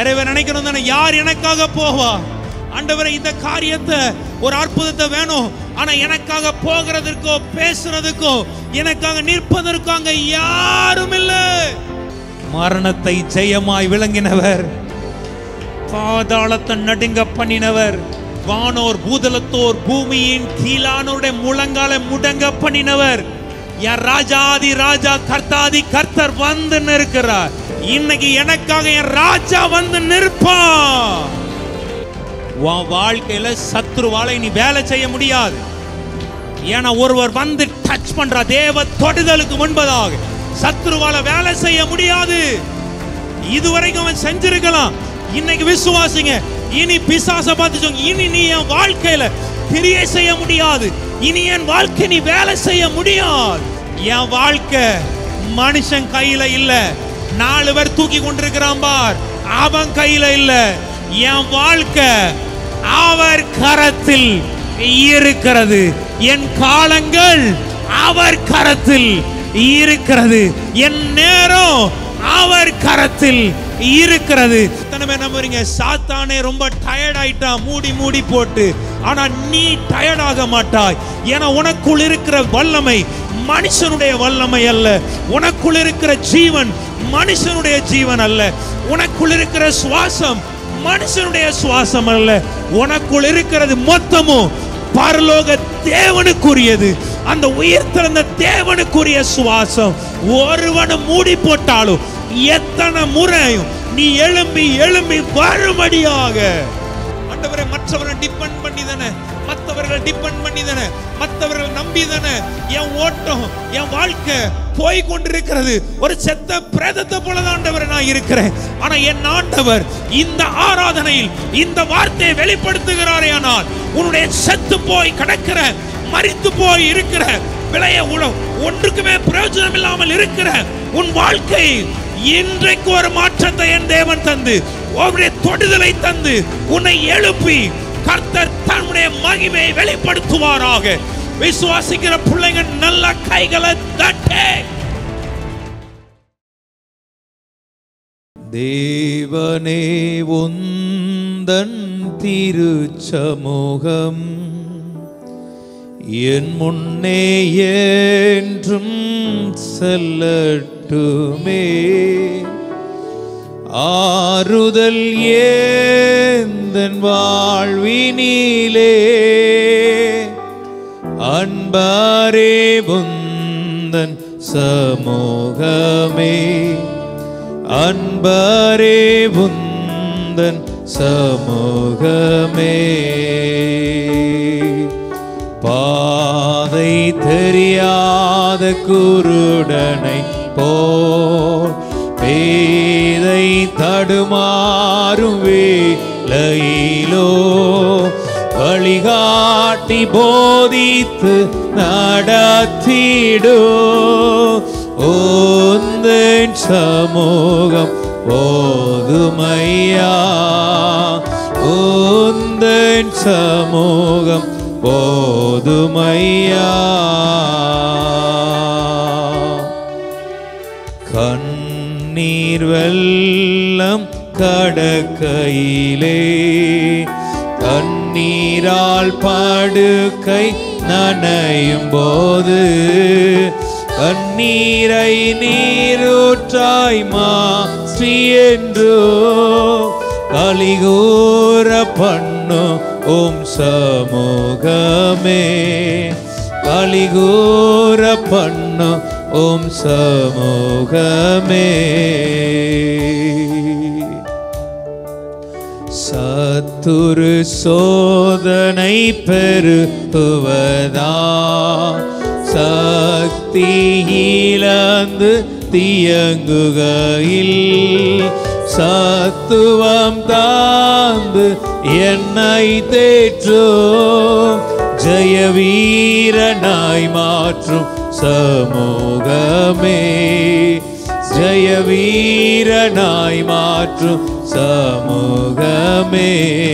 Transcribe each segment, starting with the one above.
நிறைவேற நினைக்கணும் தானே யார் எனக்காக போவா ஆண்டவரே இந்த காரியத்தை ஒரு அற்புதத்தை வேணும் ஆனா எனக்காக போகிறதற்கோ பேசுறதுக்கோ எனக்காக நிற்பதற்கோ அங்க யாரும் இல்லை மரணத்தை ஜெயமாய் விளங்கினவர் பாதாளத்தை நடுங்க பண்ணினவர் வானோர் பூதலத்தோர் பூமியின் கீழானோருடைய முழங்கால முடங்க பண்ணினவர் என் ராஜாதி ராஜா கர்த்தாதி கர்த்தர் வந்து நிற்கிறார் இன்னைக்கு எனக்காக என் ராஜா வந்து நிற்பான் உன் வாழ்க்கையில சத்ருவாலை நீ வேலை செய்ய முடியாது ஏன்னா ஒருவர் வந்து டச் பண்ற தேவ தொடுதலுக்கு முன்பதாக சத்ருவால வேலை செய்ய முடியாது இதுவரைக்கும் அவன் செஞ்சிருக்கலாம் இன்னைக்கு விசுவாசிங்க இனி பிசாச பார்த்து சொல்லுங்க இனி நீ என் வாழ்க்கையில கிரியை செய்ய முடியாது இனி என் வாழ்க்கை நீ வேலை செய்ய முடியாது என் வாழ்க்கை மனுஷன் கையில இல்ல நாலு பேர் தூக்கி கொண்டிருக்கிறான் பார் அவன் கையில இல்ல என் வாழ்க்கை அவர் கரத்தில் இருக்கிறது என் காலங்கள் அவர் கரத்தில் இருக்கிறது என் நேரம் அவர் கரத்தில் இருக்கிறது எத்தனை பேர் நம்புறீங்க சாத்தானே ரொம்ப டயர்ட் ஆயிட்டான் மூடி மூடி போட்டு ஆனா நீ டயர்ட் ஆக மாட்டாய் ஏன்னா உனக்குள் இருக்கிற வல்லமை மனுஷனுடைய வல்லமை அல்ல உனக்குள் இருக்கிற ஜீவன் மனுஷனுடைய ஜீவன் அல்ல உனக்குள் இருக்கிற சுவாசம் மனுஷனுடைய சுவாசம் அல்ல உனக்குள் இருக்கிறது மொத்தமும் பரலோக தேவனுக்குரியது அந்த உயிர் திறந்த தேவனுக்குரிய சுவாசம் ஒருவனும் மூடி போட்டாலும் எத்தனை முறையும் நீ எழும்பி எழும்பி வரும்படியாக ஆண்டவரை மற்றவரை டிபெண்ட் பண்ணி தானே மற்றவர்கள் டிபெண்ட் பண்ணி தானே மற்றவர்கள் நம்பி தானே என் ஓட்டம் என் வாழ்க்கை போய் கொண்டிருக்கிறது ஒரு செத்த பிரேதத்தை போல தான் ஆண்டவர் நான் இருக்கிறேன் ஆனா என் ஆண்டவர் இந்த ஆராதனையில் இந்த வார்த்தையை வெளிப்படுத்துகிறாரே ஆனால் உன்னுடைய செத்து போய் கிடக்கிற மரித்து போய் இருக்கிற விளைய உணவு ஒன்றுக்குமே பிரயோஜனம் இல்லாமல் இருக்கிற உன் வாழ்க்கை இன்றைக்கு ஒரு மாற்றத்தை என் தேவன் தந்து அவருடைய தொடுதலை தந்து உன்னை எழுப்பி கர்த்தர் தன்னுடைய மகிமையை வெளிப்படுத்துவாராக விசுவாசிக்கிற பிள்ளைங்க நல்ல கைகளை தட்டே தேவனே உந்தன் திருச்சமூகம் என் முன்னே என்றும் செல்லட்டுமே ஆறுதல் ஏந்தன் வாழ்வினிலே அன்பாரே புந்தன் சமூகமே அன்பரே புந்தன் சமூகமே பாதை தெரியாத குருடனை போல் பேதை தடுமாறும் வேலையிலோ வழிகாட்டி போதித்து நடத்திடோ ஓந்தன் சமூகம் போதுமையா ஓந்தன் சமூகம் போதுமையா கண்ணீர் வெள்ளம் கடக்கையிலே கண்ணீரால் படுக்கை நனையும் போது கண்ணீரை நீரூற்றாய் மாற்றி என்றோ கலிகூற பண்ணு ஓம் சமூகமே கலிகூற பண்ணு ஓம் சமூகமே சத்துரு சோதனை பெருகுவதா சக்தி இழந்து தியங்குகையில் சத்துவம் தாந்து என்னை தேற்றோ ஜெய வீரனாய் மாற்றும் சமூகமே ஜெய வீரனாய் மாற்றும் சமூகமே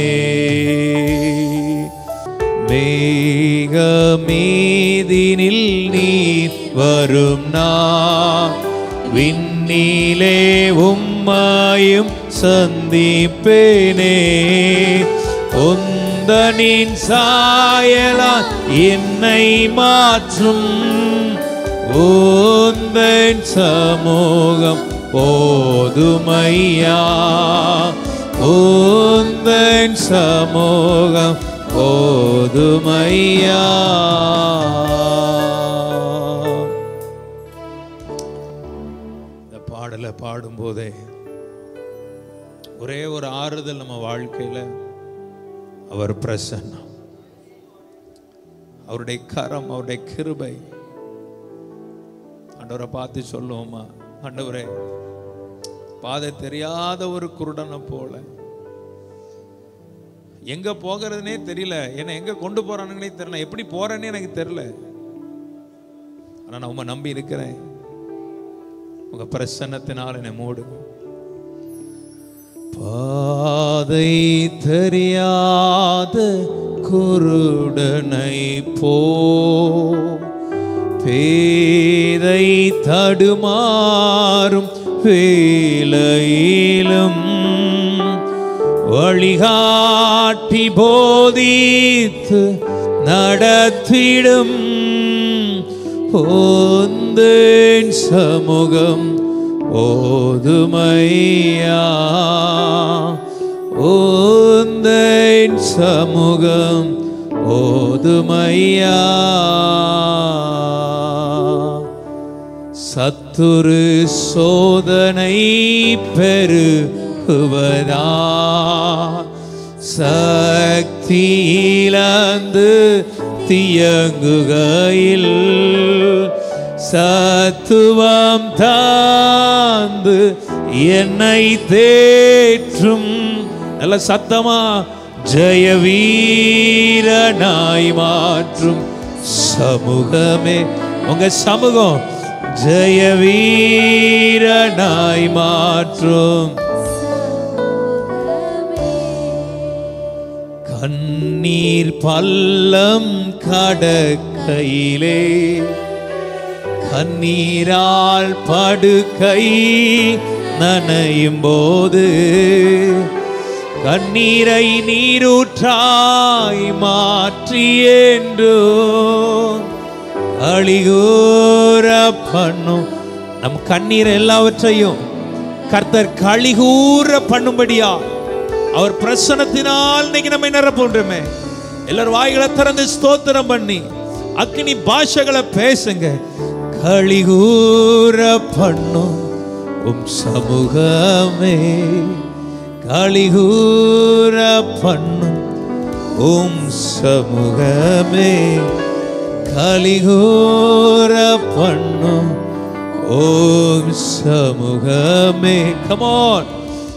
மேகமீதினில் நீர் வரும் நான் விண்ணிலே உம் எம்மாயும் சந்திப்பேனே உந்தனின் சாயலா என்னை மாற்றும் உந்தன் சமூகம் போதுமையா உந்தன் சமூகம் போதுமையா இந்த பாடலை பாடும்போதே ஒரே ஒரு ஆறுதல் நம்ம வாழ்க்கையில அவர் பிரசன்னம் அவருடைய கரம் அவருடைய கிருபை ஆண்டவரை பார்த்து சொல்லுவோமா ஆண்டவரே பாதை தெரியாத ஒரு குருடனை போல எங்க போகிறதுனே தெரியல என்ன எங்க கொண்டு போறானுங்கன்னே தெரியல எப்படி போறேன்னு எனக்கு தெரியல ஆனா நான் உண்மை நம்பி இருக்கிறேன் உங்க பிரசன்னத்தினால் என்னை மூடுங்க பாதை தெரியாத குருடனை போ பேதை தடுமாறும் வேலையிலும் வழிகாட்டி போதித்து நடத்திடும் ஓந்தேன் சமூகம் ஓதுமையா ஓந்தேன் சமூகம் ஓதுமையா சத்துரு சோதனை பெருகுவதா சக்தி இழந்து தியங்குகையில் சத்துவம் தாந்து என்னை தேற்றும் நல்ல சத்தமா ஜெய வீரனாய் மாற்றும் சமூகமே உங்க சமூகம் ஜெய வீரனாய் மாற்றும் கண்ணீர் பள்ளம் கடக்கையிலே கண்ணீரால் படுக்கை நனையும் போது கண்ணீரை நீரூற்றாய் மாற்றி என்றோ அழிகூற பண்ணும் நம் கண்ணீர் எல்லாவற்றையும் கர்த்தர் கழிகூற பண்ணும்படியா அவர் பிரசனத்தினால் இன்னைக்கு நம்ம நிரப்புன்றமே எல்லாரும் வாய்களை திறந்து ஸ்தோத்திரம் பண்ணி அக்னி பாஷைகளை பேசுங்க கழிகூற பண்ணும் உம் சமூகமே கழிகூற பண்ணும் உம் சமூகமே கலிகூற பண்ணும் ஓம் சமூகமே கமான்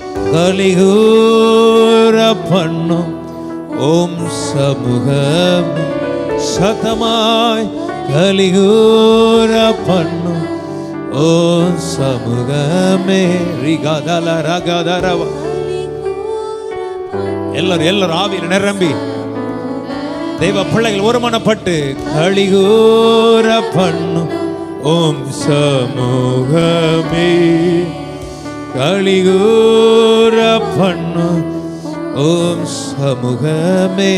கலிகூற பண்ணும் ஓம் சமூகமே சதமாய் கலிகூற பண்ணும் ஓம் சமூகமே ரிகாதல ரகதரவ எல்லாரும் எல்லாரும் ஆவியில் நிரம்பி தெய்வ பிள்ளைகள் ஒருமனப்பட்டு கழிகூற பண்ணும் ஓம் சமூகமே கழிகூற பண்ணும் ஓம் சமூகமே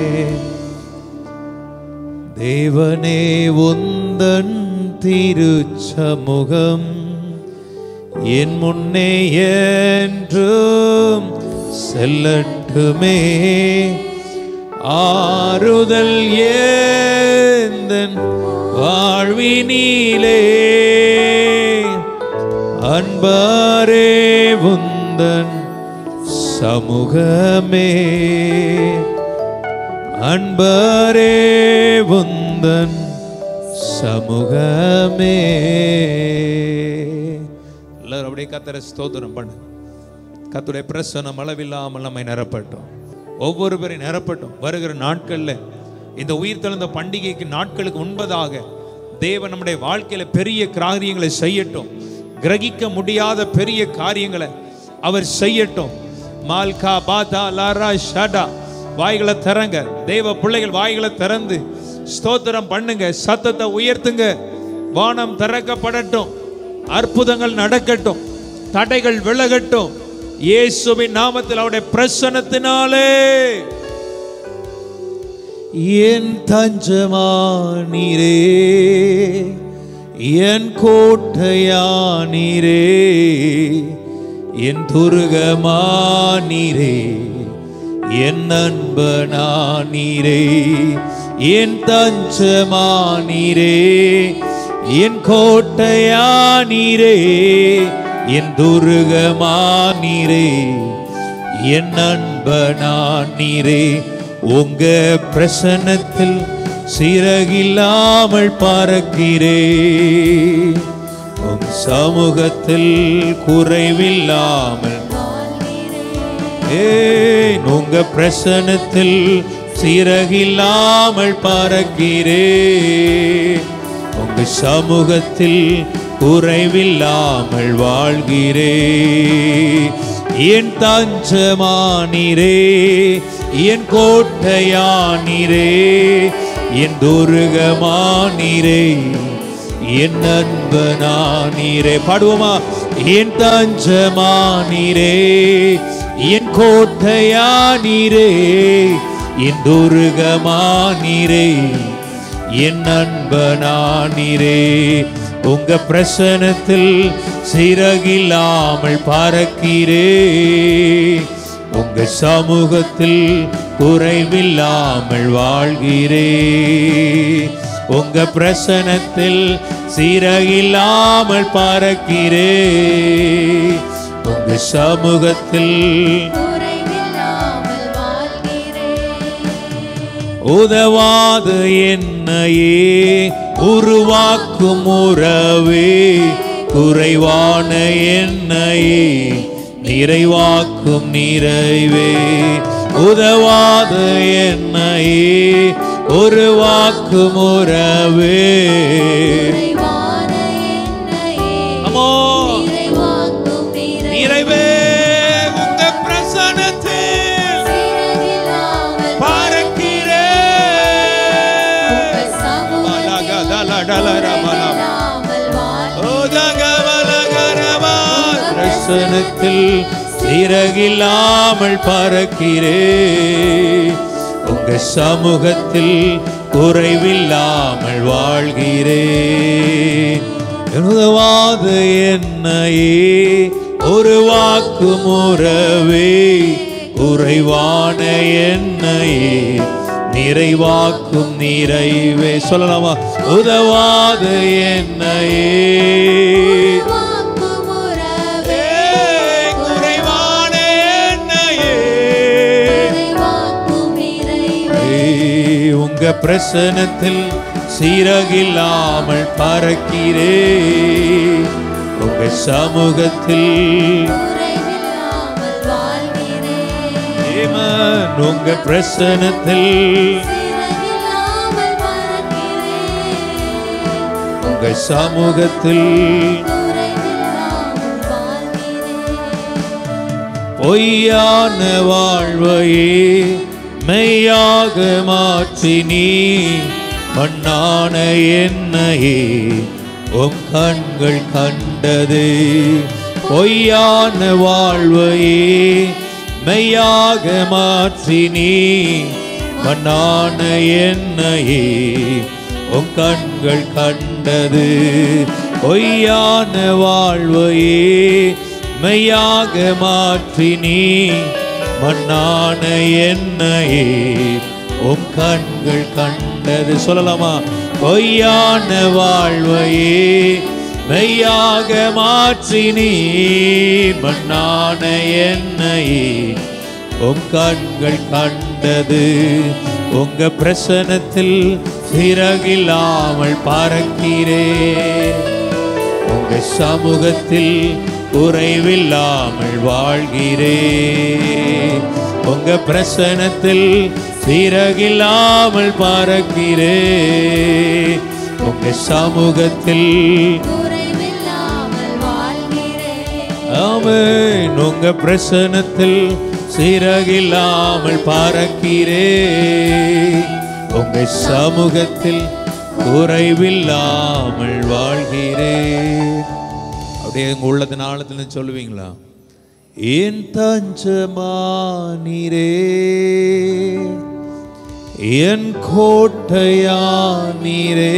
தேவனே உந்தன் திருச்சமூகம் என் முன்னே என்றும் செல்லட்டுமே ஆறுதல் ஏந்தன் வாழ்வினிலே அன்பாரே உந்தன் சமூகமே அன்பரே உந்தன் சமூகமே எல்லாரும் அப்படியே கத்தரை ஸ்தோத்திரம் பண்ணு கத்துடைய பிரசனம் அளவில்லாமல் நம்மை நிரப்பட்டும் ஒவ்வொரு பேரையும் நிரப்பட்டும் வருகிற நாட்கள்ல இந்த உயிர் தெழுந்த பண்டிகைக்கு நாட்களுக்கு முன்பதாக தேவன் நம்முடைய வாழ்க்கையில பெரிய காரியங்களை செய்யட்டும் கிரகிக்க முடியாத பெரிய காரியங்களை அவர் செய்யட்டும் மால்கா பாதா லாரா ஷடா வாய்களை திறங்க தேவ பிள்ளைகள் வாய்களை திறந்து ஸ்தோத்திரம் பண்ணுங்க சத்தத்தை உயர்த்துங்க வானம் திறக்கப்படட்டும் அற்புதங்கள் நடக்கட்டும் தடைகள் விலகட்டும் இயேசுவின் நாமத்தில் அவருடைய பிரசனத்தினாலே என் தஞ்சமா நீரே என் கோட்டையா நீரே என் துருகமா நீரே என் நண்பனா நீரே என் தஞ்சமா நீரே என் கோட்டையா நீரே என் துருகமா நீரே என் நண்பனா நீரே உங்க பிரசன்னத்தில் சிறகில்லாமல் பறக்கிறே உம் சமூகத்தில் குறைவில்லாமல் ஏன் உங்க பிரசன்னத்தில் சிறகில்லாமல் பறக்கிறே உங்க சமூகத்தில் குறைவில்லாமல் வாழ்கிறே என் தஞ்சமானீரே என் கோட்டையானீரே என் துருகமானீரே என் நண்பனானீரே பாடுவோமா என் தஞ்சமானீரே என் கோட்டையானீரே என் துருகமானீரே என் நண்பனானீரே உங்க பிரசனத்தில் சிறகில்லாமல் பறக்கிறே உங்க சமூகத்தில் குறைவில்லாமல் வாழ்கிறே உங்க பிரசனத்தில் சிறகில்லாமல் பறக்கிறே உங்க சமூகத்தில் குறைவில்லாமல் வாழ்கிறேன் உதவாத என்னையே உருவாக்கும் உறவே குறைவான என்னையே நிறைவாக்கும் நிறைவே உதவாத என்னையே உருவாக்கும் உறவே குறைவான என்னையே அம்மா நிறைவாக்கும் நிறைவே நிறைவே உங்க பிரசனத்தில் சிறகில்லாமல் பார்க்கிறேன் உங்கள் சமூகத்தில் குறைவில்லாமல் வாழ்கிறேன் பிரசனத்தில் சிறகில்லாமல் பறக்கிறே உங்க சமூகத்தில் குறைவில்லாமல் வாழ்கிறே உதவாத என்னையே ஒரு வாக்கு முறவே குறைவான என்னையே நிறைவாக்கும் நிறைவே சொல்லலாமா உதவாத என்னையே வாக்கும் உறவே குறைவான என்னையே நிறைவாக்கும் நிறைவே ஏய், உங்க பிரசனத்தில் சீரகில்லாமல் பறக்கிறே உங்க சமூகத்தில் குறைவில்லாமல் வாழ்கிறேன் ஏமன், உங்க பிரசனத்தில் சிறகில்லாமல் பறக்கிறேன் உங்க சமூகத்தில் குறைவில்லாமல் வாழ்கிறேன் பொய்யான வாழ்வையே மெய்யாக மாற்றி நீ மண்ணான என்னையே உம் கண்கள் கண்டது பொய்யான வாழ்வையே மெய்யாக மாற்றி நீ மண்ணான என்னையே உம் கண்கள் கண்டது பொய்யான வாழ்வையே மெய்யாக மாற்றி நீ மண்ணான என்னையே உம் கண்கள் கண்டது சொல்லலாமா பொய்யான வாழ்வையே மெய்யாக மாற்றி நீ மண்ணான என்னையே உம் கண்கள் கண்டது உங்க பிரசனத்தில் சிறகில்லாமல் பறக்கிறேன் உங்க சமூகத்தில் குறைவில்லாமல் வாழ்கிறே உங்க பிரசனத்தில் சிறகில்லாமல் பறக்கிறே உங்க சமூகத்தில் குறைவில்லாமல் வாழ்கிறேன் ஆமென் உங்க பிரசனத்தில் சிறகில்லாமல் பறக்கிறே உங்க சமூகத்தில் குறைவில்லாமல் வாழ்கிறேன் அப்படியே உங்க உள்ளத்தின் ஆழத்துல சொல்லுவீங்களா என் தஞ்சமானீரே என் கோட்டையா நீரே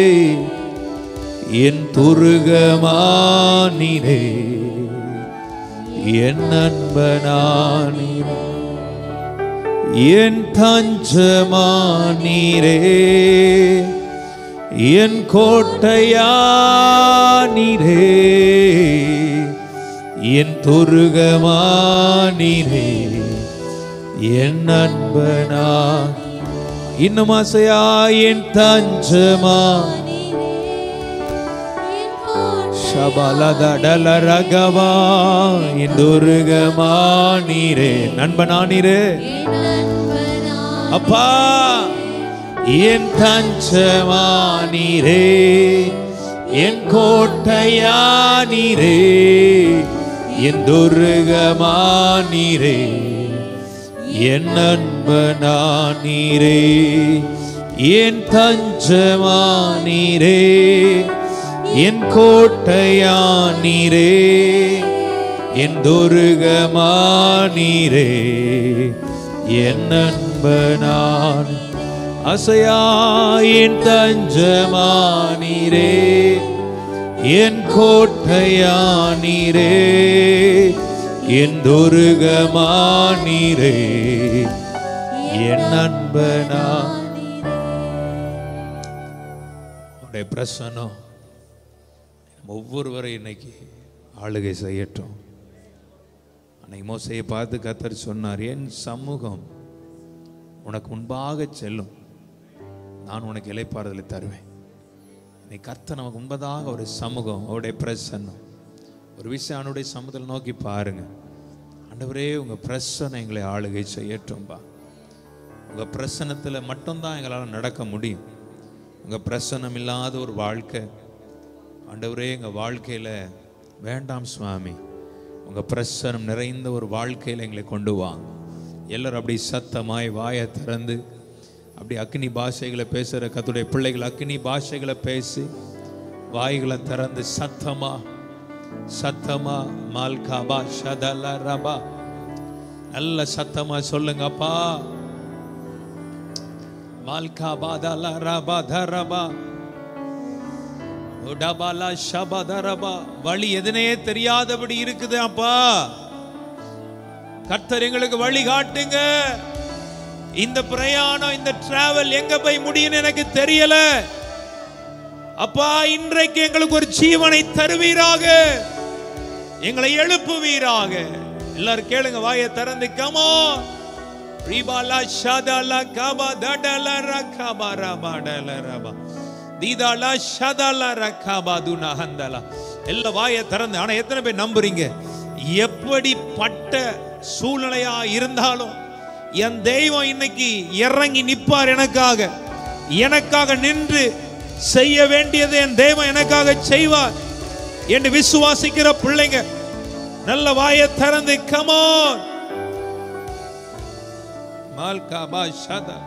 என் துருகமானீரே என் நண்பனானீரே என் தஞ்சமானீரே என் கோட்டையா நீரே என் துருகமானீரே என் நண்பனா இன்னும் ஆசையா என் தஞ்சமா சபலதடல ரகவா என் துருகமா நீரே நண்பனா நீரே அப்பா என் தஞ்சமா நீரே என் கோட்டையா நீரே என் துருகமா நீரே என் நண்பனா நீரே என் தஞ்சமா நீரே என் கோட்டையா நீரே என் துருகமா நீரே என் நண்பனான் அசையா என் தஞ்சமா நீரே என் கோட்டையா நீரே என் துருகமா நீரே என் நண்பனா உடைய பிரசனம் ஒவ்வொருவரை இன்னைக்கு ஆளுகை செய்யட்டும் அன்னைக்கு மோசையை பார்த்து கத்தர் சொன்னார் என் சமூகம் உனக்கு முன்பாக செல்லும் நான் உனக்கு இலைப்பாறுதலை தருவேன் இன்னைக்கு கர்த்தர் நமக்கு முன்பதாக ஒரு சமூகம் அவருடைய பிரசன்னம் ஒரு விஷயம் அவனுடைய சமூகத்தில் நோக்கி பாருங்க ஆண்டவரே உங்க பிரசனம் எங்களை ஆளுகை செய்யட்டும்பா உங்க பிரசனத்தில் மட்டும்தான் எங்களால் நடக்க முடியும் உங்க பிரசனம் இல்லாத ஒரு வாழ்க்கை ஆண்டவரே எங்கள் வாழ்க்கையில் வேண்டாம் சுவாமி உங்கள் பிரசனம் நிறைந்த ஒரு வாழ்க்கையில் எங்களை கொண்டு வாங்க எல்லாரும் அப்படி சத்தமாய் வாயை திறந்து அப்படி அக்னி பாஷைகளை பேசுகிற கத்துடைய பிள்ளைகள் அக்னி பாஷைகளை பேசி வாய்களை திறந்து சத்தமா சத்தமா மால்காபா ஷதல ரபா நல்ல சத்தமா சொல்லுங்கப்பா மால்கா பாதல ரபா தரபா உடபலா ஷபதரபா வழி எதனே தெரியாதபடி இருக்குது அப்பா கர்த்தர் எங்களுக்கு வழி காட்டுங்க இந்த பிரயாணம் இந்த டிராவல் எங்க போய் முடியும்னு எனக்கு தெரியல அப்பா இன்றைக்கு எங்களுக்கு ஒரு ஜீவனை தருவீராக எங்களை எழுப்புவீராக எல்லாரும் கேளுங்க வாயை திறந்து கமோ ரிபாலா ஷாதாலா கபா தடல ரகபா ரபா டல ரபா தீதாலா ஷதாலா ரகாபா துனா ஹந்தலா எல்லா வாயை திறந்து ஆனா எத்தனை பேர் நம்புறீங்க எப்படிப்பட்ட சூழ்நிலையா இருந்தாலும் என் தெய்வம் இன்னைக்கு இறங்கி நிப்பார் எனக்காக எனக்காக நின்று செய்ய வேண்டியது என் தெய்வம் எனக்காக செய்வார் என்று விசுவாசிக்கிற பிள்ளைங்க நல்ல வாயை திறந்து கமோன் மால்காபா ஷதா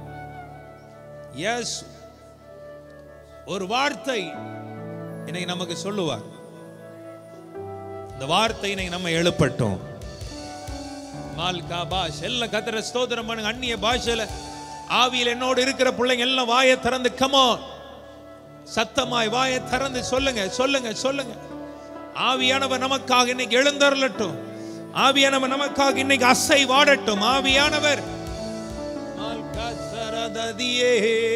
எஸ் ஒரு வார்த்தை இன்னைக்கு நமக்கு சொல்லுவார் இந்த வார்த்தை இன்னைக்கு நம்ம எழுப்பட்டும் மால்கா பாஷ் எல்லாம் கத்திர ஸ்தோத்திரம் பண்ணுங்க அந்நிய பாஷையில ஆவியில் என்னோடு இருக்கிற பிள்ளைங்க எல்லாம் வாயை திறந்து கமோ சத்தமாய் வாயை திறந்து சொல்லுங்க சொல்லுங்க சொல்லுங்க ஆவியானவர் நமக்காக இன்னைக்கு எழுந்தருளட்டும் ஆவியானவர் நமக்காக இன்னைக்கு அசை வாடட்டும் ஆவியானவர் மால்கா சரததியே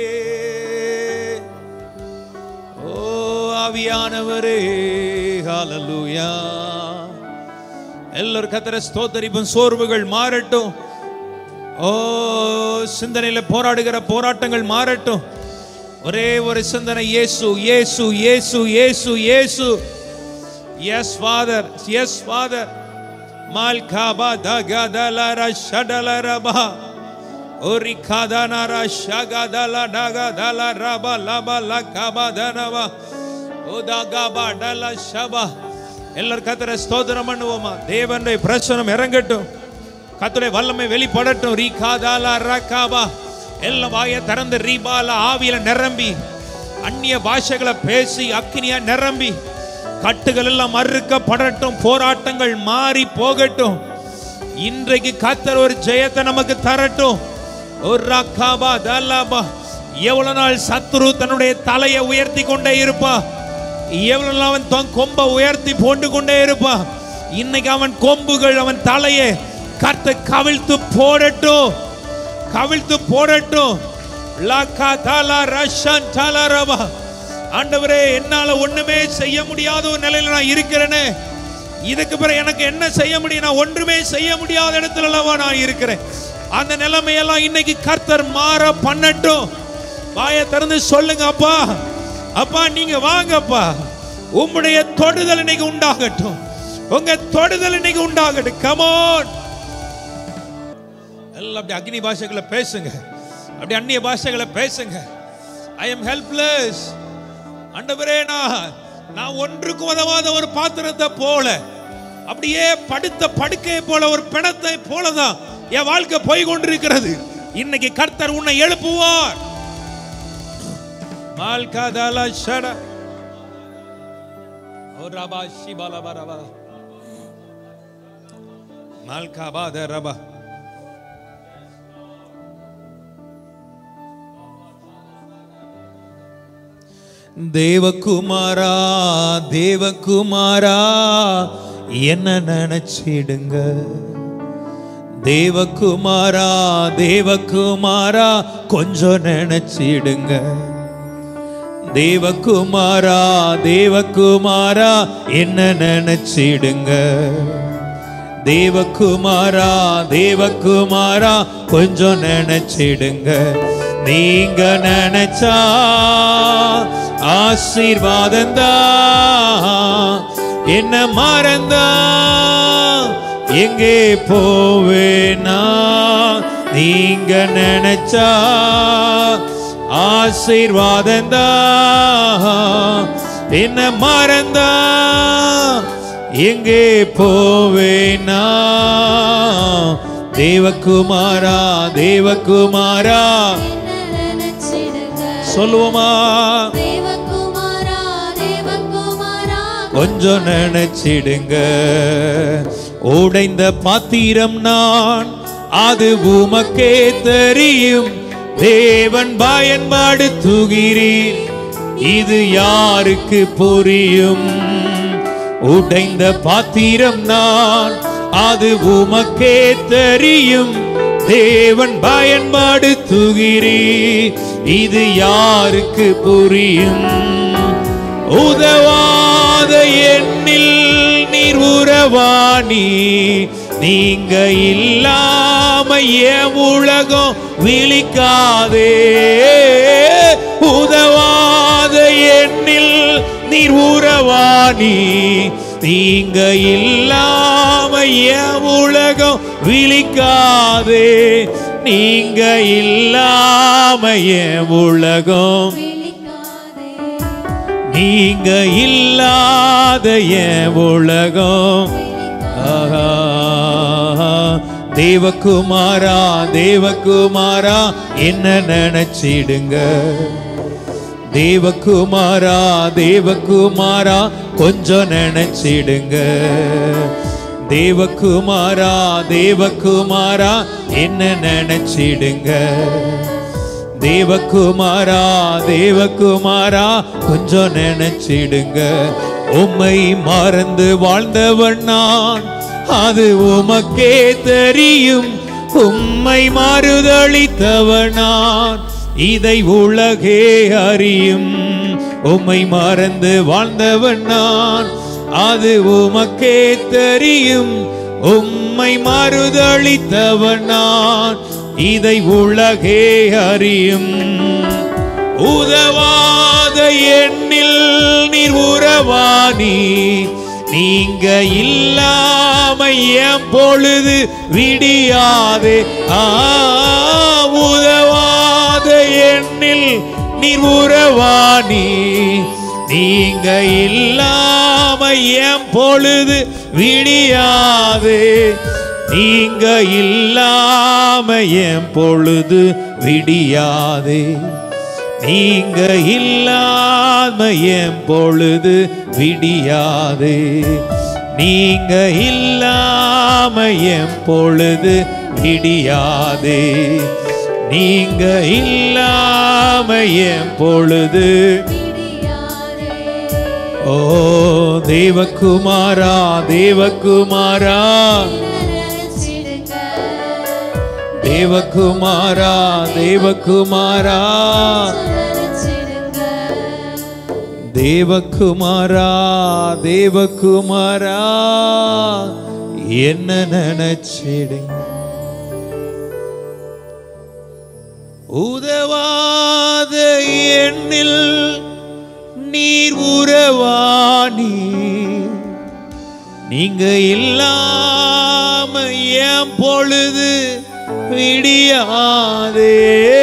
ஓ ஆவியானவரே ஹalleluya எல்லாரும் கத்தர ஸ்தோத்தரிப்பும் சோர்வுகள் மாறட்டும் ஓ சிந்தனையில போராடுகிற போராட்டங்கள் மாறட்டும் ஒரே ஒரு சிந்தனை இயேசு இயேசு இயேசு இயேசு இயேசு எஸ் ஃபாதர் எஸ் ஃபாதர் மால் காபா தகதலர ஷடலரபா ஓரி காதனர ஷகதல டகதல ரப லப லகப தனவா ஓதகபா டல ஷபா எல்லாரும் கத்தரை ஸ்தோத்திரம் பண்ணுவோமா தேவனுடைய பிரச்சனம் இறங்கட்டும் கத்துடைய வல்லமை வெளிப்படட்டும் ரீ காதாலா ரகாபா எல்லாம் வாய திறந்து ரீபால ஆவியில நிரம்பி அந்நிய பாஷைகளை பேசி அக்கினியா நிரம்பி கட்டுகள் எல்லாம் அறுக்கப்படட்டும் போராட்டங்கள் மாறி போகட்டும் இன்றைக்கு கத்தர் ஒரு ஜெயத்தை நமக்கு தரட்டும் ஒரு ரக்காபா தல்லாபா எவ்வளவு நாள் சத்துரு தன்னுடைய தலையை உயர்த்தி கொண்டே இருப்பா எவ்வளவு நாள் அவன் தன் கொம்பை உயர்த்தி போண்டு கொண்டே இருப்பா இன்னைக்கு அவன் கொம்புகள் அவன் தலையை கத்த கவிழ்த்து போடட்டும் கவிழ்த்து போடட்டும் லாக்கா தாலா ரஷன் தாலா ரபா ஆண்டவரே என்னால ஒண்ணுமே செய்ய முடியாத ஒரு நிலையில நான் இருக்கிறேனே இதுக்கு பிறகு எனக்கு என்ன செய்ய முடியும் நான் ஒன்றுமே செய்ய முடியாத இடத்துல அல்லவா நான் இருக்கிறேன் அந்த நிலைமையெல்லாம் இன்னைக்கு கர்த்தர் மாற பண்ணட்டும் வாயை திறந்து சொல்லுங்க அப்பா அப்பா நீங்க வாங்கப்பா உம்முடைய தொடுதல் இன்னைக்கு உண்டாகட்டும் உங்க தொடுதல் இன்னைக்கு உண்டாகட்டும் கமோன் எல்லாம் அப்படி அக்னி பாஷைகளை பேசுங்க அப்படி அந்நிய பாஷைகளை பேசுங்க ஐ எம் ஹெல்ப்லெஸ் ஆண்டவரே நான் நான் ஒன்றுக்கு உதவாத ஒரு பாத்திரத்தை போல அப்படியே படுத்த படுக்கையை போல ஒரு பிணத்தை போலதான் என் வாழ்க்கை போய் கொண்டிருக்கிறது இன்னைக்கு கர்த்தர் உன்னை எழுப்புவார் மால்காதாலா ஷட ஓ ரபா ஷிபாலபா ரபா மால்காபாத ரபா தேவகுமாரா தேவகுமாரா என்ன நினைச்சிடுங்க தேவகுமாரா தேவகுமாரா கொஞ்சம் நினைச்சிடுங்க தேவகுமாரா தேவகுமாரா என்ன நினைச்சிடுங்க தேவகுமாரா தேவகுமாரா கொஞ்சம் நினைச்சிடுங்க நீங்க நினைச்சா ஆசீர்வாதந்தா என்ன மறந்தா எங்கே போவேனா நீங்க நினைச்சா ஆசீர்வாதந்தா என்ன மறந்தா எங்கே போவேனா தேவகுமாரா தேவகுமாரா என்ன நினைச்சிடுங்க சொல்லுவோமா தேவகுமாரா தேவகுமாரா கொஞ்சம் நினைச்சிடுங்க உடைந்த பாத்திரம் நான் அது உமக்கே தெரியும் தேவன் பயன்படுத்துகிறீர் இது யாருக்கு புரியும் உடைந்த பாத்திரம் நான் அது உமக்கே தெரியும் தேவன் பயன்படுத்துகிறீர் இது யாருக்கு புரியும் உதவாத எண்ணில் நீர் உறவாணி நீங்க இல்லாம என் உலகம் விழிக்காதே உதவாத எண்ணில் நீர் உறவாணி நீங்க இல்லாம என் உலகம் விழிக்காதே நீங்க இல்லாம என் உலகம் விழிக்காதே நீங்க இல்லாத என் உலகம் ஆஹா. தேவகுமாரா தேவகுமாரா என்ன நினைச்சிடுங்க தேவகுமாரா தேவகுமாரா கொஞ்சம் நினைச்சிடுங்க தேவகுமாரா தேவகுமாரா என்ன நினைச்சிடுங்க தேவகுமாரா தேவகுமாரா கொஞ்சம் நினைச்சிடுங்க உம்மை மறந்து வாழ்ந்தவன் நான் அது உமக்கே தெரியும் உம்மை மறுதளித்தவன் நான் இதை உலகே அறியும் உம்மை மறந்து வாழ்ந்தவன் நான் அது உமக்கே தெரியும் உம்மை மறுதளித்தவன் நான் இதை உலகே அறியும் உதவாத எண்ணில் நீர் உறவானி நீங்க இல்லாம என் பொழுது விடியாதே ஆ உதவாத எண்ணில் நீர் உறவானி நீங்க இல்லாம என் பொழுது விடியாதே நீங்க இல்லாம என் பொழுது விடியாதே நீங்க இல்லாம என் பொழுது விடியாது நீங்க இல்லாம என் பொழுது விடியாது நீங்க இல்லாம என் பொழுது விடியாதே ஓ தேவகுமாரா தேவகுமாரா நினைச்சிடுங்க தேவகுமாரா தேவகுமாரா நினைச்சிடுங்க தேவகுமாரா தேவகுமாரா என்ன நினைச்சிடுங்க உதவாத எண்ணில் நீர் உறவானி நீங்க இல்லாம என் பொழுது விடியாதே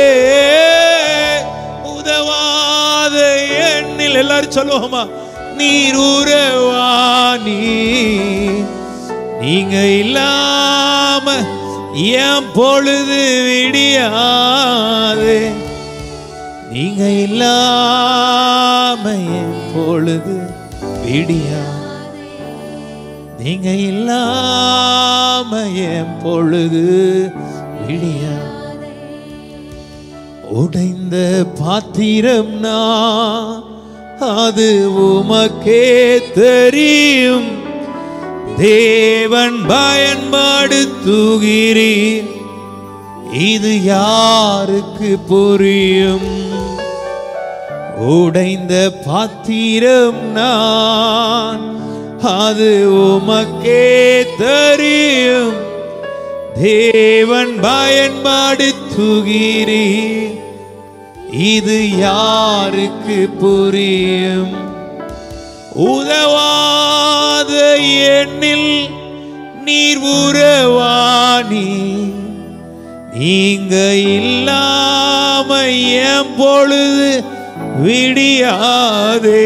உதவாத எண்ணில் எல்லாரும் சொல்லுவோமா நீர் உறவானி நீங்க இல்லாம என் பொழுது விடியாதே நீங்க இல்லாம என் பொழுது விடியா நீங்க இல்லாம என் பொழுது விடியா உடைந்த பாத்திரம் நான் அது உமக்கே தெரியும் தேவன் பயன்படுத்துகிறீர் இது யாருக்கு புரியும் உடைந்த பாத்திரம் நான் அது உமக்கே தெரியும் தேவன் பயன்படுத்துகிறீர் இது யாருக்கு புரியும் உதவாத எண்ணில் நீர் உறவானி நீங்க இல்லாம என் பொழுது விடியாதே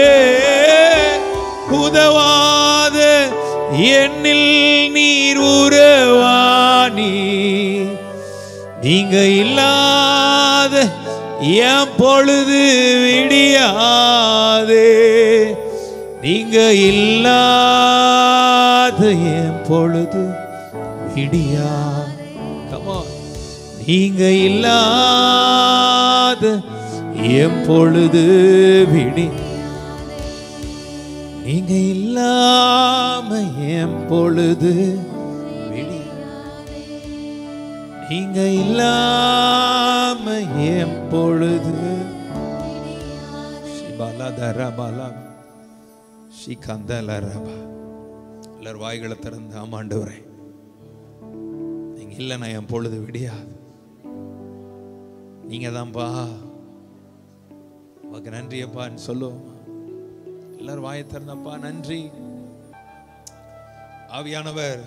உதவாத எண்ணில் நீர் உறவானி நீங்க இல்லாத என் பொழுது விடியாதே நீங்க இல்லாத என் பொழுது விடியா கமான் நீங்க இல்லாத என் பொழுது விடி நீங்க இல்லாம என் பொழுது விடி நீங்க இல்லாம என் பொழுது சிபாலதரபாலா ஸ்ரீகந்தலரபா எல்லாரும் வாய்களை திறந்து ஆமாண்டவரே நீங்க இல்லைன்னா என் பொழுது விடியாது நீங்க தான்ப்பா உனக்கு நன்றியப்பான்னு சொல்லுவோம் எல்லாரும் வாயை திறந்தப்பா நன்றி ஆவியானவர்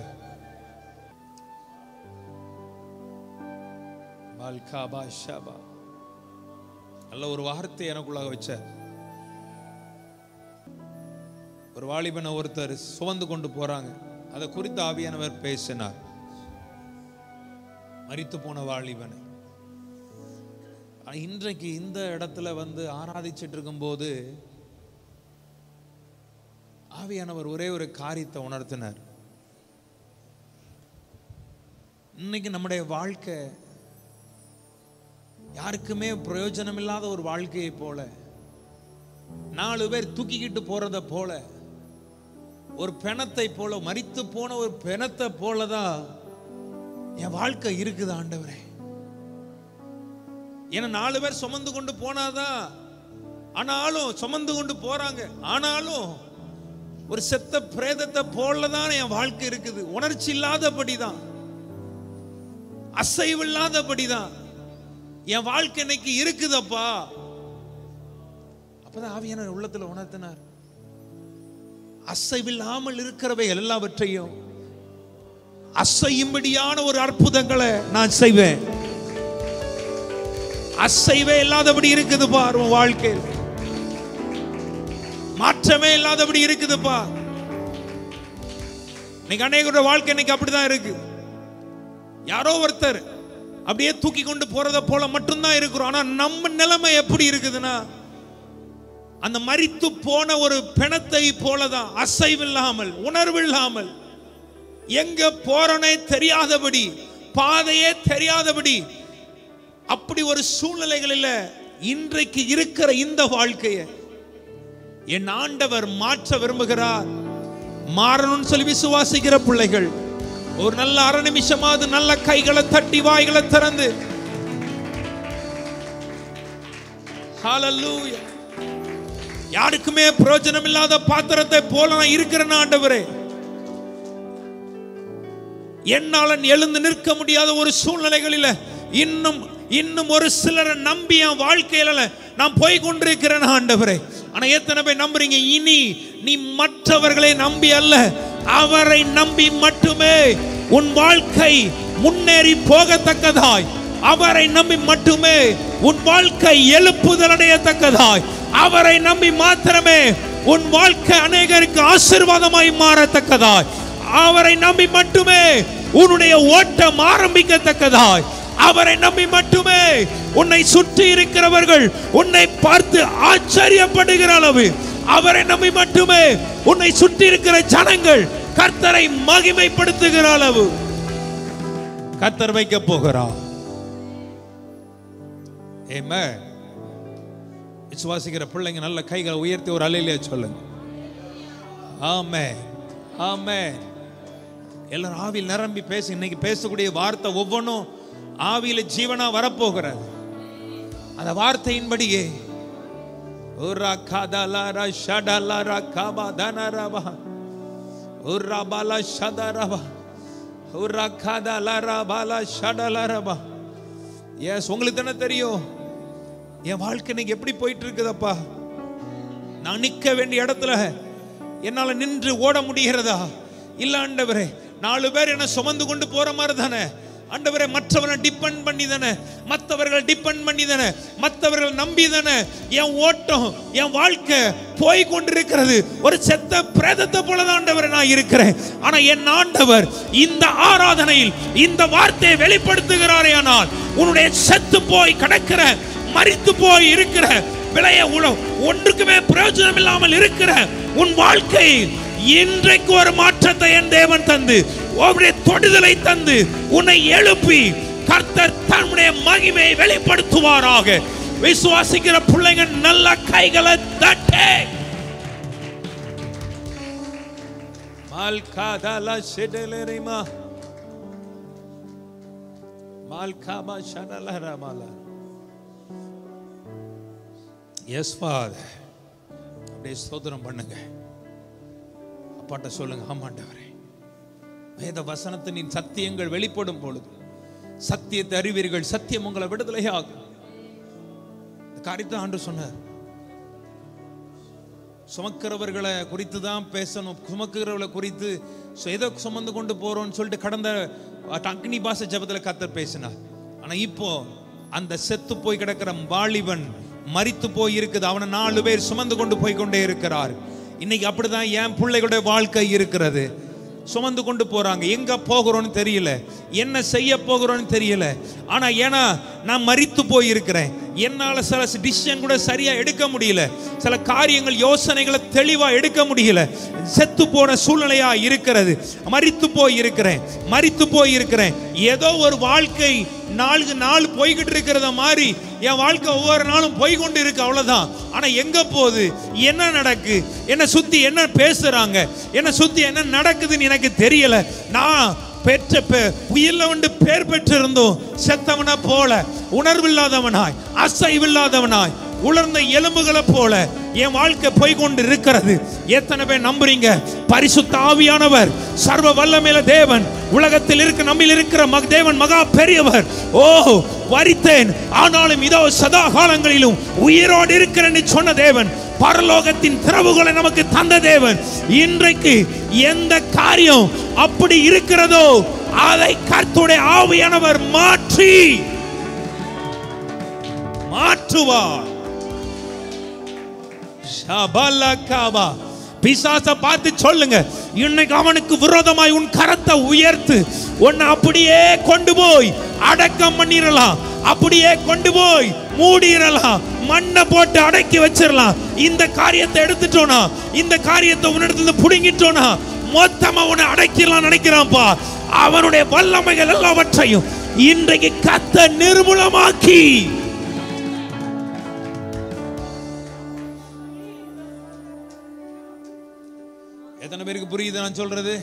பால்காபா ஷபா நல்ல ஒரு வார்த்தை எனக்குள்ளாக வச்சார் ஒரு வாலிபனை ஒருத்தர் சுமந்து கொண்டு போறாங்க அதை குறித்து ஆவியானவர் பேசினார் மரித்து போன வாலிபனை ஆனா இன்றைக்கு இந்த இடத்துல வந்து ஆராதிச்சிட்டு இருக்கும்போது ஆவியானவர் ஒரே ஒரு காரியத்தை உணர்த்தினார் இன்னைக்கு நம்முடைய வாழ்க்கை யாருக்குமே பிரயோஜனம் இல்லாத ஒரு வாழ்க்கையை போல நாலு பேர் தூக்கிக்கிட்டு போறத போல ஒரு பிணத்தை போல மரித்து போன ஒரு பிணத்தை போலதான் என் வாழ்க்கை இருக்குது ஆண்டவரே ஏன்னா நாலு பேர் சுமந்து கொண்டு போனாதான் ஆனாலும் சுமந்து கொண்டு போறாங்க ஆனாலும் ஒரு செத்த பிரேதத்தை போலதான் என் வாழ்க்கை இருக்குது உணர்ச்சி இல்லாதபடிதான் அசைவு இல்லாதபடிதான் என் வாழ்க்கை இன்னைக்கு இருக்குதப்பா அப்பதான் ஆவியான உள்ளத்துல உணர்த்தினார் அசைவில்லாமல் இருக்கிறவை எல்லாவற்றையும் அசையும்படியான ஒரு அற்புதங்களை நான் செய்வேன் அசைவே இல்லாதபடி இருக்குது பார் உன் வாழ்க்கையில் மாற்றமே இல்லாதபடி இருக்குதுப்பா இன்னைக்கு அநேகரோட வாழ்க்கை இன்னைக்கு அப்படிதான் இருக்கு யாரோ ஒருத்தர் அப்படியே தூக்கி கொண்டு போறத போல மட்டும்தான் இருக்கிறோம் ஆனா நம்ம நிலைமை எப்படி இருக்குதுன்னா அந்த மரித்து போன ஒரு பிணத்தை போலதான் அசைவில்லாமல் உணர்வில்லாமல் எங்க போறனே தெரியாதபடி பாதையே தெரியாதபடி அப்படி ஒரு சூழ்நிலைகளில் இன்றைக்கு இருக்கிற இந்த வாழ்க்கையை என் ஆண்டவர் மாற்ற விரும்புகிறார் மாறணும்னு சொல்லி விசுவாசிக்கிற பிள்ளைகள் ஒரு நல்ல அரை நிமிஷமாவது நல்ல கைகளை தட்டி வாய்களை திறந்து Hallelujah. யாருக்குமே பிரயோஜனம் இல்லாத பாத்திரத்தை போல நான் இருக்கிறேன் ஆண்டவரே என்னால எழுந்து நிற்க முடியாத ஒரு சூழ்நிலைகளில இன்னும் இன்னும் ஒரு சிலரை நம்பி என் வாழ்க்கையில நான் போய் கொண்டிருக்கிறேன் ஆண்டவரே ஆனா எத்தனை பேர் நம்புறீங்க இனி நீ மற்றவர்களை நம்பி அல்ல அவரை நம்பி மட்டுமே உன் வாழ்க்கை முன்னேறி போகத்தக்கதாய் அவரை நம்பி மட்டுமே உன் வாழ்க்கை எழுப்புதல் அடையத்தக்கதாய் அவரை நம்பி மாத்திரமே உன் வாழ்க்கை அநேகருக்கு ஆசீர்வாதமாய் மாறத்தக்கதாய் அவரை நம்பி மட்டுமே உன்னுடைய ஓட்டம் ஆரம்பிக்கத்தக்கதாய் அவரை நம்பி மட்டுமே உன்னை சுற்றி இருக்கிறவர்கள் உன்னை பார்த்து ஆச்சரியப்படுகிற அளவு அவரை நம்பி மட்டுமே உன்னை சுற்றி இருக்கிற ஜனங்கள் கர்த்தரை மகிமைப்படுத்துகிற அளவு கர்த்தர் வைக்க போகிறார் ஏமே விசுவாசிக்கிற பிள்ளைங்க நல்ல கைகளை உயர்த்தி ஒரு அலையிலே சொல்லுங்க ஆமே ஆமே எல்லாரும் ஆவியில் நிரம்பி பேசு இன்னைக்கு பேசக்கூடிய வார்த்தை ஒவ்வொன்றும் ஆவியில ஜீவனா வரப்போகிறது அந்த வார்த்தையின்படியே உர்ரா காதலாரா ஷடலாரா காபா தனரபா உர்ரா பாலா ஷதரபா உர்ரா காதலாரா பாலா ஷடலரபா எஸ் உங்களுக்கு தானே தெரியும் என் வாழ்க்கை இன்னைக்கு எப்படி போயிட்டு இருக்குதப்பா நான் நிற்க வேண்டிய இடத்துல என்னால நின்று ஓட முடிகிறதா இல்ல ஆண்டவரே நாலு பேர் என்ன சுமந்து கொண்டு போற மாதிரி தானே ஆண்டவரே மற்றவரை டிபெண்ட் பண்ணி தானே மற்றவர்களை டிபெண்ட் பண்ணி தானே மற்றவர்கள் நம்பி தானே என் ஓட்டம் என் வாழ்க்கை போய் கொண்டிருக்கிறது ஒரு செத்த பிரேதத்தை போல தான் ஆண்டவரே நான் இருக்கிறேன் ஆனா என் ஆண்டவர் இந்த ஆராதனையில் இந்த வார்த்தையை வெளிப்படுத்துகிறாரே ஆனால் உன்னுடைய செத்து போய் கிடக்கிற மரித்து போய் இருக்கிற விளைய உணவு ஒன்றுக்குமே பிரயோஜனம் இல்லாமல் இருக்கிற உன் வாழ்க்கை இன்றைக்கு ஒரு மாற்றத்தை என் தேவன் தந்து உன்னுடைய தொடுதலை தந்து உன்னை எழுப்பி கர்த்தர் தன்னுடைய மகிமையை வெளிப்படுத்துவாராக விசுவாசிக்கிற பிள்ளைங்க நல்ல கைகளை தட்டே மால்காதல சிடலரிமா மால்காபா ஷடலரமாலா எஸ் ஃபாதர் அப்படியே ஸ்தோத்திரம் பண்ணுங்க அப்பாட்ட சொல்லுங்க ஆமாண்டவரே வேத வசனத்தின் சத்தியங்கள் வெளிப்படும் பொழுது சத்தியத்தை அறிவீர்கள் சத்தியம் உங்களை விடுதலையாகும் இந்த காரியத்தை ஆண்டு சொன்னார் சுமக்கிறவர்களை குறித்து தான் பேசணும் சுமக்கிறவர்களை குறித்து சு- எதை சுமந்து கொண்டு போறோம்னு சொல்லிட்டு கடந்த அக்னி பாச ஜபத்தில் கத்தர் பேசினார் ஆனா இப்போ அந்த செத்து போய் கிடக்கிற வாலிபன் மரித்து போய் இருக்குது அவனை நாலு பேர் சுமந்து கொண்டு போய் கொண்டே இருக்கிறார் இன்னைக்கு அப்படிதான் என் பிள்ளைகளுடைய வாழ்க்கை இருக்கிறது சுமந்து கொண்டு போறாங்க எங்க போகிறோம்னு தெரியல என்ன செய்ய போகிறோம்னு தெரியல ஆனா ஏன்னா நான் மரித்து போய் இருக்கிறேன் என்னால சில டிசிஷன் கூட சரியா எடுக்க முடியல சில காரியங்கள் யோசனைகளை தெளிவா எடுக்க முடியல செத்து போன சூழ்நிலையா இருக்கிறது மரித்து போய் இருக்கிறேன் மரித்து போய் இருக்கிறேன் ஏதோ ஒரு வாழ்க்கை நாளுக்கு நாள் போய்கிட்டு இருக்கிறத மாதிரி என் வாழ்க்கை ஒவ்வொரு நாளும் போய் கொண்டு இருக்கு அவ்வளவுதான் ஆனா எங்க போகுது என்ன நடக்கு என்ன சுத்தி என்ன பேசுறாங்க என்ன சுத்தி என்ன நடக்குதுன்னு எனக்கு தெரியல நான் பெற்ற பெ- உயிர்ல வந்து பேர் பெற்றிருந்தோம் செத்தவனா போல உணர்வில்லாதவனாய் அசைவில்லாதவனாய் உலர்ந்த எலும்புகளை போல என் வாழ்க்கை போய் கொண்டு இருக்கிறது எத்தனை பேர் நம்புறீங்க பரிசுத்த ஆவியானவர் சர்வ வல்லமையில தேவன் உலகத்தில் இருக்க நம்மில் இருக்கிற மக தேவன் மகா பெரியவர் ஓ வரித்தேன் ஆனாலும் இதோ சதா காலங்களிலும் உயிரோடு இருக்கிறேன்னு சொன்ன தேவன் பரலோகத்தின் திறவுகளை நமக்கு தந்த தேவன் இன்றைக்கு எந்த காரியம் அப்படி இருக்கிறதோ அதை கர்த்துடைய ஆவியானவர் மாற்றி மாற்றுவார் ஷபலகாபா. பிசாச பார்த்து சொல்லுங்க இன்னைக்கு அவனுக்கு விரோதமாய் உன் கரத்தை உயர்த்து உன்னை அப்படியே கொண்டு போய் அடக்கம் பண்ணிரலாம் அப்படியே கொண்டு போய் மூடிரலாம் மண்ணை போட்டு அடக்கி வச்சிரலாம் இந்த காரியத்தை எடுத்துட்டோனா இந்த காரியத்தை உன்னிடத்துல புடுங்கிட்டோனா மொத்தமா உன்னை அடக்கிடலாம் நினைக்கிறான்ப்பா அவனுடைய வல்லமைகள் எல்லாவற்றையும் இன்றைக்கு கத்த நிர்மூலமாக்கி எத்தனை பேருக்கு புரியுது நான் சொல்றது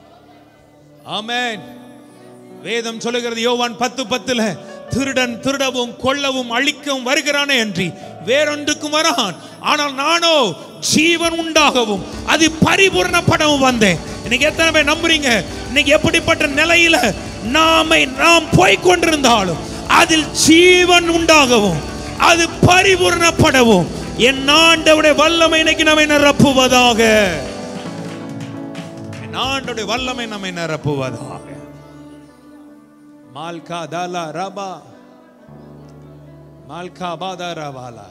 ஆமென் வேதம் சொல்லுகிறது யோவான் பத்து பத்துல திருடன் திருடவும் கொல்லவும் அழிக்கவும் வருகிறானே என்று வேறொன்றுக்கும் வரான் ஆனால் நானோ ஜீவன் உண்டாகவும் அது பரிபூர்ணப்படவும் வந்தேன் இன்னைக்கு எத்தனை பேர் நம்புறீங்க இன்னைக்கு எப்படிப்பட்ட நிலையில நாமை நாம் போய் கொண்டிருந்தாலும் அதில் ஜீவன் உண்டாகவும் அது பரிபூர்ணப்படவும் என் ஆண்டவுடைய வல்லமை இன்னைக்கு நம்மை நிரப்புவதாக என் ஆண்டோடைய வல்லமை நம்மை நிரப்புவதாக மால்கா தாலா ரபா மால்கா பாதா ரபாலா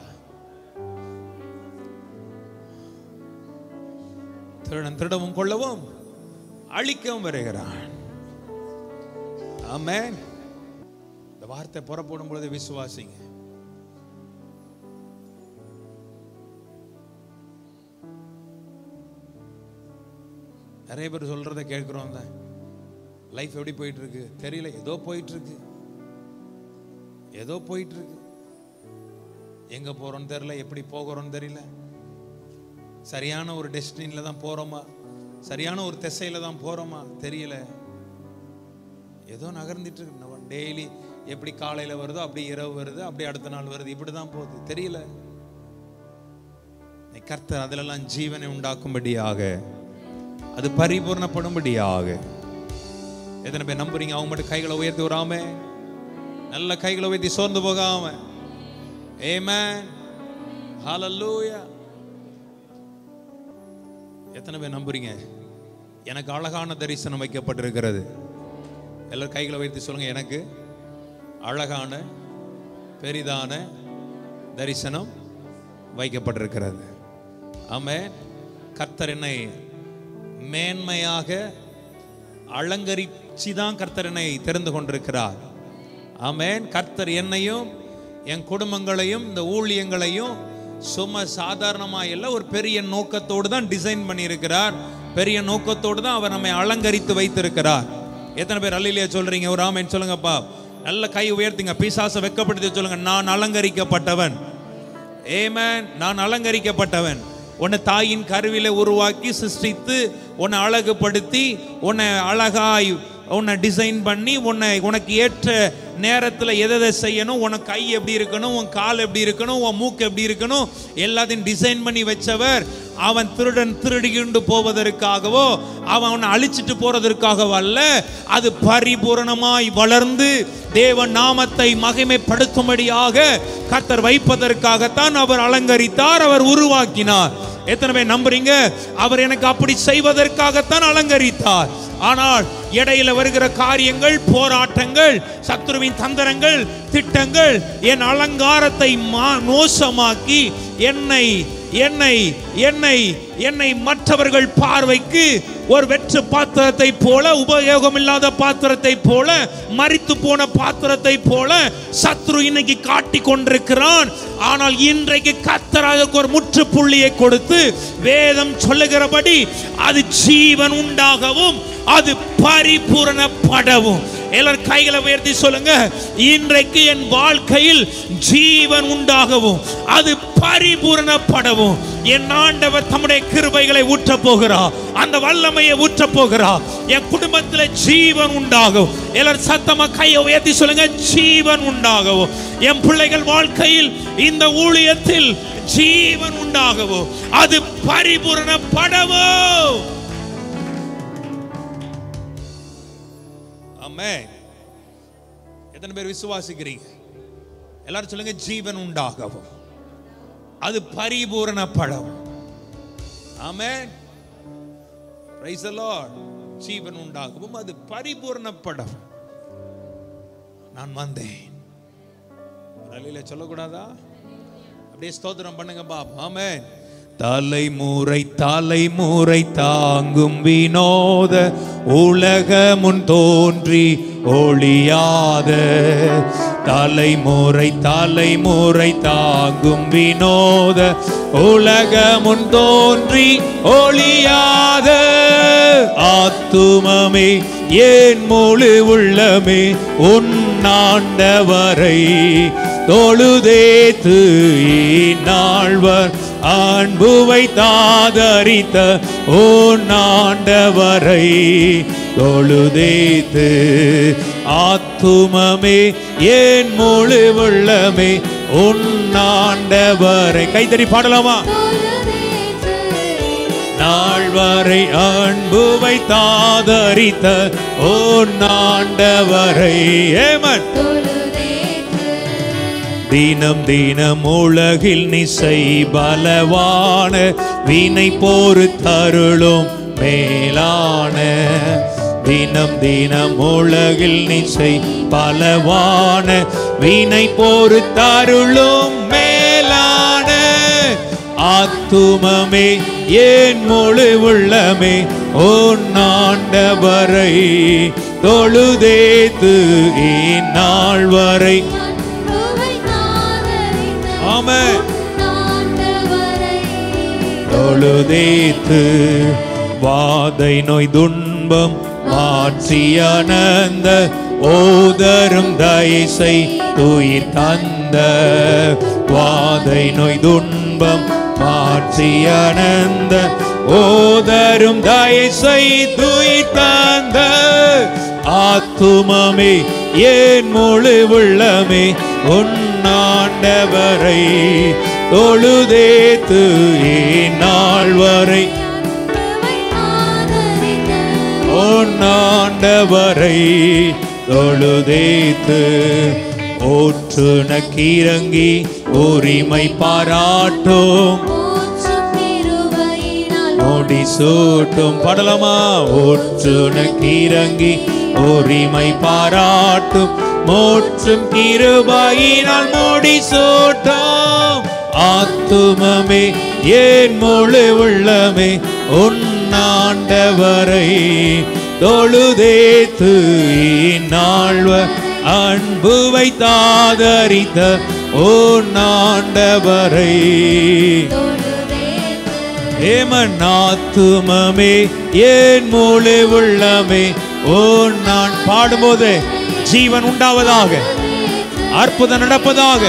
திருடன் திருடவும் கொள்ளவும் அழிக்கவும் வருகிறான் ஆமென் இந்த வார்த்தை புறப்படும் பொழுது விசுவாசிங்க நிறைய பேர் சொல்றதை கேட்கிறோம் தான் லைஃப் எப்படி போயிட்டு இருக்கு தெரியல ஏதோ போயிட்டு இருக்கு ஏதோ போயிட்டு இருக்கு எங்க போறோம்னு தெரியல எப்படி போகிறோம்னு தெரியல சரியான ஒரு டெஸ்டினில தான் போறோமா சரியான ஒரு திசையில தான் போறோமா தெரியல ஏதோ நகர்ந்துட்டு இருக்கு டெய்லி எப்படி காலையில வருதோ அப்படி இரவு வருது அப்படி அடுத்த நாள் வருது இப்படி தான் போகுது தெரியல நீ கர்த்தர் அதிலெல்லாம் ஜீவனை உண்டாக்கும்படியாக அது பரிபூர்ணப்படும்படியாக எத்தனை பேர் நம்புறீங்க அவங்க மட்டும் கைகளை உயர்த்தி விடாம நல்ல கைகளை உயர்த்தி சோர்ந்து போகாம ஏமேன் ஹalleluya எத்தனை பேர் நம்புறீங்க எனக்கு அழகான தரிசனம் வைக்கப்பட்டிருக்கிறது எல்லாரும் கைகளை உயர்த்தி சொல்லுங்க எனக்கு அழகான பெரிதான தரிசனம் வைக்கப்பட்டிருக்கிறது ஆமென் கர்த்தர் என்னை மேன்மையாக அலங்கரிச்சு தான் கர்த்தர் என்னை தெரிந்து கொண்டிருக்கிறார் ஆமென் கர்த்தர் என்னையும் என் குடும்பங்களையும் இந்த ஊழியங்களையும் சும்மா சாதாரணமா இல்ல ஒரு பெரிய நோக்கத்தோடு தான் டிசைன் பண்ணியிருக்கிறார் பெரிய நோக்கத்தோடு தான் அவர் நம்மை அலங்கரித்து வைத்திருக்கிறார் எத்தனை பேர் அல்லையிலேயே சொல்றீங்க ஒரு ஆமென் சொல்லுங்கப்பா நல்ல கை உயர்த்துங்க பிசாசை வெக்கப்படுத்தி சொல்லுங்க நான் அலங்கரிக்கப்பட்டவன் ஏமேன் நான் அலங்கரிக்கப்பட்டவன் உன்னை தாயின் கருவில உருவாக்கி சிருஷ்டித்து உன்னை அழகுபடுத்தி உன்னை அழகாய் உன்னை டிசைன் பண்ணி உன்னை உனக்கு ஏற்ற நேரத்தில் எதை எதை செய்யணும் உனக்கு கை எப்படி இருக்கணும் உன் கால் எப்படி இருக்கணும் உன் மூக்கு எப்படி இருக்கணும் எல்லாத்தையும் டிசைன் பண்ணி வச்சவர் அவன் திருடன் திருடிக்கிண்டு போவதற்காகவோ அவன் அவனை அழிச்சிட்டு போறதற்காகவோ அல்ல அது பரிபூரணமாய் வளர்ந்து தேவன் நாமத்தை மகிமைப்படுத்தும்படியாக கர்த்தர் வைப்பதற்காகத்தான் அவர் அலங்கரித்தார் அவர் உருவாக்கினார் எத்தனை பேர் நம்புறீங்க அவர் எனக்கு அப்படி செய்வதற்காகத்தான் அலங்கரித்தார் ஆனால் இடையில வருகிற காரியங்கள் போராட்டங்கள் சத்துருவின் தந்திரங்கள் திட்டங்கள் என் அலங்காரத்தை மா- மோசமாக்கி என்னை என்னை என்னை என்னை மற்றவர்கள் பார்வைக்கு ஒரு வெற்று பாத்திரத்தை போல உபயோகம் இல்லாத பாத்திரத்தை போல மரித்து போன பாத்திரத்தை போல சத்ரு இன்னைக்கு காட்டி கொண்டிருக்கிறான் ஆனால் இன்றைக்கு கத்தர் அதற்கு ஒரு முற்றுப்புள்ளியை கொடுத்து வேதம் சொல்லுகிறபடி அது ஜீவன் உண்டாகவும் அது பரிபூரணப்படவும் எல்லாரும் கைகளை உயர்த்தி சொல்லுங்க இன்றைக்கு என் வாழ்க்கையில் ஜீவன் உண்டாகவும் அது பரிபூரணப்படவும் என் ஆண்டவர் தம்முடைய கிருபைகளை ஊற்ற போகிறார் அந்த வல்லமையை ஊற்ற போகிறார் என் குடும்பத்தில் ஜீவன் உண்டாகும் எல்லாரும் சத்தமா கையை உயர்த்தி சொல்லுங்க ஜீவன் உண்டாகவும் என் பிள்ளைகள் வாழ்க்கையில் இந்த ஊழியத்தில் ஜீவன் உண்டாகவும் அது பரிபூரணப்படவும் ஆமென் எத்தனை பேர் விசுவாசிக்கிறீங்க எல்லாரும் சொல்லுங்க ஜீவன் உண்டாகவும் அது பரிபூரணப்படும் ஆமென் பிரைஸ் தி லார்ட் ஜீவன் உண்டாகவும் அது பரிபூரணப்படும் நான் வந்தேன் ரலில சொல்லக்கூடாதா அப்படியே ஸ்தோத்திரம் பண்ணுங்க பாப் ஆமென் தலைமுறை தலைமுறை தாங்கும் வினோத உலகமுன் தோன்றி ஒளியாத தலைமுறை தலைமுறை தாங்கும் வினோத உலகமுன் தோன்றி ஒளியாத ஆத்துமமே ஏன் முழு உள்ளமே உன்னாண்டவரை தொழுதேத்து நாள்வர் அன்புவை தாதரித்த ஓ நாண்டவரை தொழுதேத்து ஆத்துமமே ஏன் முழு உள்ளமே உன்னாண்டவரை கைத்தறி பாடலாமா நாள் வரை அன்புவை தாதரித்த ஓ நாண்டவரை ஏமன் தினம் தினம் உலகில் நிசை பலவான வினை போரு தருளும் மேலான தினம் தினம் உலகில் நிசை பலவான வினை போரு தருளும் மேலான ஆத்துமமே ஏன் முழு உள்ளமே ஓ நாண்டவரை தொழுதேத்து இந்நாள் வரை ஆமென். தொழுதேத்து வாதை நோய் துன்பம் மாற்றி அனந்த ஓதரும் தயசை துயிர் தந்த வாதை நோய் துன்பம் மாற்றி அனந்த ஓதரும் தயசை துயிர் தந்த ஆத்துமமே ஏன் முழு உள்ளமே உன்னாண்டவரை தொழுதேத்து நாள் வரை உன்னாண்டவரை தொழுதேத்து ஓற்றுன கீரங்கி உரிமை பாராட்டும் முடி சூட்டும் படலமா ஒற்றுன கீரங்கி உரிமை பாராட்டும் மோற்றும் கிருபாயினால் முடி சூட்டும் ஆத்துமமே ஏன் முழு உள்ளமே உன்னாண்டவரை தொழுதேத்து நாள்வ அன்புவை தாதரித்த ஓ நாண்டவரை ஏமநாத்துமமே ஏன் மூளை உள்ளமே ஓ நான் பாடும்போது ஜீவன் உண்டாவதாக அற்புதம் நடப்பதாக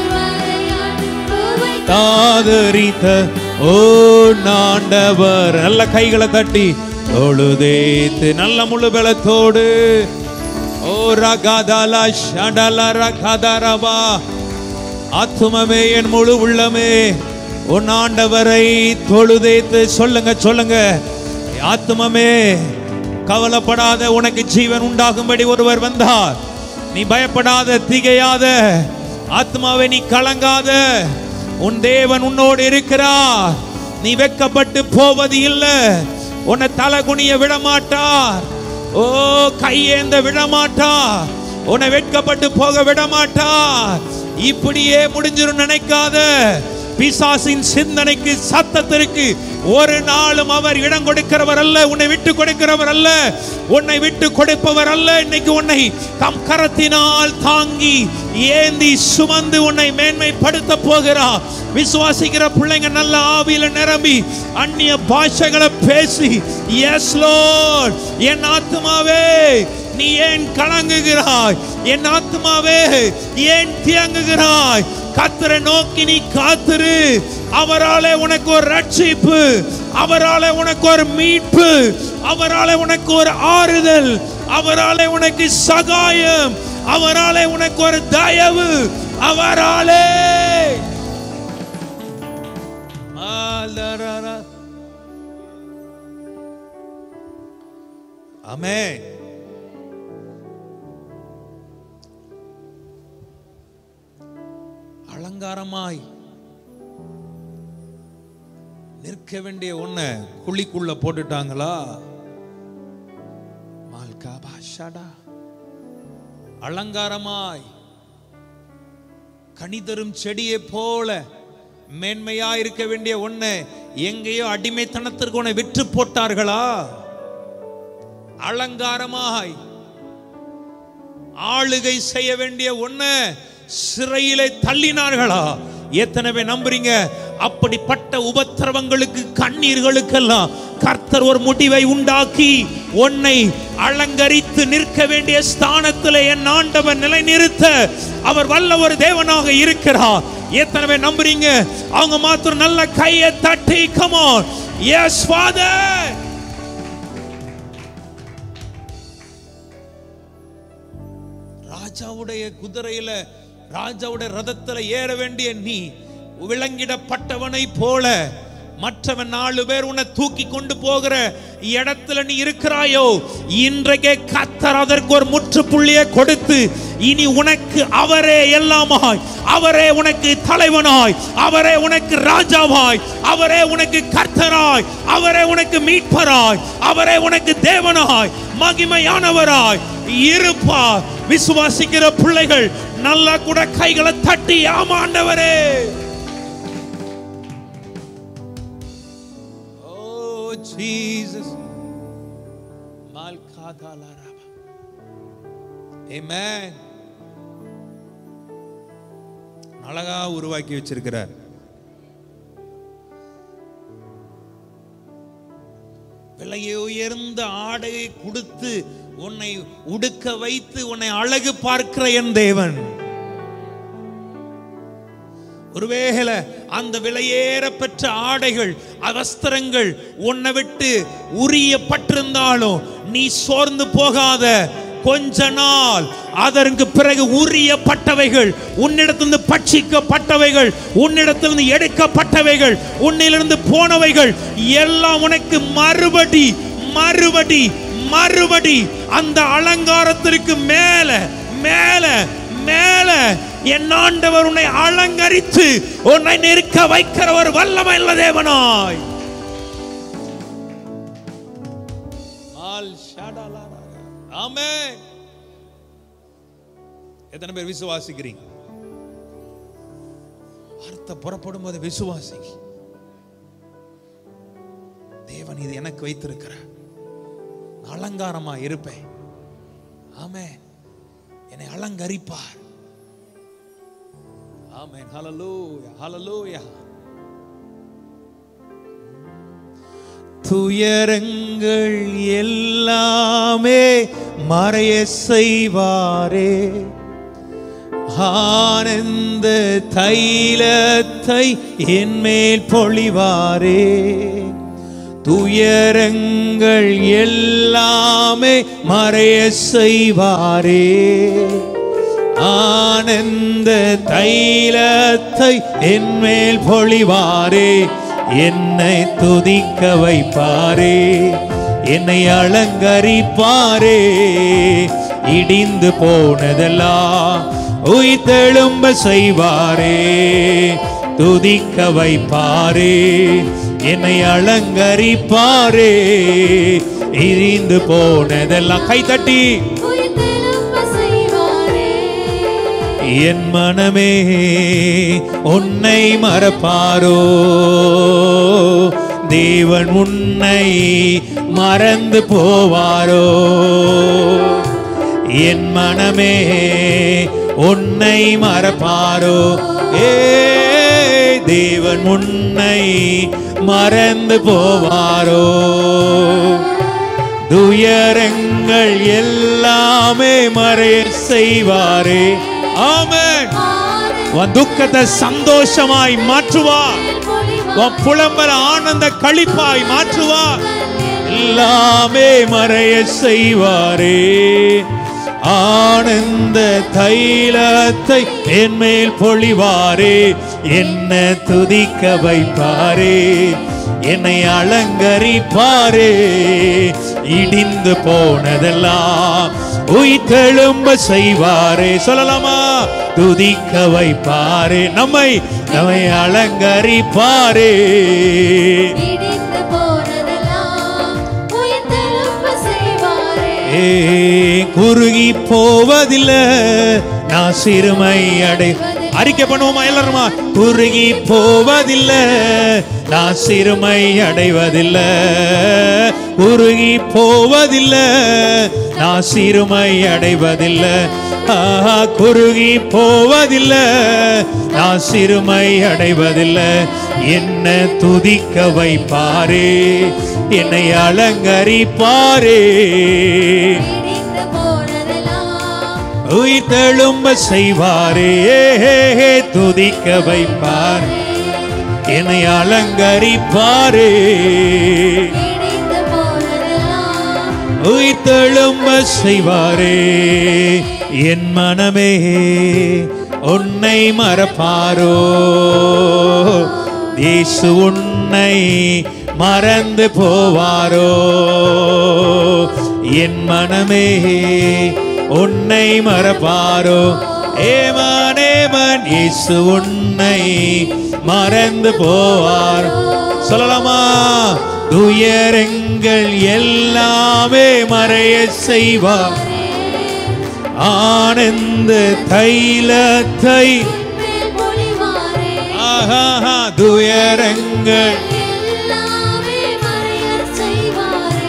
தாதரித்த ஓ நாண்டவர் நல்ல கைகளை தட்டி தொழுதேத்து நல்ல முழு பலத்தோடு ஓ ரகாதலா ஷடல ரகாதரபா ஆத்துமமே என் முழு உள்ளமே உன் ஆண்டவரை தொழுதேத்து சொல்லுங்க சொல்லுங்க ஆத்துமமே கவலைப்படாத உனக்கு ஜீவன் உண்டாகும்படி ஒருவர் வந்தார் நீ பயப்படாத திகையாத ஆத்மாவை நீ கலங்காத உன் தேவன் உன்னோடு இருக்கிறார் நீ வெக்கப்பட்டு போவது இல்லை உன்னை தலகுனிய விடமாட்டார் ஓ கையேந்த விடமாட்டார் உன்னை வெட்கப்பட்டு போக விடமாட்டார் இப்படியே முடிஞ்சிரும் நினைக்காத பிசாசின் சிந்தனைக்கு சத்தத்திற்கு ஒரு நாளும் அவர் இடம் கொடுக்கிறவர் அல்ல உன்னை விட்டு கொடுக்கிறவர் அல்ல உன்னை விட்டு கொடுப்பவர் அல்ல இன்னைக்கு உன்னை தம் கரத்தினால் தாங்கி ஏந்தி சுமந்து உன்னை மேன்மைப்படுத்த போகிறார் விசுவாசிக்கிற பிள்ளைங்க நல்ல ஆவியில நிரம்பி அந்நிய பாஷைகளை பேசி எஸ் லோட் என் ஆத்மாவே நீ ஏன் கலங்குகிறாய் என் ஆத்மாவே ஏன் தியங்குகிறாய் கத்தரை நோக்கி நீ காத்துரு அவராலே உனக்கு ஒரு ரட்சிப்பு அவராலே உனக்கு ஒரு மீட்பு அவராலே உனக்கு ஒரு ஆறுதல் அவராலே உனக்கு சகாயம் அவராலே உனக்கு ஒரு தயவு அவராலே ஆலரர. ஆமென் அலங்காரமாய் நிற்க வேண்டிய ஒண்ண குழிக்குள்ள போட்டுட்டாங்களா மால்காபா ஷடா அலங்காரமாய் கனி தரும் செடியை போல மேன்மையா இருக்க வேண்டிய ஒண்ணு எங்கேயோ அடிமைத்தனத்திற்கு உன்னை விற்று போட்டார்களா அலங்காரமாய் ஆளுகை செய்ய வேண்டிய ஒண்ணு சிறையிலே தள்ளினார்களா எத்தனை பேர் நம்புறீங்க அப்படிப்பட்ட உபத்திரவங்களுக்கு கண்ணீர்களுக்கெல்லாம் கர்த்தர் ஒரு முடிவை உண்டாக்கி உன்னை அலங்கரித்து நிற்க வேண்டிய ஸ்தானத்தில் என் ஆண்டவர் நிலைநிறுத்த அவர் வல்ல ஒரு தேவனாக இருக்கிறார் எத்தனை பேர் நம்புறீங்க அவங்க மாத்திரம் நல்ல கையை தட்டி கமான் எஸ் ஃபாதர் ராஜாவுடைய குதிரையில ராஜாவுடைய ரதத்துல ஏற வேண்டிய நீ விலங்கிடப்பட்டவனை போல மற்றவன் நாலு பேர் உன்னை தூக்கி கொண்டு போகிற இடத்துல நீ இருக்கிறாயோ இன்றைக்கே கத்தர் அதற்கு ஒரு முற்றுப்புள்ளியை கொடுத்து இனி உனக்கு அவரே எல்லாமாய் அவரே உனக்கு தலைவனாய் அவரே உனக்கு ராஜாவாய் அவரே உனக்கு கர்த்தராய் அவரே உனக்கு மீட்பராய் அவரே உனக்கு தேவனாய் மகிமையானவராய் இருப்பார் விசுவாசிக்கிற பிள்ளைகள் நல்லா கூட கைகளை தட்டி ஆமாண்டவரே ஓ ஜீசஸ் மால்காதாலாராபா ஆமென் அழகா உருவாக்கி வச்சிருக்கிறார் விலையை உயர்ந்த ஆடையை கொடுத்து உன்னை உடுக்க வைத்து உன்னை அழகு பார்க்கிற என் தேவன் ஒருவேளை அந்த விலையேற பெற்ற ஆடைகள் அவஸ்திரங்கள் உன்னை விட்டு உரியப்பட்டிருந்தாலும் நீ சோர்ந்து போகாத கொஞ்ச நாள் அதற்கு பிறகு உரியப்பட்டவைகள் உன்னிடத்திலிருந்து பட்சிக்கப்பட்டவைகள் உன்னிடத்திலிருந்து எடுக்கப்பட்டவைகள் உன்னிலிருந்து போனவைகள் எல்லாம் உனக்கு மறுபடி மறுபடி மறுபடி அந்த அலங்காரத்திற்கு மேல மேல மேல என் ஆண்டவர் உன்னை அலங்கரித்து உன்னை நிற்க வைக்கிற ஒரு வல்லமையுள்ள தேவனாய் ஆல் ஷடலாரா. ஆமென் எத்தனை பேர் விசுவாசிக்கிறீங்க வார்த்தை புறப்படும் போது விசுவாசி தேவன் இது எனக்கு வைத்திருக்கிறார் நான் அலங்காரமா இருப்பேன் ஆமே என்னை அலங்கரிப்பார் ஆமென் ஹalleluya ஹalleluya துயரங்கள் எல்லாமே மறைய செய்வாரே ஆனந்த தைலத்தை என்மேல் பொழிவாரே துயரங்கள் எல்லாமே மறைய செய்வாரே ஆனந்த தைலத்தை என்மேல் பொழிவாரே என்னை துதிக்க வைப்பாரே என்னை அலங்கரிப்பாரே இடிந்து போனதெல்லாம் உயிர்த்தெழும்ப செய்வாரே துதிக்க வைப்பாரே என்னை அலங்கரிப்பாரே இடிந்து போனதெல்லாம் கைதட்டி உயிர்த்தெழும்ப செய்வாரே என் மனமே உன்னை மறப்பாரோ தேவன் உன்னை மறந்து போவாரோ என் மனமே உன்னை மறப்பாரோ ஏ தேவன் உன்னை மறந்து போவாரோ துயரங்கள் எல்லாமே மறைய செய்வாரே ஆமென் உன் துக்கத்தை சந்தோஷமாய் மாற்றுவார் உன் புலம்பல ஆனந்த களிப்பாய் மாற்றுவார் எல்லாமே மறைய செய்வாரே ஆனந்த தைலத்தை என் மேல் பொழிவாரே என்ன துதிக்க வைப்பாரே என்னை அலங்கரிப்பாரே இடிந்து போனதெல்லாம் உயிர்த்தெழும்ப செய்வாரே சொல்லலாமா துதிக்க வைப்பாரே நம்மை நம்மை அலங்கரிப்பாரே இடிந்து போனதெல்லாம் உயிர்த்தெழும்ப செய்வாரே ஏ குறுகி போவதில்லை நான் சிறுமை அடை அறிக்கை பண்ணுவோமா எல்லாருமா குறுகி போவதில்லை நான் சிறுமை அடைவதில்லை குறுகி போவதில்லை நான் சிறுமை அடைவதில்லை ஆஹா குறுகி போவதில்லை நான் சிறுமை அடைவதில்லை என்ன துதிக்க வைப்பாரே என்னை அலங்கரிப்பாரே பிடித்து போனதெல்லாம் உயிர் தெழும்ப செய்வாரே துதிக்க வைப்பார் என்னை அலங்கரிப்பாரே பிடித்து போனதெல்லாம் உயிர் தெழும்ப செய்வாரே என் மனமே உன்னை மறப்பாரோ இயேசு உன்னை மறந்து போவாரோ என் மனமே உன்னை மறப்பாரோ ஏமான் ஏமான் இயேசு உன்னை மறந்து போவார் சொல்லலாமா துயரங்கள் எல்லாமே மறைய செய்வார் ஆனந்த தைலத்தை மேல் பொழிவாரே ஆஹா துயரங்கள் எல்லாமே மறையச் செய்வாரே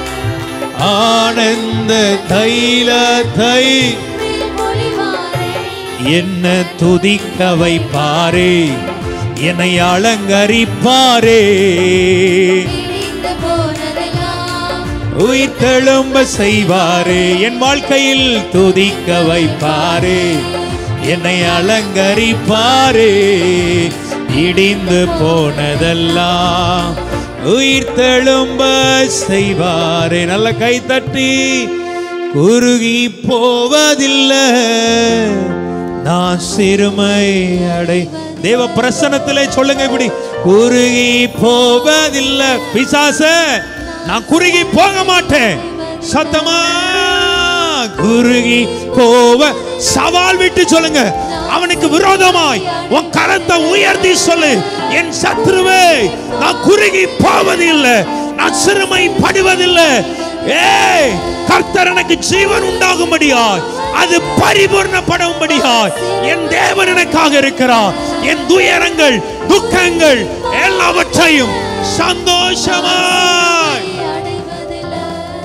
ஆனந்த தைலத்தை மேல் பொழிவாரே என்ன துதிக்க வைப்பாரே என்னை அலங்கரிப்பாரே பிடித்து போனதெல்லாம் உயிர் தெழும்ப செய்வாரே என் வாழ்க்கையில் துதிக்க வைப்பாரே என்னை அலங்கரிப்பாரே இடிந்து போனதெல்லாம் உயிர் தெழும்ப செய்வாரே நல்ல கை தட்டி குறுகி போவதில்லை நான் சிறுமை அடை தேவ பிரசனத்திலே சொல்லுங்க இப்படி குறுகி போவதில்லை பிசாச நான் குறுகி போக மாட்டேன் சத்தமா குறுகி போவ சவால் விட்டு சொல்லுங்க அவனுக்கு விரோதமாய் உன் கரத்தை உயர்த்தி சொல்லு என் சத்ருவே நான் குறுகி போவதில்லை நான் சிறுமைப்படுவதில்லை ஏய் கர்த்தர் எனக்கு ஜீவன் உண்டாகும்படியாய் அது பரிபூர்ணப்படும்படியாய் என் தேவன் எனக்காக இருக்கிறார் என் துயரங்கள் துக்கங்கள் எல்லாவற்றையும் சந்தோஷமாய் அடைவதில்லை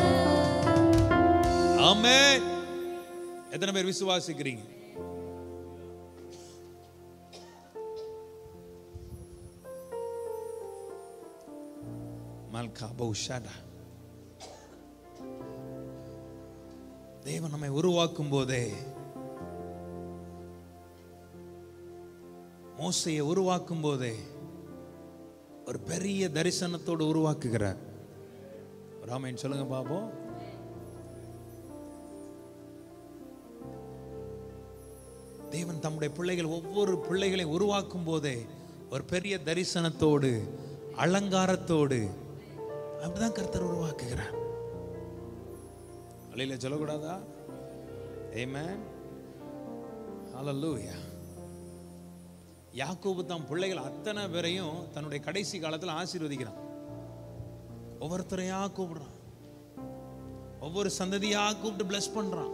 ஆமென் எத்தனை பேர் விசுவாசிக்கிறீங்க மல்கா பௌஷாடா தேவன் நம்மை உருவாக்கும் போதே மோசையை உருவாக்கும் போதே ஒரு பெரிய தரிசனத்தோடு உருவாக்குகிறார் ராமன் சொல்லுங்க பாப்போம் தேவன் தம்முடைய பிள்ளைகள் ஒவ்வொரு பிள்ளைகளை உருவாக்கும் போதே ஒரு பெரிய தரிசனத்தோடு அலங்காரத்தோடு அப்படிதான் கர்த்தர் உருவாக்குகிறார் அலையில சொல்லக்கூடாதா Amen. Hallelujah. யாக்கோபு தம் பிள்ளைகள் அத்தனை பேரையும் தன்னுடைய கடைசி காலத்தில் ஆசீர்வதிக்கிறான் ஒவ்வொருத்தரையா கூப்பிடுறான் ஒவ்வொரு சந்ததியா கூப்பிட்டு bless பண்றான்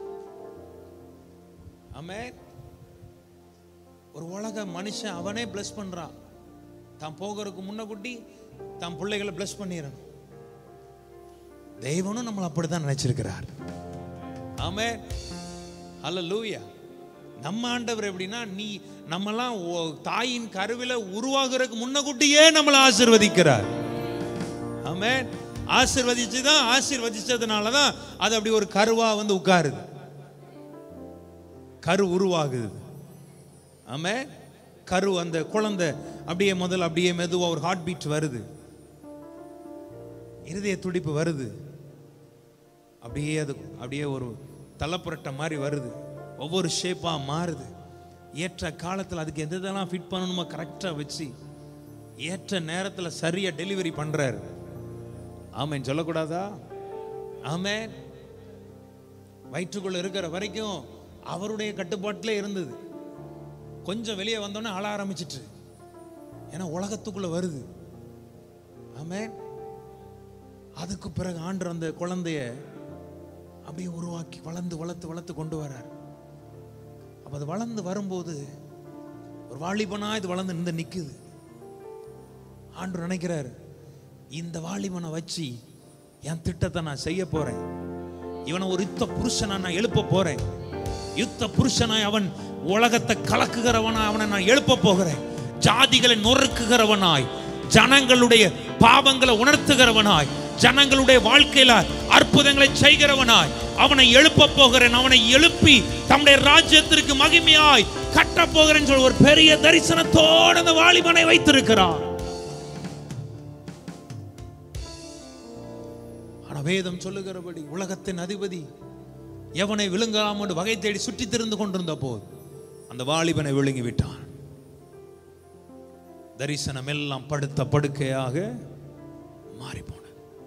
ஆமென் ஒரு உலக மனுஷன் அவனே bless பண்றான் தான் போகிறதுக்கு முன்னக்கூட்டி தன் பிள்ளைகளை bless பண்ணிடணும் தெய்வனும் நம்மளை அப்படித்தான் நினைச்சிருக்கிறார் ஆமென் ஹalleluya நம்ம ஆண்டவர் எப்படின்னா நீ நம்மலாம் ஓ- தாயின் கருவில உருவாகிறதுக்கு முன்னக்கூட்டியே நம்மளை ஆசீர்வதிக்கிறார் ஆமென் ஆசீர்வதிச்சு தான் ஆசீர்வதிச்சதுனால தான் அது அப்படி ஒரு கருவா வந்து உட்காருது கரு உருவாகுது ஆமே கரு அந்த குழந்தை அப்படியே முதல்ல அப்படியே மெதுவா ஒரு ஹார்ட் பீட் வருது இருதய துடிப்பு வருது அப்படியே அது அப்படியே ஒரு தலைப்புரட்ட மாதிரி வருது ஒவ்வொரு ஷேப்பா மாறுது ஏற்ற காலத்தில் அதுக்கு எது எதெல்லாம் ஃபிட் பண்ணணுமோ கரெக்டாக வச்சு ஏற்ற நேரத்தில் சரியா டெலிவரி பண்றாரு ஆமென் சொல்லக்கூடாதா ஆமென் வயிற்றுக்குள்ள இருக்கிற வரைக்கும் அவருடைய கட்டுப்பாட்டிலே இருந்தது கொஞ்சம் வெளியே வந்தோன்னே அழ ஆரம்பிச்சிட்டு ஏன்னா உலகத்துக்குள்ள வருது ஆமென் அதுக்கு பிறகு ஆண்டர் அந்த குழந்தைய அப்படியே உருவாக்கி வளர்ந்து வளர்த்து வளர்த்து கொண்டு வரார் அப்ப அது வளர்ந்து வரும்போது ஒரு வாலிபனா இது வளர்ந்து நின்று நிக்குது ஆண்டு நினைக்கிறாரு இந்த வாலிபனை வச்சு என் திட்டத்தை நான் செய்ய போறேன் இவனை ஒரு யுத்த புருஷனா நான் எழுப்ப போறேன் யுத்த புருஷனாய் அவன் உலகத்தை கலக்குகிறவனாய் அவனை நான் எழுப்ப போகிறேன் ஜாதிகளை நொறுக்குகிறவனாய் ஜனங்களுடைய பாவங்களை உணர்த்துகிறவனாய் ஜனங்களுடைய வாழ்க்கையில அற்புதங்களை செய்கிறவனாய் அவனை எழுப்ப போகிறேன் அவனை எழுப்பி தம்முடைய ராஜ்யத்திற்கு மகிமையாய் கட்ட போகிறேன் சொல்லி ஒரு பெரிய தரிசனத்தோடு அந்த வாலிபனை வைத்திருக்கிறான் ஆனா வேதம் சொல்லுகிறபடி உலகத்தின் அதிபதி எவனை விழுங்கலாம் என்று வகை தேடி சுற்றி திரிந்து கொண்டிருந்த போது அந்த வாலிபனை விழுங்கி விட்டான் தரிசனம் எல்லாம் படுத்த படுக்கையாக மாறி போனது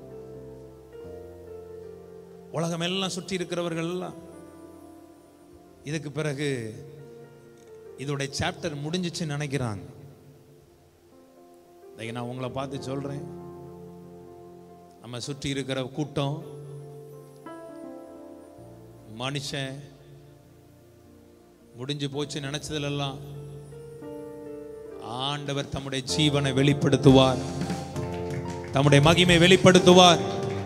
உலகம் எல்லாம் சுற்றி இருக்கிறவர்கள் எல்லாம் இதுக்கு பிறகு இதோட சாப்டர் முடிஞ்சிச்சுன்னு நினைக்கிறாங்க இன்னைக்கு நான் உங்களை பார்த்து சொல்றேன் நம்ம சுற்றி இருக்கிற கூட்டம் மனுஷன் முடிஞ்சு போச்சு நினைச்சதுலெல்லாம் ஆண்டவர் தம்முடைய ஜீவனை வெளிப்படுத்துவார் தம்முடைய மகிமை வெளிப்படுத்துவார்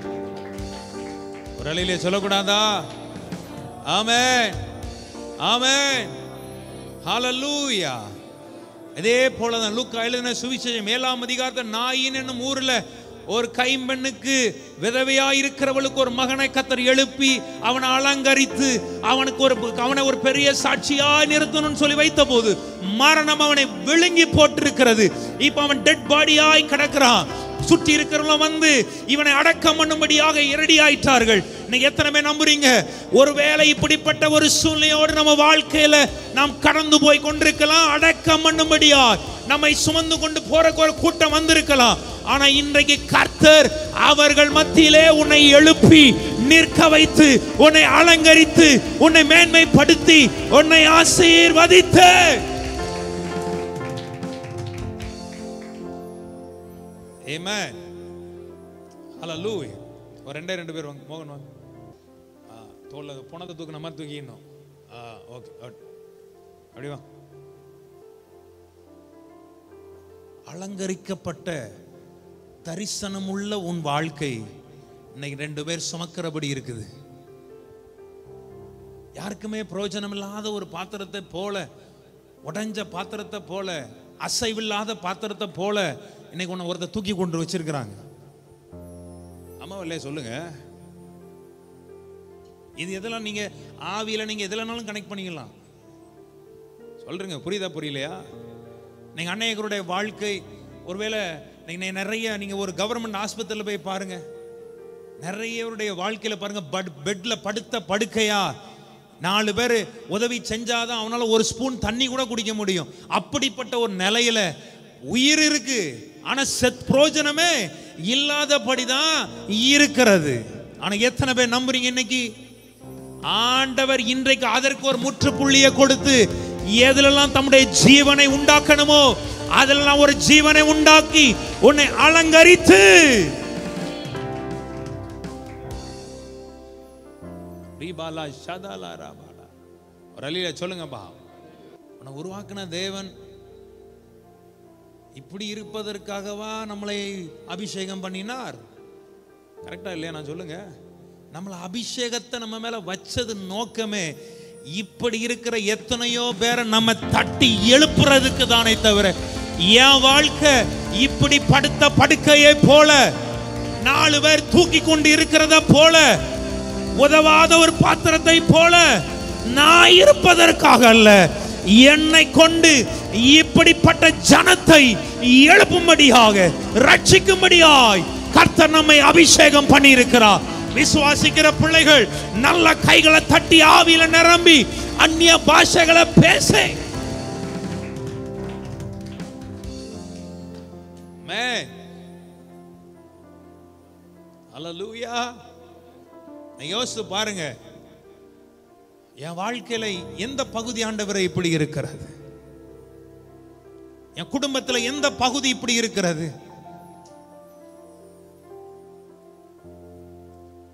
ஒரு அலையிலே சொல்லக்கூடாதா ஆமென் ஆமென் ஹalleluya இதே போல தான் லூக்கா எழுதின சுவிசேஷம் ஏழாம் அதிகாரத்தை நாயின் என்னும் ஊர்ல ஒரு கைம்பெண்ணுக்கு விதவையா இருக்கிறவளுக்கு ஒரு மகனை கத்தர் எழுப்பி அவனை அலங்கரித்து அவனுக்கு ஒரு அவனை ஒரு பெரிய சாட்சியா நிறுத்தணும்னு சொல்லி வைத்த போது மரணம் அவனை விழுங்கி போட்டிருக்கிறது இப்ப அவன் டெட் பாடியாய் கிடக்கிறான் சுற்றி இருக்கிறவங்க வந்து இவனை அடக்கம் பண்ணும்படியாக இரடி ஆயிட்டார்கள் இன்னைக்கு எத்தனை பேர் நம்புறீங்க ஒருவேளை இப்படிப்பட்ட ஒரு சூழ்நிலையோடு நம்ம வாழ்க்கையில நாம் கடந்து போய் கொண்டிருக்கலாம் அடக்கம் பண்ணும்படியா நம்மை சுமந்து கொண்டு போற ஒரு கூட்டம் வந்திருக்கலாம் ஆனா இன்றைக்கு கர்த்தர் அவர்கள் மத்தியிலே உன்னை எழுப்பி நிற்க வைத்து உன்னை அலங்கரித்து உன்னை மேன்மைப்படுத்தி உன்னை ஆசீர்வதித்து Amen. Hallelujah. ஒரு ரெண்டே ரெண்டு பேர் வாங்க மோகன் வாங்க ஆ, தோல்ல புனத்தை தூக்கு நம்ம தூக்கிடணும் ஆ ஓகே அப்படி வா அலங்கரிக்கப்பட்ட தரிசனமுள்ள உன் வாழ்க்கை இன்னைக்கு ரெண்டு பேர் சுமக்கிறபடி இருக்குது யாருக்குமே பிரயோஜனம் இல்லாத ஒரு பாத்திரத்தை போல உடைஞ்ச பாத்திரத்தை போல அசைவில்லாத பாத்திரத்தை போல இன்னைக்கு உன்னை ஒருத்தர் தூக்கி கொண்டு வச்சிருக்கிறாங்க ஆமா இல்லையா சொல்லுங்க இது எதெல்லாம் நீங்க ஆவியில நீங்க எதுலனாலும் கனெக்ட் பண்ணிக்கலாம் சொல்றீங்க புரியுதா புரியலையா நீங்க அன்னையர்களுடைய வாழ்க்கை ஒருவேளை நீங்க நிறைய நீங்க ஒரு கவர்மெண்ட் ஆஸ்பத்திரியில் போய் பாருங்க நிறையவருடைய வாழ்க்கையில பாருங்க பெட்ல படுத்த படுக்கையா நாலு பேர் உதவி செஞ்சாதான் அவனால ஒரு ஸ்பூன் தண்ணி கூட குடிக்க முடியும் அப்படிப்பட்ட ஒரு நிலையில உயிர் இருக்கு ஆனா செத் பிரோஜனமே இல்லாதபடிதான் இருக்கிறது ஆனா எத்தனை பேர் நம்புறீங்க இன்னைக்கு ஆண்டவர் இன்றைக்கு அதற்கு ஒரு முற்றுப்புள்ளியை கொடுத்து எதுலெல்லாம் தம்முடைய ஜீவனை உண்டாக்கணுமோ அதெல்லாம் ஒரு ஜீவனை உண்டாக்கி உன்னை அலங்கரித்து ரீபாலா ஷதாலா ராபாலா ஒரு அலியில சொல்லுங்கப்பா உன்னை உருவாக்கின தேவன் இப்படி இருப்பதற்காகவா நம்மளை அபிஷேகம் பண்ணினார் கரெக்டா இல்லையா நான் சொல்லுங்க நம்மளை அபிஷேகத்தை நம்ம மேல வச்சது நோக்கமே இப்படி இருக்கிற எத்தனையோ பேரை நம்ம தட்டி எழுப்புறதுக்கு தானே தவிர என் வாழ்க்கை இப்படி படுத்த படுக்கையை போல நாலு பேர் தூக்கி கொண்டு இருக்கிறத போல உதவாத ஒரு பாத்திரத்தை போல நான் இருப்பதற்காக அல்ல என்னை கொண்டு இப்படிப்பட்ட ஜனத்தை எழுப்பும்படியாக ரட்சிக்கும்படியாய் கர்த்தர் நம்மை அபிஷேகம் பண்ணி இருக்கிறார் விசுவாசிக்கிற பிள்ளைகள் நல்ல கைகளை தட்டி ஆவியில நிரம்பி அந்நிய பாஷைகளை பேச அல்லூயா யோசித்து பாருங்க என் வாழ்க்கையில எந்த பகுதி ஆண்டவரை இப்படி இருக்கிறது என் குடும்பத்துல எந்த பகுதி இப்படி இருக்கிறது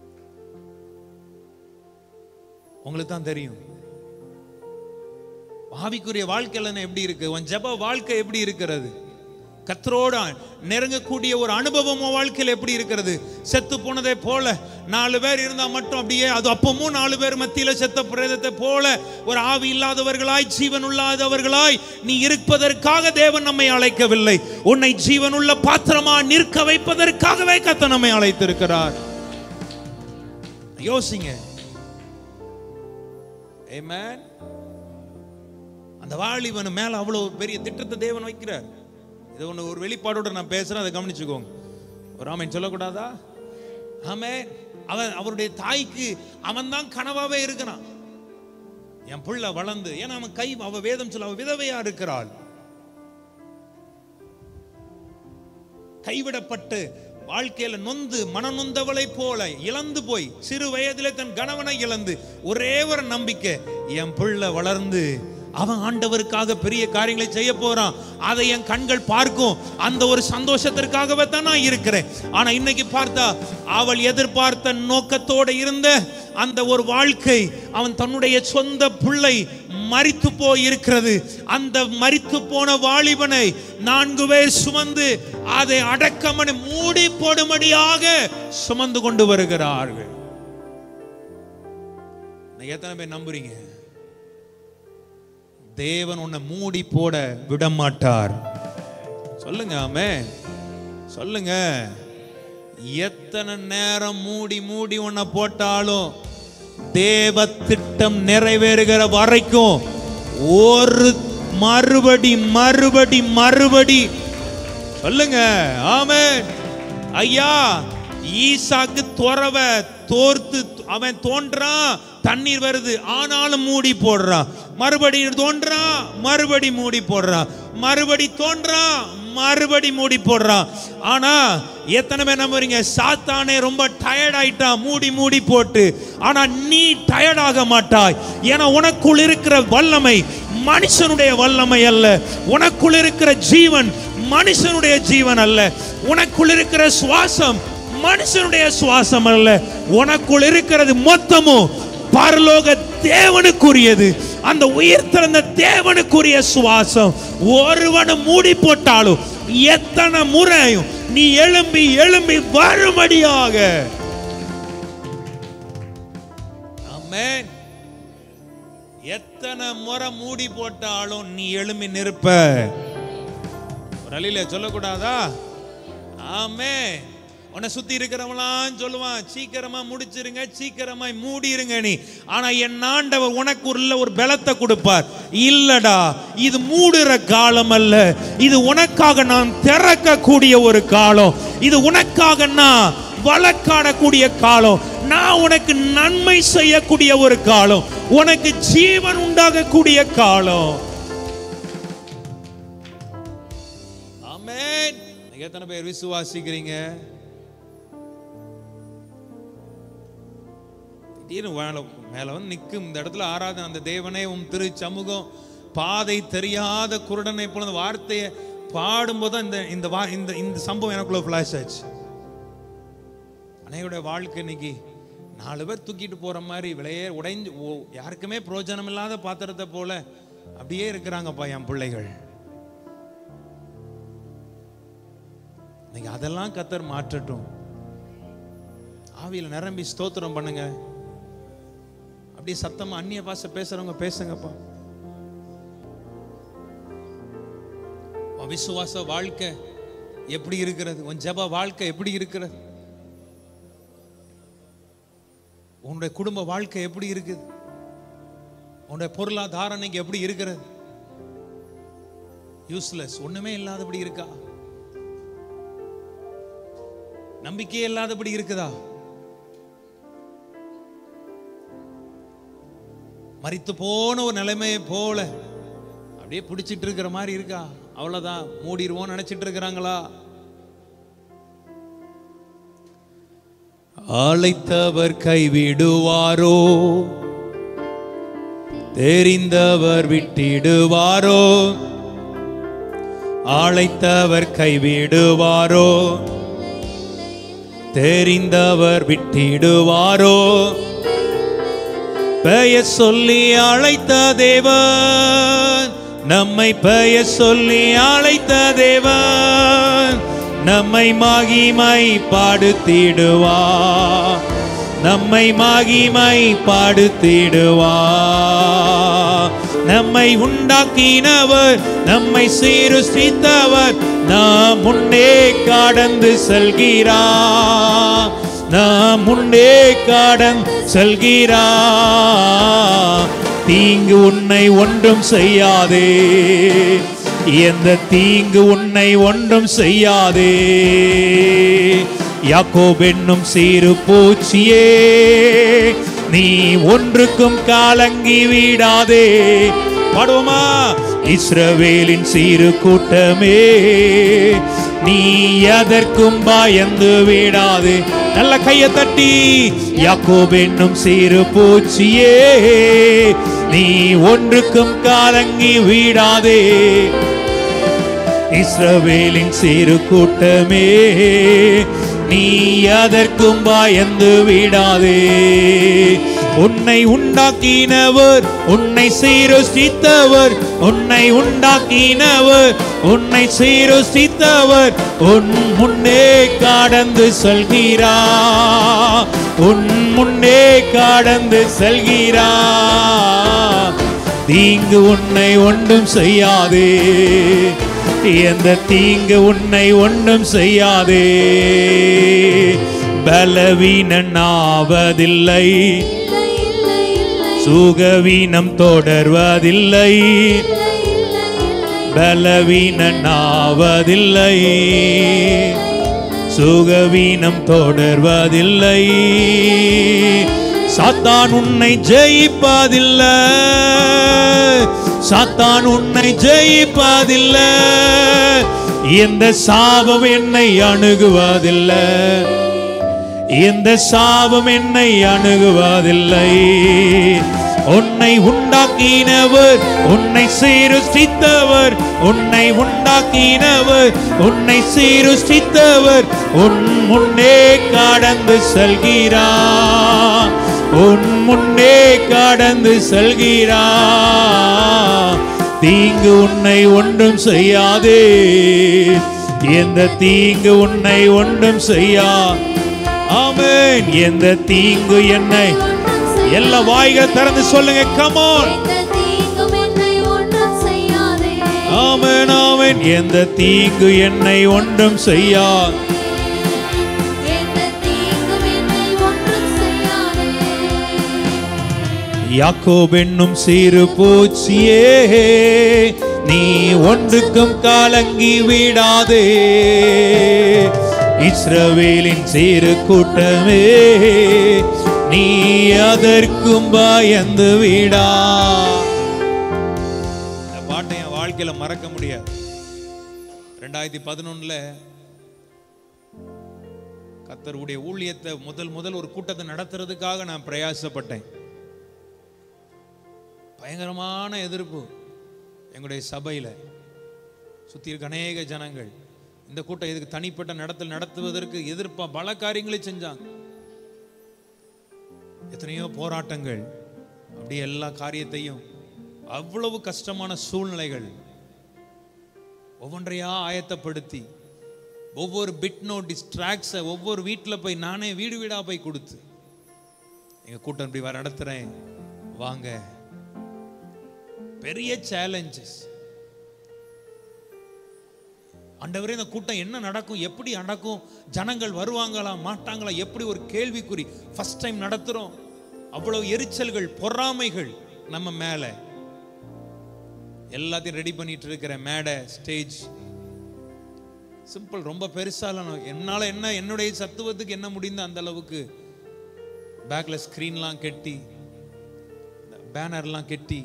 உங்களுக்கு தான் தெரியும் ஆவிக்குரிய வாழ்க்கையில எப்படி இருக்கு உன் ஜெப வாழ்க்கை எப்படி இருக்கிறது கத்தரோட நெருங்கக்கூடிய ஒரு அனுபவம் உன் வாழ்க்கையில் எப்படி இருக்கிறது செத்து போனதை போல நாலு பேர் இருந்தா மட்டும் அப்படியே அது அப்பமும் நாலு பேர் மத்தியில செத்த பிரேதத்தை போல ஒரு ஆவி இல்லாதவர்களாய் ஜீவன் இல்லாதவர்களாய் நீ இருப்பதற்காக தேவன் நம்மை அழைக்கவில்லை உன்னை ஜீவனுள்ள பாத்திரமா நிற்க வைப்பதற்காகவே கத்த நம்மை அழைத்திருக்கிறார் யோசிங்க Amen. அந்த வாலிபன் மேல அவ்வளவு ஒரு பெரிய திட்டத்தை தேவன் வைக்கிறார் இது ஒன்று ஒரு வெளிப்பாடோட நான் பேசுறேன் அதை கவனிச்சுக்கோங்க ஒரு ஆமேன் சொல்லக்கூடாதா ஆமே அவன் அவருடைய தாய்க்கு அவன் தான் கனவாவே இருக்கிறான் என் புள்ள வளர்ந்து ஏன்னா அவன் கை அவ வேதம் சொல்ல அவ விதவையா இருக்கிறாள் கைவிடப்பட்டு வாழ்க்கையில நொந்து மனநொந்தவளை போல இழந்து போய் சிறு வயதிலே தன் கணவனை இழந்து ஒரே ஒரு நம்பிக்கை என் புள்ள வளர்ந்து அவன் ஆண்டவருக்காக பெரிய காரியங்களை செய்ய போறான் அதை என் கண்கள் பார்க்கும் அந்த ஒரு சந்தோஷத்திற்காகவே தான் நான் இருக்கிறேன் ஆனா இன்னைக்கு பார்த்தா அவள் எதிர்பார்த்த நோக்கத்தோட இருந்த அந்த ஒரு வாழ்க்கை அவன் தன்னுடைய சொந்த பிள்ளை மரித்து போய் இருக்கிறது அந்த மரித்து போன வாலிபனை நான்கு பேர் சுமந்து அதை அடக்கமனு மூடி போடும்படியாக சுமந்து கொண்டு வருகிறார்கள் நீங்க எத்தனை பேர் நம்புறீங்க தேவன் உன்னை மூடி போட விட மாட்டார் சொல்லுங்க ஆமே சொல்லுங்க எத்தனை நேரம் மூடி மூடி உன்னை போட்டாலும் தேவ திட்டம் நிறைவேறுகிற வரைக்கும் ஒரு மறுபடி மறுபடி மறுபடி சொல்லுங்க ஆமே ஐயா ஈசாக்கு துறவ தோர்த்து அவன் தோன்றான் தண்ணீர் வருது ஆனாலும் மூடி போடுறான் மறுபடி தோன்றான் மறுபடி மூடி போடுறான் மறுபடி தோன்றான் மறுபடி மூடி போடுறான் ஆனா எத்தனை பேர் நம்புறீங்க சாத்தானே ரொம்ப டயர்ட் ஆயிட்டான் மூடி மூடி போட்டு ஆனா நீ டயர்ட் ஆக மாட்டாய் ஏன்னா உனக்குள் இருக்கிற வல்லமை மனுஷனுடைய வல்லமை அல்ல உனக்குள் இருக்கிற ஜீவன் மனுஷனுடைய ஜீவன் அல்ல உனக்குள் இருக்கிற சுவாசம் மனுஷனுடைய சுவாசம் அல்ல உனக்குள் இருக்கிறது மொத்தமும் பரலோக தேவனுக்குரியது அந்த உயிர் திறந்த தேவனுக்குரிய சுவாசம் ஒருவனும் மூடி போட்டாலும் எத்தனை முறையும் நீ எழும்பி எழும்பி வரும்படியாக ஆமென் எத்தனை முறை மூடி போட்டாலும் நீ எழும்பி நிற்ப ஒரு அழில சொல்லக்கூடாதா ஆமே உன்னை சுத்தி இருக்கிறவங்களாம் சொல்லுவான் சீக்கிரமா முடிச்சிருங்க சீக்கிரமா மூடிருங்க நீ ஆனா என் ஆண்டவர் உனக்கு உள்ள ஒரு பலத்தை கொடுப்பார் இல்லடா இது மூடுற காலம் அல்ல இது உனக்காக நான் திறக்கக்கூடிய ஒரு காலம் இது உனக்காக நான் வழக்காடக்கூடிய காலம் நான் உனக்கு நன்மை செய்யக்கூடிய ஒரு காலம் உனக்கு ஜீவன் உண்டாகக்கூடிய காலம் ஆமென் நீங்க எத்தனை பேர் விசுவாசிக்கிறீங்க திடீர்னு மேல மேல வந்து நிற்கும் இந்த இடத்துல ஆராதனை அந்த தேவனே உம் திரு சமூகம் பாதை தெரியாத குருடனை போல அந்த வார்த்தையை பாடும்போது தான் இந்த இந்த வா இந்த இந்த சம்பவம் எனக்குள்ள ஃபிளாஷ் ஆச்சு அன்னையோட வாழ்க்கை இன்னைக்கு நாலு பேர் தூக்கிட்டு போற மாதிரி விலையே உடைஞ்சு ஓ யாருக்குமே பிரயோஜனம் இல்லாத பாத்திரத்தை போல அப்படியே இருக்கிறாங்கப்பா என் பிள்ளைகள் நீங்க அதெல்லாம் கத்தர் மாற்றட்டும் ஆவியில் நிரம்பி ஸ்தோத்திரம் பண்ணுங்க அப்படியே சத்தமா அந்நிய பாஷை பேசுறவங்க பேசுங்கப்பா உன் விசுவாச வாழ்க்கை எப்படி இருக்கிறது உன் ஜெப வாழ்க்கை எப்படி இருக்கிறது உன்னுடைய குடும்ப வாழ்க்கை எப்படி இருக்குது உன்னுடைய பொருளாதாரம் இன்னைக்கு எப்படி இருக்கிறது யூஸ்லெஸ் ஒண்ணுமே இல்லாதபடி இருக்கா நம்பிக்கையே இல்லாதபடி இருக்குதா மரித்து போன ஒரு நிலைமையை போல அப்படியே பிடிச்சிட்டு இருக்கிற மாதிரி இருக்கா அவ்வளவுதான் மூடிடுவோம் நினைச்சிட்டு இருக்கிறாங்களா அழைத்தவர் கைவிடுவாரோ தெரிந்தவர் விட்டிடுவாரோ அழைத்தவர் கைவிடுவாரோ தெரிந்தவர் விட்டிடுவாரோ பெயர் சொல்லி அழைத்த தேவன் நம்மை பெயர் சொல்லி அழைத்த தேவன் நம்மை மகிமை பாடுத்திடுவா நம்மை மகிமை பாடுத்திடுவா நம்மை உண்டாக்கினவர் நம்மை சீருஷ்டித்தவர் நாம் முன்னே கடந்து செல்கிறார் நாம் முன்னே கடந்து செல்கிறார் தீங்கு உன்னை ஒன்றும் செய்யாதே எந்த தீங்கு உன்னை ஒன்றும் செய்யாதே யாக்கோப் என்னும் சீரு பூச்சியே நீ ஒன்றுக்கும் காலங்கி விடாதே பாடுவோமா இஸ்ரவேலின் சீரு கூட்டமே நீ எதற்கும் பயந்து விடாதே நல்ல கையை தட்டி யாக்கோப் என்னும் சீரு பூச்சியே நீ ஒன்றுக்கும் காலங்கி விடாதே இஸ்ரவேலின் சிறு கூட்டமே நீ அதற்கும் பயந்து விடாதே உன்னை உண்டாக்கினவர் உன்னை சீருஷ்டித்தவர் உன்னை உண்டாக்கினவர் உன்னை சீருஷ்டித்தவர் உன் முன்னே கடந்து செல்கிறா உன் முன்னே கடந்து செல்கிறா தீங்கு உன்னை ஒன்றும் செய்யாதே எந்த தீங்கு உன்னை ஒன்றும் செய்யாதே பலவீனனாவதில்லை இல்லை இல்லை இல்லை சுகவீனம் தொடர்வதில்லை இல்லை இல்லை இல்லை பலவீனனாவதில்லை சுகவீனம் தொடர்வதில்லை சாத்தான் உன்னை ஜெயிப்பதில்லை சாத்தான் உன்னை ஜெயிப்பதில்லை எந்த சாபம் என்னை அணுகுவதில்லை எந்த சாபம் என்னை அணுகுவதில்லை உன்னை உண்டாக்கினவர் உன்னை சீருஷ்டித்தவர் உன்னை உண்டாக்கினவர் உன்னை சீருஷ்டித்தவர் உன் முன்னே கடந்து செல்கிறா உன் முன்னே கடந்து செல்கிறா தீங்கு உன்னை ஒன்றும் செய்யாதே எந்த தீங்கு உன்னை ஒன்றும் செய்யா ஆமென் எந்த தீங்கு என்னை எல்லா வாய்கள் திறந்து சொல்லுங்க கமான் எந்த தீங்கும் என்னை ஒன்றும் செய்யாதே ஆமென் ஆமென் எந்த தீங்கு என்னை ஒன்றும் செய்யா எந்த தீங்கும் என்னை ஒன்றும் செய்யாதே யாக்கோப் என்னும் சிறு பூச்சியே நீ ஒன்றுக்கும் காலங்கி விடாதே இஸ்ரவேலின் சிறு கூட்டமே நீ அதற்கும் பயந்து விடா இந்த பாட்டை என் வாழ்க்கையில மறக்க முடியாது ரெண்டாயிரத்தி பதினொன்னுல கத்தருடைய ஊழியத்தை முதல் முதல் ஒரு கூட்டத்தை நடத்துறதுக்காக நான் பிரயாசப்பட்டேன் பயங்கரமான எதிர்ப்பு எங்களுடைய சபையில சுத்தி இருக்க அநேக ஜனங்கள் இந்த கூட்டம் இதுக்கு தனிப்பட்ட நடத்தல் நடத்துவதற்கு எதிர்ப்பா பல காரியங்களை செஞ்சாங்க எத்தனையோ போராட்டங்கள் அப்படி எல்லா காரியத்தையும் அவ்வளவு கஷ்டமான சூழ்நிலைகள் ஒவ்வொன்றையா ஆயத்தப்படுத்தி ஒவ்வொரு பிட் நோ டிஸ்ட்ராக்ஸை ஒவ்வொரு வீட்டில் போய் நானே வீடு வீடா போய் கொடுத்து எங்க கூட்டம் இப்படி வர நடத்துறேன் வாங்க பெரிய சேலஞ்சஸ் ஆண்டவரே இந்த கூட்டம் என்ன நடக்கும் எப்படி நடக்கும் ஜனங்கள் வருவாங்களா மாட்டாங்களா எப்படி ஒரு கேள்விக்குறி ஃபர்ஸ்ட் டைம் நடத்துறோம் அவ்வளவு எரிச்சல்கள் பொறாமைகள் நம்ம மேல எல்லாத்தையும் ரெடி பண்ணிட்டு இருக்கிற மேடை ஸ்டேஜ் சிம்பிள் ரொம்ப பெருசாலாம் என்னால என்ன என்னுடைய சத்துவத்துக்கு என்ன முடிந்த அந்த அளவுக்கு பேக்ல ஸ்கிரீன்லாம் கெட்டி பேனர்லாம் கெட்டி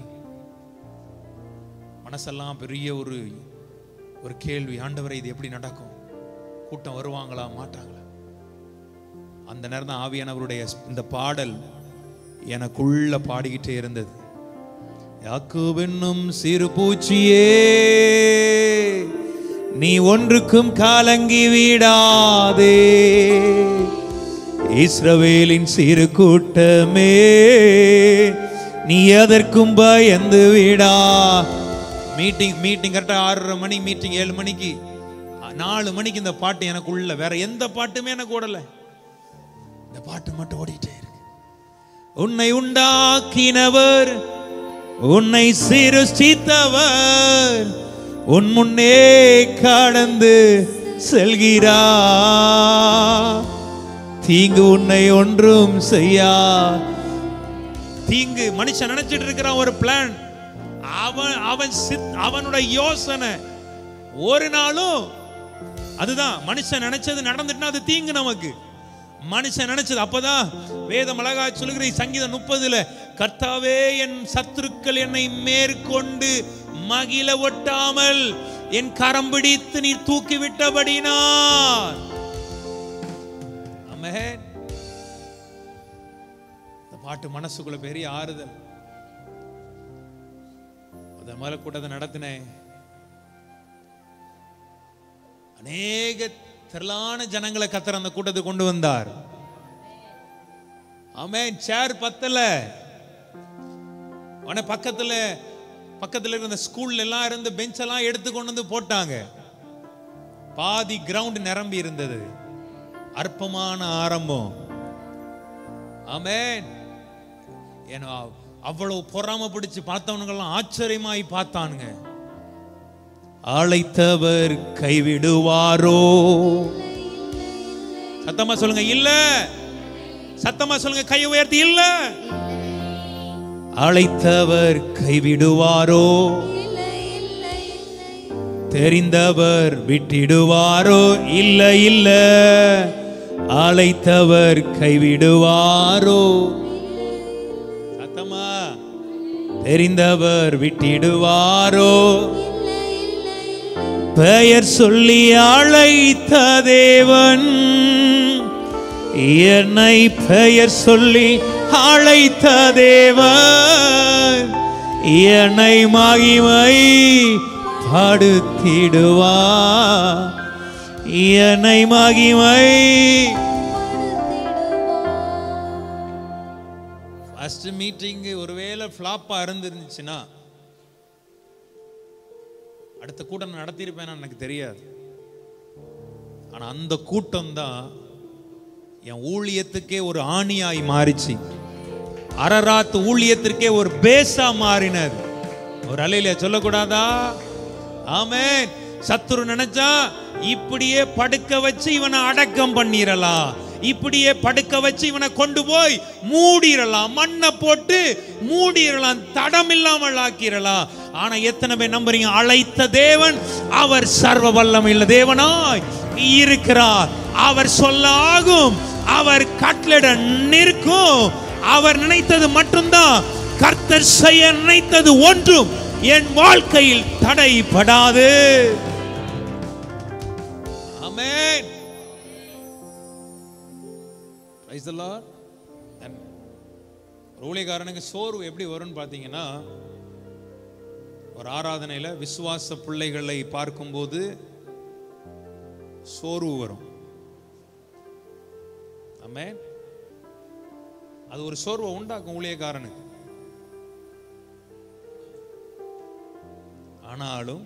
மனசெல்லாம் பெரிய ஒரு ஒரு கேள்வி ஆண்டவரை இது எப்படி நடக்கும் கூட்டம் வருவாங்களா மாட்டாங்களா அந்த நேரம் தான் ஆவியானவருடைய இந்த பாடல் எனக்குள்ள பாடிக்கிட்டே இருந்தது யாக்கோபென்னும் சிறு பூச்சியே நீ ஒன்றுக்கும் காலங்கி விடாதே இஸ்ரவேலின் சிறு கூட்டமே நீ எதற்கும் பயந்து விடா மீட்டிங் மீட்டிங் கரெக்டாக ஆறரை மணி மீட்டிங் ஏழு மணிக்கு நாலு மணிக்கு இந்த பாட்டு எனக்குள்ள வேற எந்த பாட்டுமே எனக்கு ஓடலை இந்த பாட்டு மட்டும் ஓடிட்டே இருக்கு உன்னை உண்டாக்கினவர் உன்னை சிருஷ்டித்தவர் உன் முன்னே கடந்து செல்கிறா தீங்கு உன்னை ஒன்றும் செய்யா தீங்கு மனுஷன் நினைச்சிட்டு இருக்கிறான் ஒரு பிளான் அவன் அவன் சித் அவனுடைய யோசனை ஒரு நாளும் அதுதான் மனுஷன் நினைச்சது நடந்துட்டுனா அது தீங்கு நமக்கு மனுஷன் நினைச்சது அப்பதான் வேதம் அழகா சொல்லுகிற சங்கீதம் முப்பதுல கர்த்தாவே என் சத்துருக்கள் என்னை மேற்கொண்டு மகிழ ஒட்டாமல் என் கரம் பிடித்து நீ தூக்கி விட்டபடினார் ஆமென் இந்த பாட்டு மனசுக்குள்ள பெரிய ஆறுதல் அத மேல கூட்டத்தை நடத்தினேன் அநேக திரளான ஜனங்களை கத்தர் அந்த கூட்டத்துக்கு கொண்டு வந்தார் ஆமென் சேர் பத்தல உடனே பக்கத்துல பக்கத்துல இருந்த ஸ்கூல்ல எல்லாம் இருந்து பெஞ்ச் எல்லாம் எடுத்து கொண்டு வந்து போட்டாங்க பாதி கிரவுண்ட் நிரம்பி இருந்தது அற்பமான ஆரம்பம் ஆமென் ஏன்னா அவ்வளவு பொறாம பிடிச்சு பார்த்தவனுங்கெல்லாம் ஆச்சரியமாய் பார்த்தானுங்க அழைத்தவர் கைவிடுவாரோ சத்தமா சொல்லுங்க இல்ல சத்தமா சொல்லுங்க கை உயர்த்தி இல்ல அழைத்தவர் கைவிடுவாரோ இல்லை இல்லை இல்லை தெரிந்தவர் விட்டிடுவாரோ இல்ல இல்ல அழைத்தவர் கைவிடுவாரோ சத்தமா தெரிந்தவர் விட்டிடுவாரோ இல்லை இல்லை பெயர் சொல்லி அழைத்த தேவன் என்னை பெயர் சொல்லி அழைத்த தேவன் என்னை மகிமை படுத்திடுவா என்னை மகிமை ஃபர்ஸ்ட் மீட்டிங் ஒருவேளை ஃப்ளாப்பா இருந்துருந்துச்சுன்னா அடுத்த கூட்டம் நான் நடத்தியிருப்பேன்னு எனக்கு தெரியாது ஆனா அந்த கூட்டம் தான் என் ஊழியத்துக்கே ஒரு ஆணியாய் மாறிச்சு அரராத் ஊழியத்திற்கே ஒரு பேஸா மாறினது ஒரு அலையில சொல்லக்கூடாதா ஆமென் சத்துரு நினைச்சா இப்படியே படுக்க வச்சு இவனை அடக்கம் பண்ணிரலாம் இப்படியே படுக்க வச்சு இவனை கொண்டு போய் மூடிரலாம் மண்ணை போட்டு மூடிரலாம் தடம் இல்லாமல் ஆக்கிரலாம் ஆனா எத்தனை பேர் நம்புறீங்க அழைத்த தேவன் அவர் சர்வ வல்லம் இல்ல தேவனாய் இருக்கிறார் அவர் சொல்ல ஆகும் அவர் கட்டளட நிற்கும் அவர் நினைத்தது மட்டும்தான் கர்த்தர் செய்ய நினைத்தது ஒன்றும் என் வாழ்க்கையில் தடைப்படாது ஆமென் Praise the Lord. And ஒரு ஊழியக்காரனுக்கு சோர்வு எப்படி வரும்னு பார்த்தீங்கன்னா ஒரு ஆராதனையில விசுவாச பிள்ளைகளை பார்க்கும்போது சோர்வு வரும் ஆமென் அது ஒரு சோர்வை உண்டாக்கும் ஊழியக்காரனுக்கு ஆனாலும்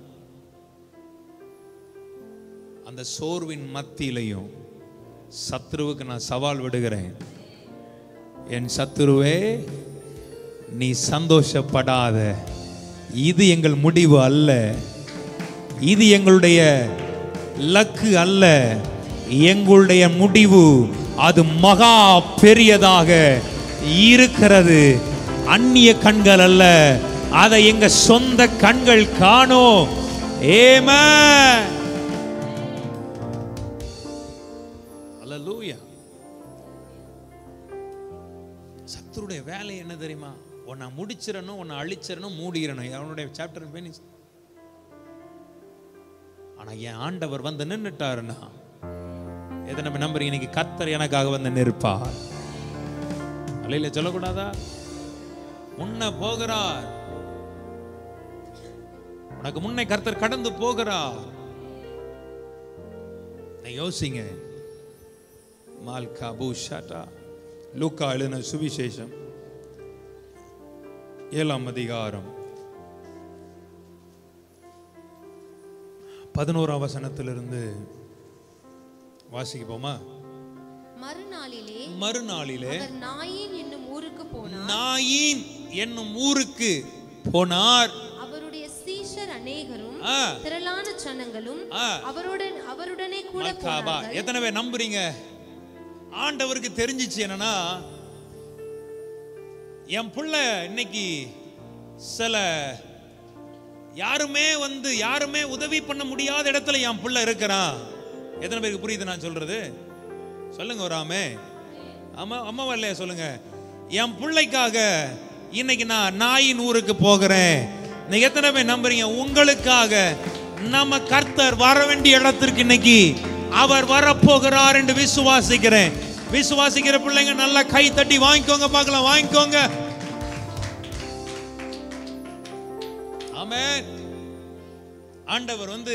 அந்த சோர்வின் மத்தியிலையும் சத்ருவுக்கு நான் சவால் விடுகிறேன் என் சத்துருவே நீ சந்தோஷப்படாத இது எங்கள் முடிவு அல்ல இது எங்களுடைய லக்கு அல்ல எங்களுடைய முடிவு அது மகா பெரியதாக இருக்கிறது அந்நிய கண்கள் அல்ல அதை எங்க சொந்த கண்கள் காணும் ஏமா அல்லேலூயா சத்துருடைய வேலை என்ன தெரியுமா உன்னை முடிச்சிடணும் உன்னை அழிச்சிடணும் மூடிடணும் அவனுடைய சாப்டர் பேனி ஆனா என் ஆண்டவர் வந்து நின்னுட்டாருன்னா எதை நம்ம நம்புறீங்க இன்னைக்கு கர்த்தர் எனக்காக வந்து நிற்பார் அலையில சொல்லக்கூடாதா முன்ன போகிறார் உனக்கு முன்னே கர்த்தர் கடந்து போகிறார் நீ யோசிங்க மால்கா பூஷாட்டா லூக்கா எழுதின சுவிசேஷம் ஏழாம் அதிகாரம் பதினோராம் வசனத்திலிருந்து வாசிக்கப்போமா மறுநாளிலே மறுநாளிலே அவர் நாயின் என்னும் ஊருக்கு போனார் நாயின் என்னும் ஊருக்கு போனார் அவருடைய சீஷர் அநேகரும் ஆ, திரளான ஜனங்களும் ஆ. அவருடன் அவருடனே கூட மல்காபா போனார்கள் எத்தனை பேர் நம்புறீங்க ஆண்டவருக்கு தெரிஞ்சிச்சு என்னன்னா என் புள்ள இன்னைக்கு சில யாருமே வந்து யாருமே உதவி பண்ண முடியாத இடத்துல என் புள்ள இருக்கிறான் எத்தனை பேருக்கு புரியுது நான் சொல்றது சொல்லுங்க ஒரு ஆமே ஆமா அம்மாவா இல்லையா சொல்லுங்க என் பிள்ளைக்காக இன்னைக்கு நான் நாயின் ஊருக்கு போகிறேன் நீங்க எத்தனை பேர் நம்புறீங்க உங்களுக்காக நம்ம கர்த்தர் வர வேண்டிய இடத்திற்கு இன்னைக்கு அவர் வரப்போகிறார் என்று விசுவாசிக்கிறேன் விசுவாசிக்கிற பிள்ளைங்க நல்லா கை தட்டி வாங்கிக்கோங்க பார்க்கலாம் வாங்கிக்கோங்க ஆமென் ஆண்டவர் வந்து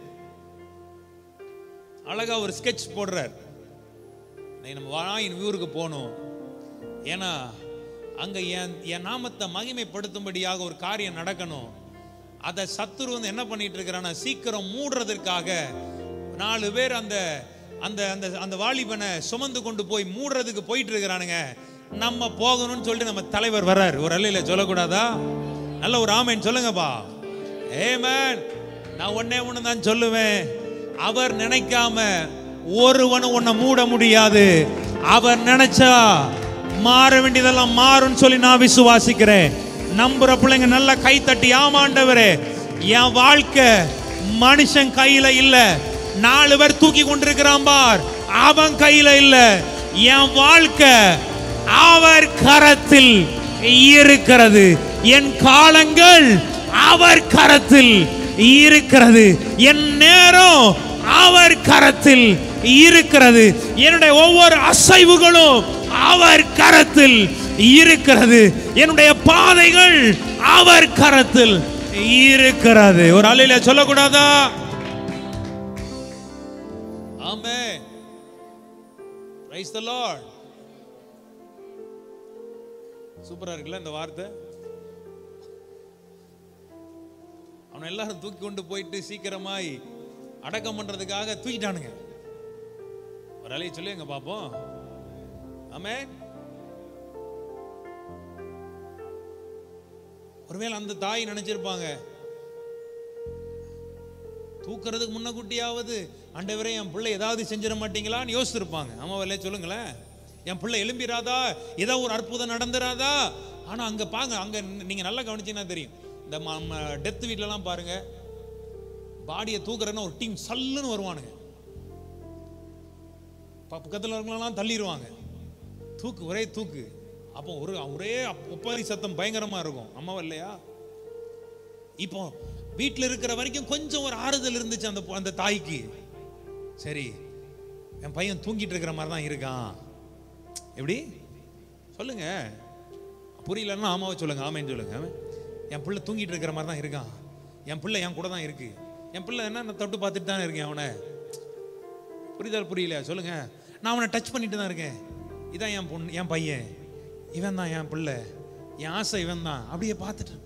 அழகா ஒரு ஸ்கெட்ச் போடுறார் இன்னைக்கு நம்ம வாயின் ஊருக்கு போகணும் ஏன்னா அங்க என் என் நாமத்தை மகிமைப்படுத்தும்படியாக ஒரு காரியம் நடக்கணும் அதை சத்துரு வந்து என்ன பண்ணிட்டு இருக்கிறான்னா சீக்கிரம் மூடுறதற்காக நாலு பேர் அந்த அந்த அந்த அந்த வாலிபனை சுமந்து கொண்டு போய் மூடுறதுக்கு போயிட்டு இருக்கிறானுங்க நம்ம போகணும்னு சொல்லிட்டு நம்ம தலைவர் வர்றார் ஒரு அல்லையில சொல்லக்கூடாதா நல்ல ஒரு ஆமேன் சொல்லுங்கப்பா ஏமேன் நான் ஒன்னே ஒன்று தான் சொல்லுவேன் அவர் நினைக்காம ஒருவனும் உன்னை மூட முடியாது அவர் நினைச்சா மாற வேண்டியதெல்லாம் மாறும்னு சொல்லி நான் விசுவாசிக்கிறேன் நம்புற பிள்ளைங்க நல்லா கை தட்டி ஆமாண்டவரே என் வாழ்க்கை மனுஷன் கையில இல்ல நாலு பேர் தூக்கி கொண்டிருக்கிறான் பார் அவன் கையில இல்ல என் வாழ்க்கை அவர் கரத்தில் இருக்கிறது என் காலங்கள் அவர் கரத்தில் இருக்கிறது என் நேரம் அவர் கரத்தில் இருக்கிறது என்னுடைய ஒவ்வொரு அசைவுகளும் அவர் கரத்தில் இருக்கிறது என்னுடைய பாதைகள் அவர் கரத்தில் இருக்கிறது ஒரு அலையில சொல்லக்கூடாதா ஆமே பிரைஸ் தி லார்ட் சூப்பரா இருக்குல்ல இந்த வார்த்தை அவனை எல்லாரும் தூக்கி கொண்டு போயிட்டு சீக்கிரமாய் அடக்கம் பண்றதுக்காக தூக்கிட்டானுங்க ஒரு அலையை சொல்லுங்க பாப்போம் ஆமே ஒருவேளை அந்த தாய் நினைச்சிருப்பாங்க தூக்குறதுக்கு முன்னக்கூட்டியாவது ஆண்டவரே என் பிள்ளை ஏதாவது செஞ்சிட மாட்டீங்களான்னு யோசிச்சிருப்பாங்க ஆமா இல்லையா சொல்லுங்களேன் என் பிள்ளை எழும்பிராதா ஏதோ ஒரு அற்புதம் நடந்துராதா ஆனா அங்க பாங்க அங்க நீங்க நல்லா கவனிச்சீங்கன்னா தெரியும் இந்த டெத் வீட்லலாம் பாருங்க பாடியை தூக்குறேன்னு ஒரு டீம் சல்லுன்னு வருவானுங்க ப- பக்கத்துல இருக்கவங்களாம் தள்ளிடுவாங்க தூக்கு ஒரே தூக்கு அப்போ ஒரு ஒரே அப்- ஒப்பாரி சத்தம் பயங்கரமா இருக்கும் அம்மாவா இல்லையா இப்போ வீட்டில் இருக்கிற வரைக்கும் கொஞ்சம் ஒரு ஆறுதல் இருந்துச்சு அந்த பொ- அந்த தாய்க்கு சரி என் பையன் தூங்கிட்டு இருக்கிற மாதிரி தான் இருக்கான் எப்படி சொல்லுங்க புரியலன்னா ஆமாவை சொல்லுங்க ஆமைன்னு சொல்லுங்க என் பிள்ளை தூங்கிட்டு இருக்கிற மாதிரி தான் இருக்கான் என் பிள்ளை என் கூட தான் இருக்கு என் பிள்ளை என்ன நான் தொட்டு பார்த்துட்டு தானே இருக்கேன் அவனை புரிதல் புரியல சொல்லுங்க நான் அவனை டச் பண்ணிட்டு தான் இருக்கேன் இதான் என் பொண்ணு என் பையன் இவன் தான் என் பிள்ளை என் ஆசை இவன் தான் அப்படியே பார்த்துட்டு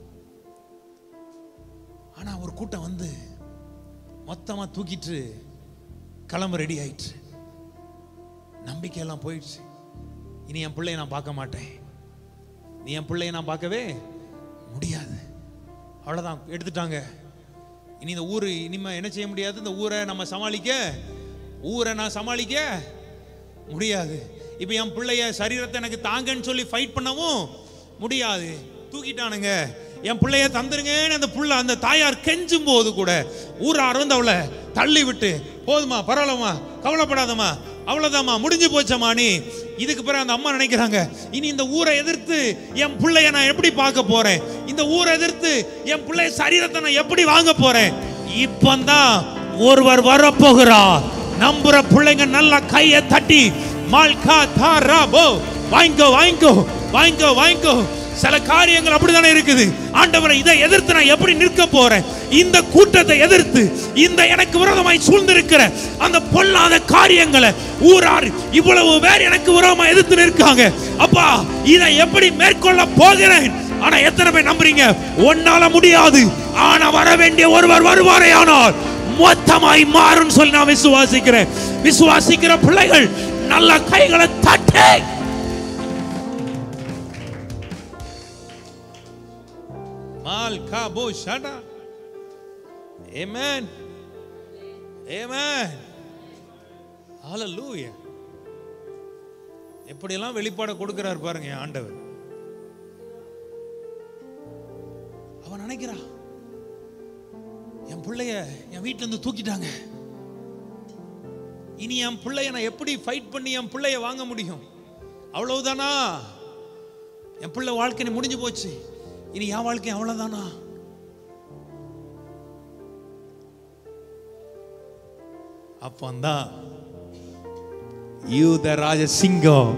ஆனா ஒரு கூட்டம் வந்து மொத்தமா தூக்கிட்டு கிளம்ப ரெடி ஆயிடுச்சு நம்பிக்கையெல்லாம் போயிடுச்சு இனி என் பிள்ளைய நான் பார்க்க மாட்டேன் நீ என் பிள்ளைய நான் பார்க்கவே முடியாது அவ்வளவுதான் எடுத்துட்டாங்க இனி இந்த ஊரு இனிமே என்ன செய்ய முடியாது இந்த ஊரை நம்ம சமாளிக்க ஊரை நான் சமாளிக்க முடியாது இப்போ என் பிள்ளைய சரீரத்தை எனக்கு தாங்கன்னு சொல்லி ஃபைட் பண்ணவும் முடியாது தூக்கிட்டானுங்க என் பிள்ளைய தந்துருங்கன்னு அந்த புள்ள அந்த தாயார் கெஞ்சும் போது கூட ஊரார் வந்து அவளை தள்ளி விட்டு போதுமா பரவாயில்லம்மா கவலைப்படாதம்மா அவ்வளவுதாம்மா முடிஞ்சு போச்சம்மா நீ இதுக்கு பிறகு அந்த அம்மா நினைக்கிறாங்க இனி இந்த ஊரை எதிர்த்து என் பிள்ளைய நான் எப்படி பார்க்க போறேன் இந்த ஊரை எதிர்த்து என் பிள்ளைய சரீரத்தை நான் எப்படி வாங்க போறேன் இப்பந்தான் ஒருவர் வரப்போகிறார் நம்புற பிள்ளைங்க நல்லா கையை தட்டி மால்கா தாரா போ வாங்கிக்கோ வாங்கிக்கோ வாங்கிக்கோ வாங்கிக்கோ சில காரியங்கள் அப்படித்தானே இருக்குது ஆண்டவரை இதை எதிர்த்து நான் எப்படி நிற்க போறேன் இந்த கூட்டத்தை எதிர்த்து இந்த எனக்கு விரோதமாய் சூழ்ந்திருக்கிற அந்த பொல்லாத காரியங்களை ஊரார் இவ்வளவு பேர் எனக்கு விரோதமா எதிர்த்து நிற்காங்க அப்பா இதை எப்படி மேற்கொள்ள போகிறேன் ஆனா எத்தனை பேர் நம்புறீங்க உன்னால முடியாது ஆனா வர வேண்டிய ஒருவர் வருவாரே ஆனால் மொத்தமாய் மாறும் சொல்லி நான் விசுவாசிக்கிறேன் விசுவாசிக்கிற பிள்ளைகள் நல்ல கைகளை தட்டு மால் காபோ ஷடா Amen. Amen. Hallelujah. எப்படியெல்லாம் வெளிப்பாட கொடுக்கிறார் பாருங்க என் ஆண்டவர் அவன் நினைக்கிறா என் பிள்ளைய என் வீட்ல இருந்து தூக்கிட்டாங்க இனி என் பிள்ளைய நான் எப்படி ஃபைட் பண்ணி என் பிள்ளைய வாங்க முடியும் அவ்வளவுதானா என் பிள்ளை வாழ்க்கை முடிஞ்சு போச்சு இனி என் வாழ்க்கை அவ்வளவுதானா அப்பந்தான் யூத ராஜ சிங்கம்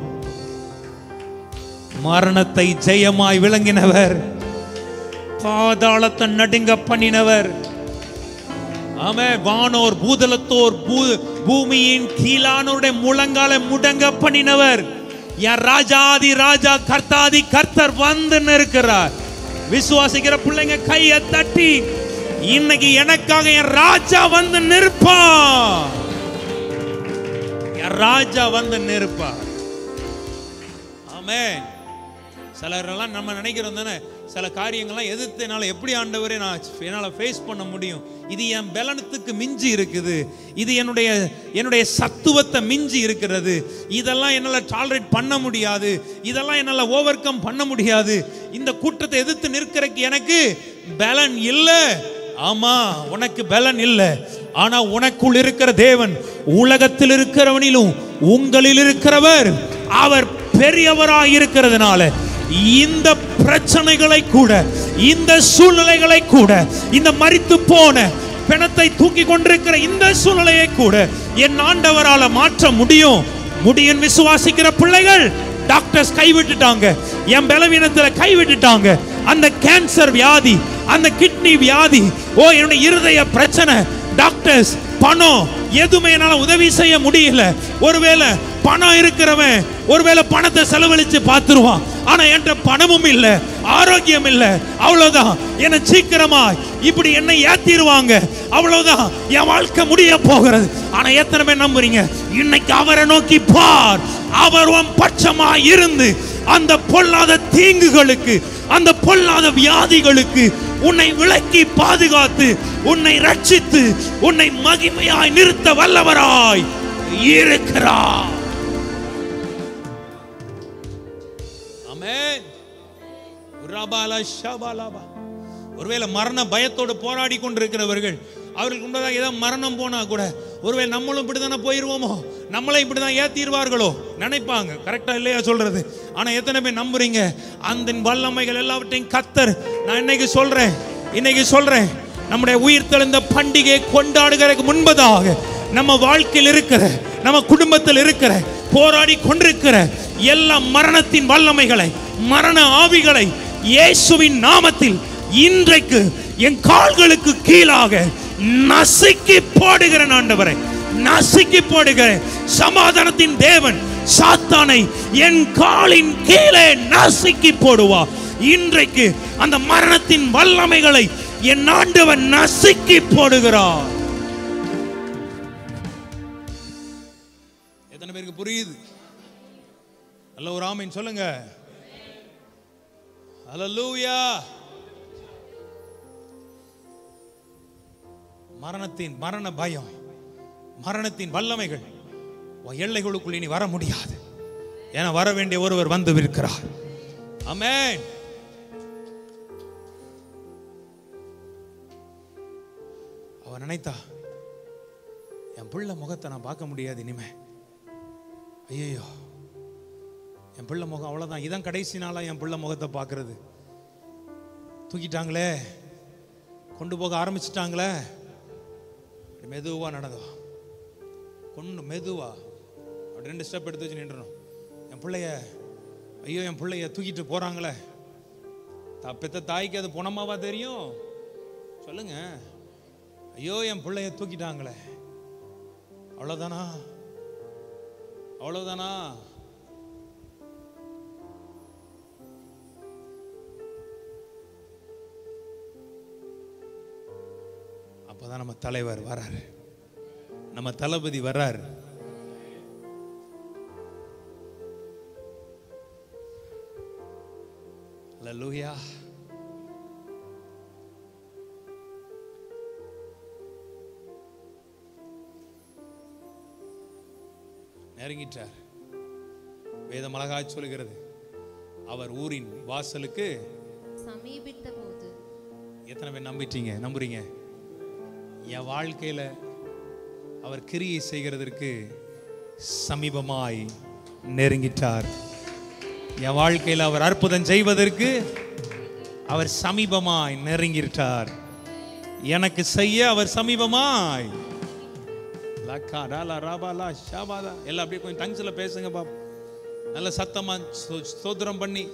மரணத்தை ஜெயமாய் விளங்கினவர் பாதாளத்தை நடுங்க பண்ணினவர் ஆமே வானோர் பூதலத்தோர் பூ- பூமியின் கீழானோருடைய முழங்கால முடங்க பண்ணினவர் என் ராஜாதி ராஜா கர்த்தாதி கர்த்தர் வந்து இருக்கிறார் விசுவாசிக்கிற பிள்ளைங்க கையை தட்டி இன்னைக்கு எனக்காக என் ராஜா வந்து நிற்பான் என் ராஜா வந்து நிற்பார் ஆமென் சிலரெல்லாம் நம்ம நினைக்கிறோம் தானே சில காரியங்கள்லாம் எதிர்த்து என்னால் எப்படி ஆண்டவரே நான் என்னால் ஃபேஸ் பண்ண முடியும் இது என் பலனத்துக்கு மிஞ்சி இருக்குது இது என்னுடைய என்னுடைய சத்துவத்தை மிஞ்சி இருக்கிறது இதெல்லாம் என்னால் டாலரேட் பண்ண முடியாது இதெல்லாம் என்னால் ஓவர் கம் பண்ண முடியாது இந்த கூட்டத்தை எதிர்த்து நிற்கிறதுக்கு எனக்கு பலன் இல்லை ஆமா உனக்கு பலன் இல்லை ஆனா உனக்குள் இருக்கிற தேவன் உலகத்தில் இருக்கிறவனிலும் உங்களில் இருக்கிறவர் அவர் பெரியவராய் இருக்கிறதுனால இந்த பிரச்சனைகளை கூட இந்த சூழ்நிலைகளை கூட இந்த மரித்து போன பிணத்தை தூக்கி கொண்டிருக்கிற இந்த சூழ்நிலையை கூட என் ஆண்டவரால மாற்ற முடியும் முடியும் விசுவாசிக்கிற பிள்ளைகள் டாக்டர்ஸ் கைவிட்டுட்டாங்க என் பலவீனத்துல கைவிட்டுட்டாங்க அந்த கேன்சர் வியாதி அந்த கிட்னி வியாதி ஓ என்னுடைய இருதய பிரச்சனை டாக்டர்ஸ் பணம் எதுவுமே என்னால உதவி செய்ய முடியல ஒருவேளை பணம் இருக்கிறவன் ஒருவேளை பணத்தை செலவழிச்சு பார்த்துருவான் ஆனா என்கிட்ட பணமும் இல்ல ஆரோக்கியம் இல்ல அவ்வளவுதான் என்ன சீக்கிரமா இப்படி என்னை ஏத்திடுவாங்க அவ்வளவுதான் என் வாழ்க்கை முடிய போகிறது ஆனா எத்தனை பேர் நம்புறீங்க இன்னைக்கு அவரை நோக்கி பார் அவர் உன் பட்சமா இருந்து அந்த பொல்லாத தீங்குகளுக்கு அந்த பொல்லாத வியாதிகளுக்கு உன்னை விலக்கி பாதுகாத்து உன்னை ரட்சித்து உன்னை மகிமையாய் நிறுத்த வல்லவராய் இருக்கிறார் ஆமென் ரபாலா ஷபாலாபா ஒருவேளை மரண பயத்தோடு போராடி கொண்டிருக்கிறவர்கள் அவர்களுக்கு முன்னதாக ஏதாவது மரணம் போனா கூட ஒருவேளை நம்மளும் இப்படிதானே போயிருவோமோ நம்மளை இப்படிதான் ஏத்திடுவார்களோ நினைப்பாங்க கரெக்டா இல்லையா சொல்றது ஆனா எத்தனை பேர் நம்புறீங்க அந்த வல்லமைகள் எல்லாவற்றையும் கத்தர் நான் இன்னைக்கு சொல்றேன் இன்னைக்கு சொல்றேன் நம்முடைய உயிர் தெழுந்த பண்டிகையை கொண்டாடுகிறதுக்கு முன்பதாக நம்ம வாழ்க்கையில் இருக்கிற நம்ம குடும்பத்தில் இருக்கிற போராடி கொண்டிருக்கிற எல்லா மரணத்தின் வல்லமைகளை மரண ஆவிகளை இயேசுவின் நாமத்தில் இன்றைக்கு என் கால்களுக்கு கீழாக நசுக்கி போடுகிற ஆண்டவரை நசுக்கி போடுகிற சமாதானத்தின் தேவன் சாத்தானை என் காலின் கீழே நசுக்கி போடுவா இன்றைக்கு அந்த மரணத்தின் வல்லமைகளை என் ஆண்டவன் நசுக்கி போடுகிறார் எத்தனை பேருக்கு புரியுது நல்ல ஒரு ஆமீன் சொல்லுங்க ஹalleluya மரணத்தின் மரண பயம் மரணத்தின் வல்லமைகள் உன் எல்லைகளுக்குள் இனி வர முடியாது ஏன்னா வர வேண்டிய ஒருவர் வந்து இருக்கிறார் ஆமென் அவ நினைத்தா என் பிள்ளை முகத்தை நான் பார்க்க முடியாது இனிமே ஐயோ என் பிள்ளை முகம் அவ்வளவுதான் இதான் கடைசி நாளா என் பிள்ளை முகத்தை பார்க்கிறது தூக்கிட்டாங்களே கொண்டு போக ஆரம்பிச்சிட்டாங்களே மெதுவா நடந்தோம் கொண்டு மெதுவா அப்படி ரெண்டு ஸ்டெப் எடுத்து வச்சு நின்றணும் என் பிள்ளைய ஐயோ என் பிள்ளைய தூக்கிட்டு போறாங்களே தா- பெத்த தாய்க்கு அது புணமாவா தெரியும் சொல்லுங்க ஐயோ என் பிள்ளைய தூக்கிட்டாங்களே அவ்வளவுதானா அவ்வளவுதானா அப்பதான் நம்ம தலைவர் வராரு நம்ம தளபதி வர்றார் Hallelujah. நெருங்கிட்டார் வேதம் அழகாய் சொல்கிறது அவர் ஊரின் வாசலுக்கு சமீபித்த போது எத்தனை பேர் நம்பிட்டீங்க நம்புறீங்க என் வாழ்க்கையில அவர் கிரியை செய்கிறதற்கு சமீபமாய் நெருங்கிட்டார் என் வாழ்க்கையில் அவர் அற்புதம் செய்வதற்கு அவர் சமீபமாய் நெருங்கிட்டார் எனக்கு செய்ய அவர் சமீபமாய் லக்கா, டாலா, ராபாலா, ஷாபாலா. எல்லாம் அப்படியே கொஞ்சம் டங்ஸில் பேசுங்க பாப் நல்ல சத்தமா ஸ்தோ- ஸ்தோத்திரம் பண்ணி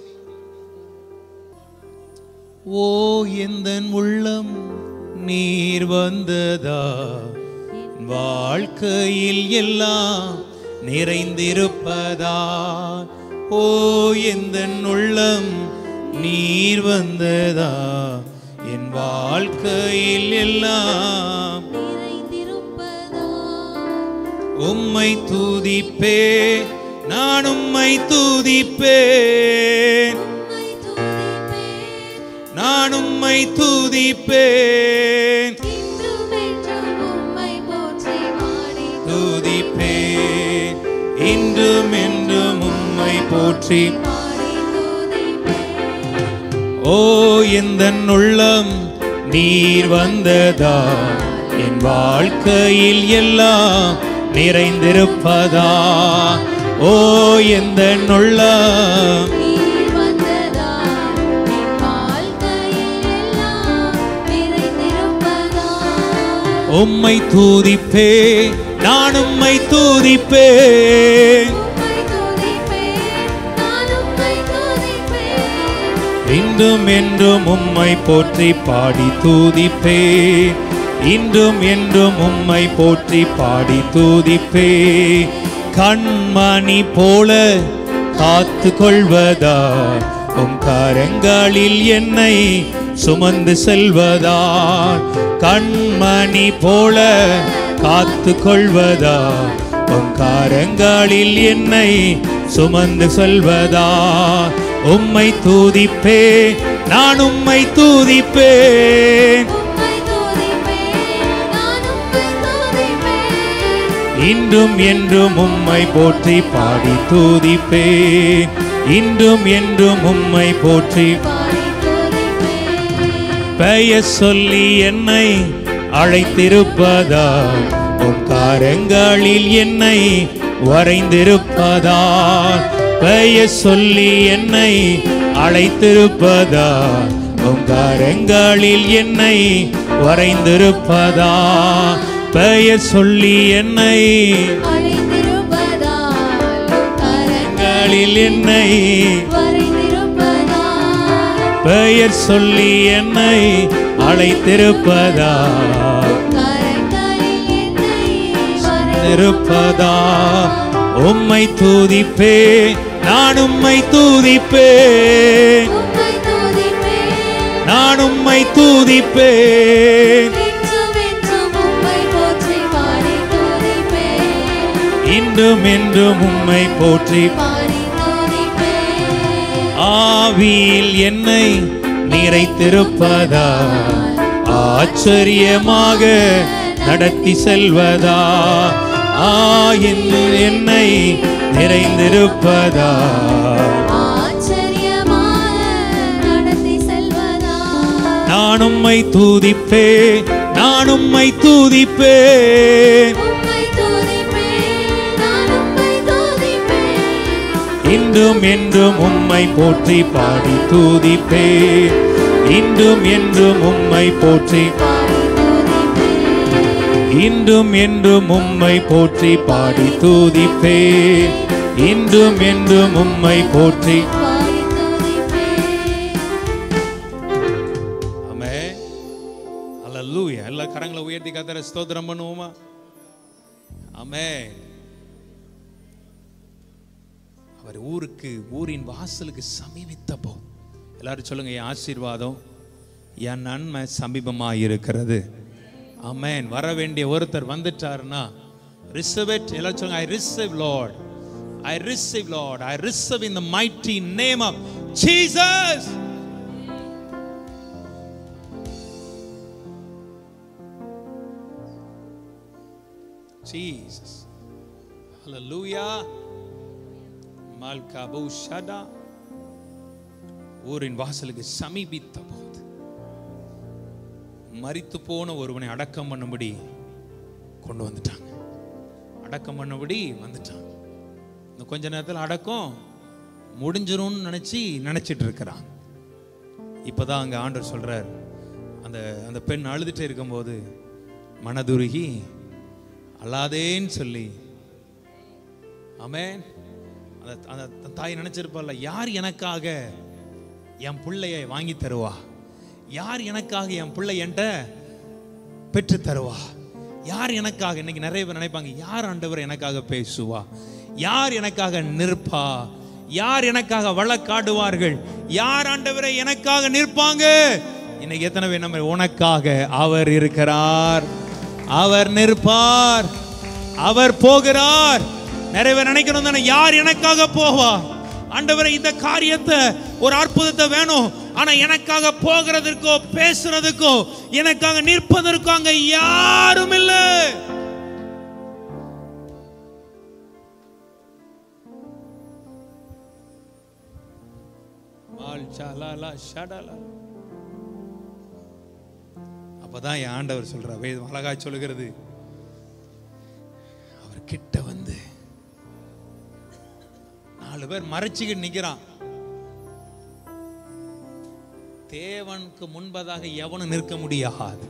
ஓ எந்த உள்ளம் நீர் வந்ததா என் வாழ்க்கையில் எல்லாம் நிறைந்திருப்பதா ஓ எந்த உள்ளம் நீர் வந்ததா என் வாழ்க்கையில் எல்லாம் நிறைந்திருப்பதா உம்மை தூதிப்பே நான் உம்மை தூதிப்பேன் உம்மை துதிப்பேன் நான் உம்மை தூதிப்பேன் இன்றும் என்றும் உம்மை போற்றி பாடி தூதிப்பேன் இன்றும் என்றும் உம்மை போற்றி பாடி துதிப்பேன் ஓ எந்த உள்ளம் நீர் வந்ததா என் வாழ்க்கையில் எல்லாம் நிறைந்திருப்பதா ஓ எந்த உள்ளம் நீர் வந்ததா என் வாழ்க்கையில் எல்லாம் நிறைந்திருப்பதா உம்மை தூதிப்பே நான் உம்மை தூதிப்பேன் உம்மை துதிப்பேன் நான் உம்மை துதிப்பேன் இன்றும் என்றும் உம்மை போற்றி பாடி தூதிப்பே இன்றும் என்றும் உம்மை போற்றி பாடி தூதிப்பே கண்மணி போல காத்து கொள்வதா உம் கரங்களில் என்னை சுமந்து செல்வதா கண்மணி போல காத்து கொள்வதா உம் கரங்களில் என்னை சுமந்து செல்வதா உம்மை தூதிப்பே நான் உம்மை தூதிப்பேன் உம்மை துதிப்பேன் நான் உம்மை துதிப்பேன் இன்றும் என்றும் உம்மை போற்றி பாடி தூதிப்பேன் இன்றும் என்றும் உம்மை போற்றி பாடி துதிப்பேன் பெயர் சொல்லி என்னை அழைத்திருப்பதா உம் காரங்களில் என்னை வரைந்திருப்பதா பெயர் சொல்லி என்னை அழைத்திருப்பதா உம் காரங்களில் என்னை வரைந்திருப்பதா பெயர் சொல்லி என்னை அழைத்திருப்பதால் கரங்களில் என்னை வரைந்திருப்பதால் பெயர் சொல்லி என்னை அழைத்திருப்பதா கரங்களில் என்னை வரைந்திருப்பதால் இருப்பதா உம்மை தூதிப்பே நான் உம்மை தூதிப்பே உம்மை துதிப்பேன் நான் உம்மை தூதிப்பே என்றும் என்றும் உம்மை போற்றி பாடி துதிப்பேன் இன்றும் என்றும் உம்மை போற்றி பாடி துதிப்பேன் ஆவியில் என்னை நிறைத்திருப்பதா ஆச்சரியமாக நடத்தி செல்வதா ஆ என்று என்னை நிறைந்திருப்பதா ஆச்சரியமாக நடத்தி செல்வதா நான் உம்மை தூதிப்பே நான் உம்மை தூதிப்பே உம்மை துதிப்பேன் நான் உம்மை துதிப்பேன் இன்றும் என்றும் உம்மை போற்றி பாடி தூதிப்பே இன்றும் என்றும் உம்மை போற்றி பாடி துதிப்பேன் இன்றும் என்றும் உம்மை போற்றி பாடி தூதிப்பே இன்றும் என்றும் உம்மை போற்றி பாடி துதிப்பேன் ஆமே அல்லூயா எல்லா கரங்களை உயர்த்தி கத்தர ஸ்தோத்திரம் பண்ணுவோமா ஆமே அவர் ஊருக்கு ஊரின் வாசலுக்கு சமீபித்தப்போ எல்லாரும் சொல்லுங்க என் ஆசீர்வாதம் என் நன்மை சமீபமாக இருக்கிறது ஆமென் வர வேண்டிய ஒருத்தர் வந்துட்டாருன்னா ரிசீவ் இட் எல்லாம் சொல்லுங்க I receive lord I receive lord I receive in the mighty name of Jesus Jesus. Hallelujah. மல்கபு ஷடா ஊரின் வாசலுக்கு சமீபித்த போது மரித்து போன ஒருவனை அடக்கம் பண்ணும்படி கொண்டு வந்துட்டாங்க அடக்கம் பண்ணபடி வந்துட்டாங்க இன்னும் கொஞ்ச நேரத்தில் அடக்கம் முடிஞ்சிரும்னு நினைச்சு நினைச்சிட்டு இருக்கிறான் இப்பதான் அங்க ஆண்டவர் சொல்றார் அந்த அந்த பெண் அழுதுட்டே இருக்கும்போது மனதுருகி அல்லாதேன்னு சொல்லி ஆமென் அந்த அந்த தாய் நினைச்சிருப்பாள்ல யார் எனக்காக என் பிள்ளைய வாங்கி தருவா யார் எனக்காக என் பிள்ளை என்கிட்ட பெற்று தருவா யார் எனக்காக இன்னைக்கு நிறைய பேர் நினைப்பாங்க யார் ஆண்டவர் எனக்காக பேசுவா யார் எனக்காக நிற்பா யார் எனக்காக வழக்காடுவார்கள் யார் ஆண்டவரை எனக்காக நிற்பாங்க இன்னைக்கு எத்தனை பேர் நம்ம உனக்காக அவர் இருக்கிறார் அவர் நிற்பார் அவர் போகிறார் நிறைய பேர் நினைக்கணும் தானே யார் எனக்காக போவா ஆண்டவரை இந்த காரியத்தை ஒரு அற்புதத்தை வேணும் ஆனா எனக்காக போகிறதுக்கோ பேசுறதுக்கோ எனக்காக நிற்பதற்கோ அங்க யாரும் இல்லை மால் சலாலா ஷடலா. அப்பதான் என் ஆண்டவர் சொல்ற வேதம் அழகா சொல்லுகிறது அவர் கிட்ட வந்து நாலு பேர் மறைச்சிக்கிட்டு நிக்கிறான் தேவனுக்கு முன்பதாக எவனும் நிற்க முடியாது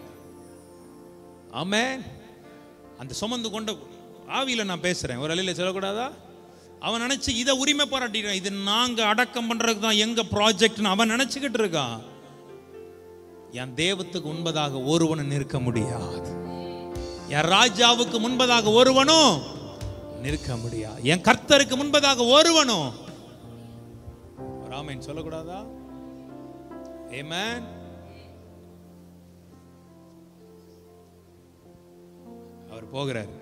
ஆமென் அந்த சுமந்து கொண்ட ஆவியில நான் பேசுறேன் ஒரு அலையில சொல்லக்கூடாதா அவன் நினைச்சு இதை உரிமை பாராட்டிடுறான் இது நாங்க அடக்கம் பண்றதுக்கு தான் எங்க ப்ராஜெக்ட்னு அவன் நினைச்சுக்கிட்டு இருக்கான் என் தேவத்துக்கு முன்பதாக ஒருவனும் நிற்க முடியாது என் ராஜாவுக்கு முன்பதாக ஒருவனும் நிற்க முடியாது என் கர்த்தருக்கு முன்பதாக ஒருவனும் ராமன் சொல்லக்கூடாதா Amen. அவர் போகிறார்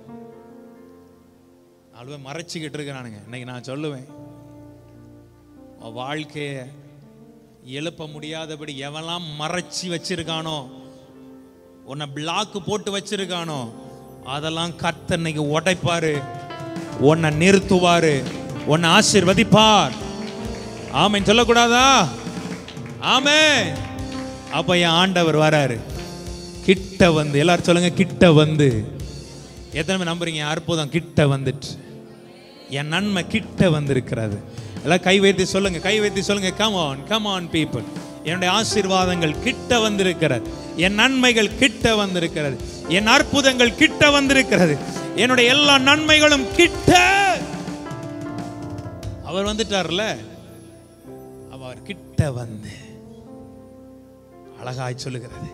நாலு பேர் மறைச்சிக்கிட்டு இருக்கிறானுங்க இன்னைக்கு நான் சொல்லுவேன் உன் வாழ்க்கைய எழுப்ப முடியாதபடி எவெல்லாம் மறைச்சி வச்சிருக்கானோ உன்னை பிளாக் போட்டு வச்சிருக்கானோ அதெல்லாம் கர்த்தர் இன்னைக்கு உடைப்பாரு உன்னை நிறுத்துவாரு உன்னை ஆசீர்வதிப்பார் ஆமென் சொல்லக்கூடாதா ஆமே அப்ப என் ஆண்டவர் வராரு கிட்ட வந்து எல்லாரும் சொல்லுங்க கிட்ட வந்து எத்தனை பேர் நம்புறீங்க என் அற்புதம் கிட்ட வந்துட்டு என் நன்மை கிட்ட வந்திருக்கிறது எல்லாம் கை வைத்து சொல்லுங்க கை வைத்து சொல்லுங்க come on come on people என்னுடைய ஆசீர்வாதங்கள் கிட்ட வந்திருக்கிறது என் நன்மைகள் கிட்ட வந்திருக்கிறது என் அற்புதங்கள் கிட்ட வந்திருக்கிறது என்னுடைய எல்லா நன்மைகளும் கிட்ட அவர் வந்துட்டார்ல அவர் கிட்ட வந்து அழகாய் சொல்லுகிறது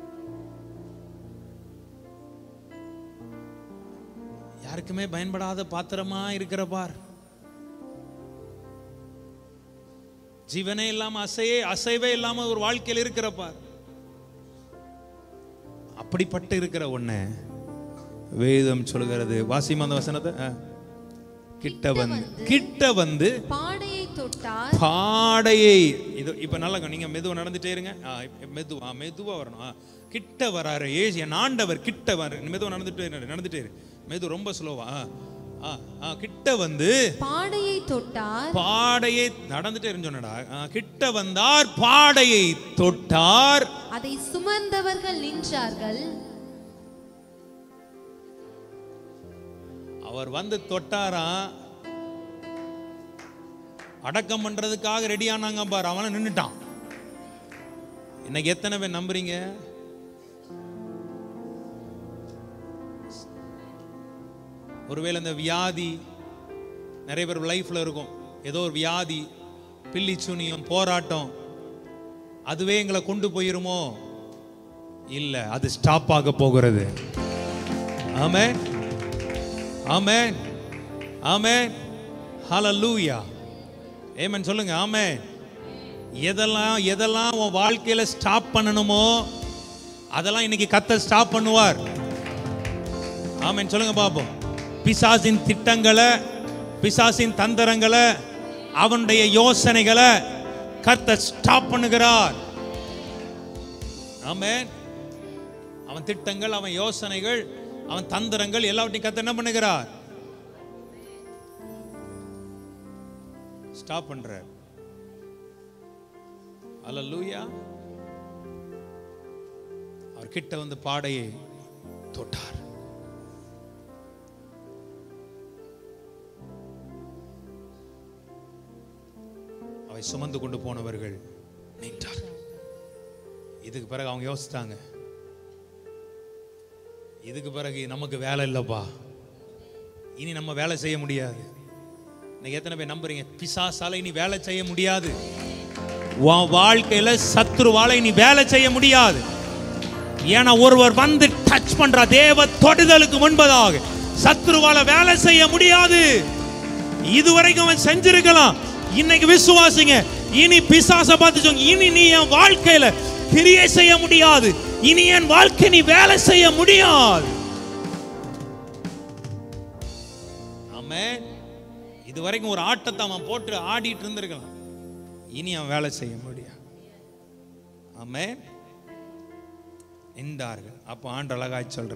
யாருக்குமே பயன்படாத பாத்திரமா இருக்கிற பார் ஜீவனே இல்லாம அசையே அசைவே இல்லாம ஒரு வாழ்க்கையில் இருக்கிற பார் அப்படிப்பட்டு இருக்கிற ஒண்ணு வேதம் சொல்லுகிறது வாசிமா அந்த வசனத்தை ஆ. கிட்ட வந்து கிட்ட வந்து பாடையை தொட்டார் பாடையை இது இப்ப நல்லா கவனி. நீங்க மெதுவா நடந்துட்டே இருங்க ஆ, இப்ப மெதுவா மெதுவா வரணும் ஆ, கிட்ட வராரு ஏசு என் ஆண்டவர் கிட்ட வர மெதுவா நடந்துட்டே இரு, நடந்துட்டே இரு மெது ரொம்ப ஸ்லோவா கிட்ட வந்து பாடையை தொட்டார் பாடையை நடந்துட்டே இருந்து சொன்னடா ஆ, கிட்ட வந்தார் பாடையை தொட்டார் அதை சுமந்தவர்கள் நின்றார்கள் அவர் வந்து தொட்டாராம் அடக்கம் பண்றதுக்காக ரெடி ஆனாங்க பாரு அவன நின்னுட்டான் இன்னைக்கு எத்தனை பேர் நம்புறீங்க ஒருவேளை இந்த வியாதி நிறைய பேர் லைஃப்ல இருக்கும் ஏதோ ஒரு வியாதி பில்லி சூனியம் போராட்டம் அதுவே எங்களை கொண்டு போயிருமோ இல்ல அது ஸ்டாப் ஆக போகிறது ஆமென் ஆமென் ஆமென் ஹalleluya ஆமென் சொல்லுங்க ஆமென் எதெல்லாம் எதெல்லாம் உன் வாழ்க்கையில ஸ்டாப் பண்ணணுமோ அதெல்லாம் இன்னைக்கு கத்த ஸ்டாப் பண்ணுவார் ஆமென் சொல்லுங்க பாப்போம் பிசாசின் திட்டங்களை பிசாசின் தந்திரங்களை அவனுடைய யோசனைகளை கத்த ஸ்டாப் பண்ணுகிறார் ஆமென் அவன் திட்டங்கள் அவன் யோசனைகள் அவன் தந்திரங்கள் எல்லாவற்றையும் கத்த என்ன பண்ணுகிறார் ஸ்டாப் பண்றார் அல்லூயா அவர் கிட்ட வந்து பாடையை தொட்டார் அவை சுமந்து கொண்டு போனவர்கள் நின்றார்கள் இதுக்கு பிறகு அவங்க யோசித்தாங்க இதுக்கு பிறகு நமக்கு வேலை இல்லைப்பா இனி நம்ம வேலை செய்ய முடியாது இன்னைக்கு எத்தனை பேர் நம்புறீங்க பிசாசால இனி வேலை செய்ய முடியாது உன் வாழ்க்கையில சத்துருவால இனி வேலை செய்ய முடியாது ஏன்னா ஒருவர் வந்து டச் பண்ற தேவ தொடுதலுக்கு முன்பதாக சத்துருவால வேலை செய்ய முடியாது இதுவரைக்கும் அவன் செஞ்சிருக்கலாம் இன்னைக்கு விசுவாசிங்க இனி பிசாச பார்த்து சொல்லுங்க இனி நீ என் வாழ்க்கையில கிரியை செய்ய முடியாது இனி என் வாழ்க்கை நீ வேலை செய்ய முடியாது ஆமென் இது வரைக்கும் ஒரு ஆட்டத்தை அவன் போட்டு ஆடிட்டு இருந்திருக்கலாம் இனி அவன் வேலை செய்ய முடியாது ஆமென் நின்றார்கள் அப்போ ஆண்டு அழகாய் சொல்ற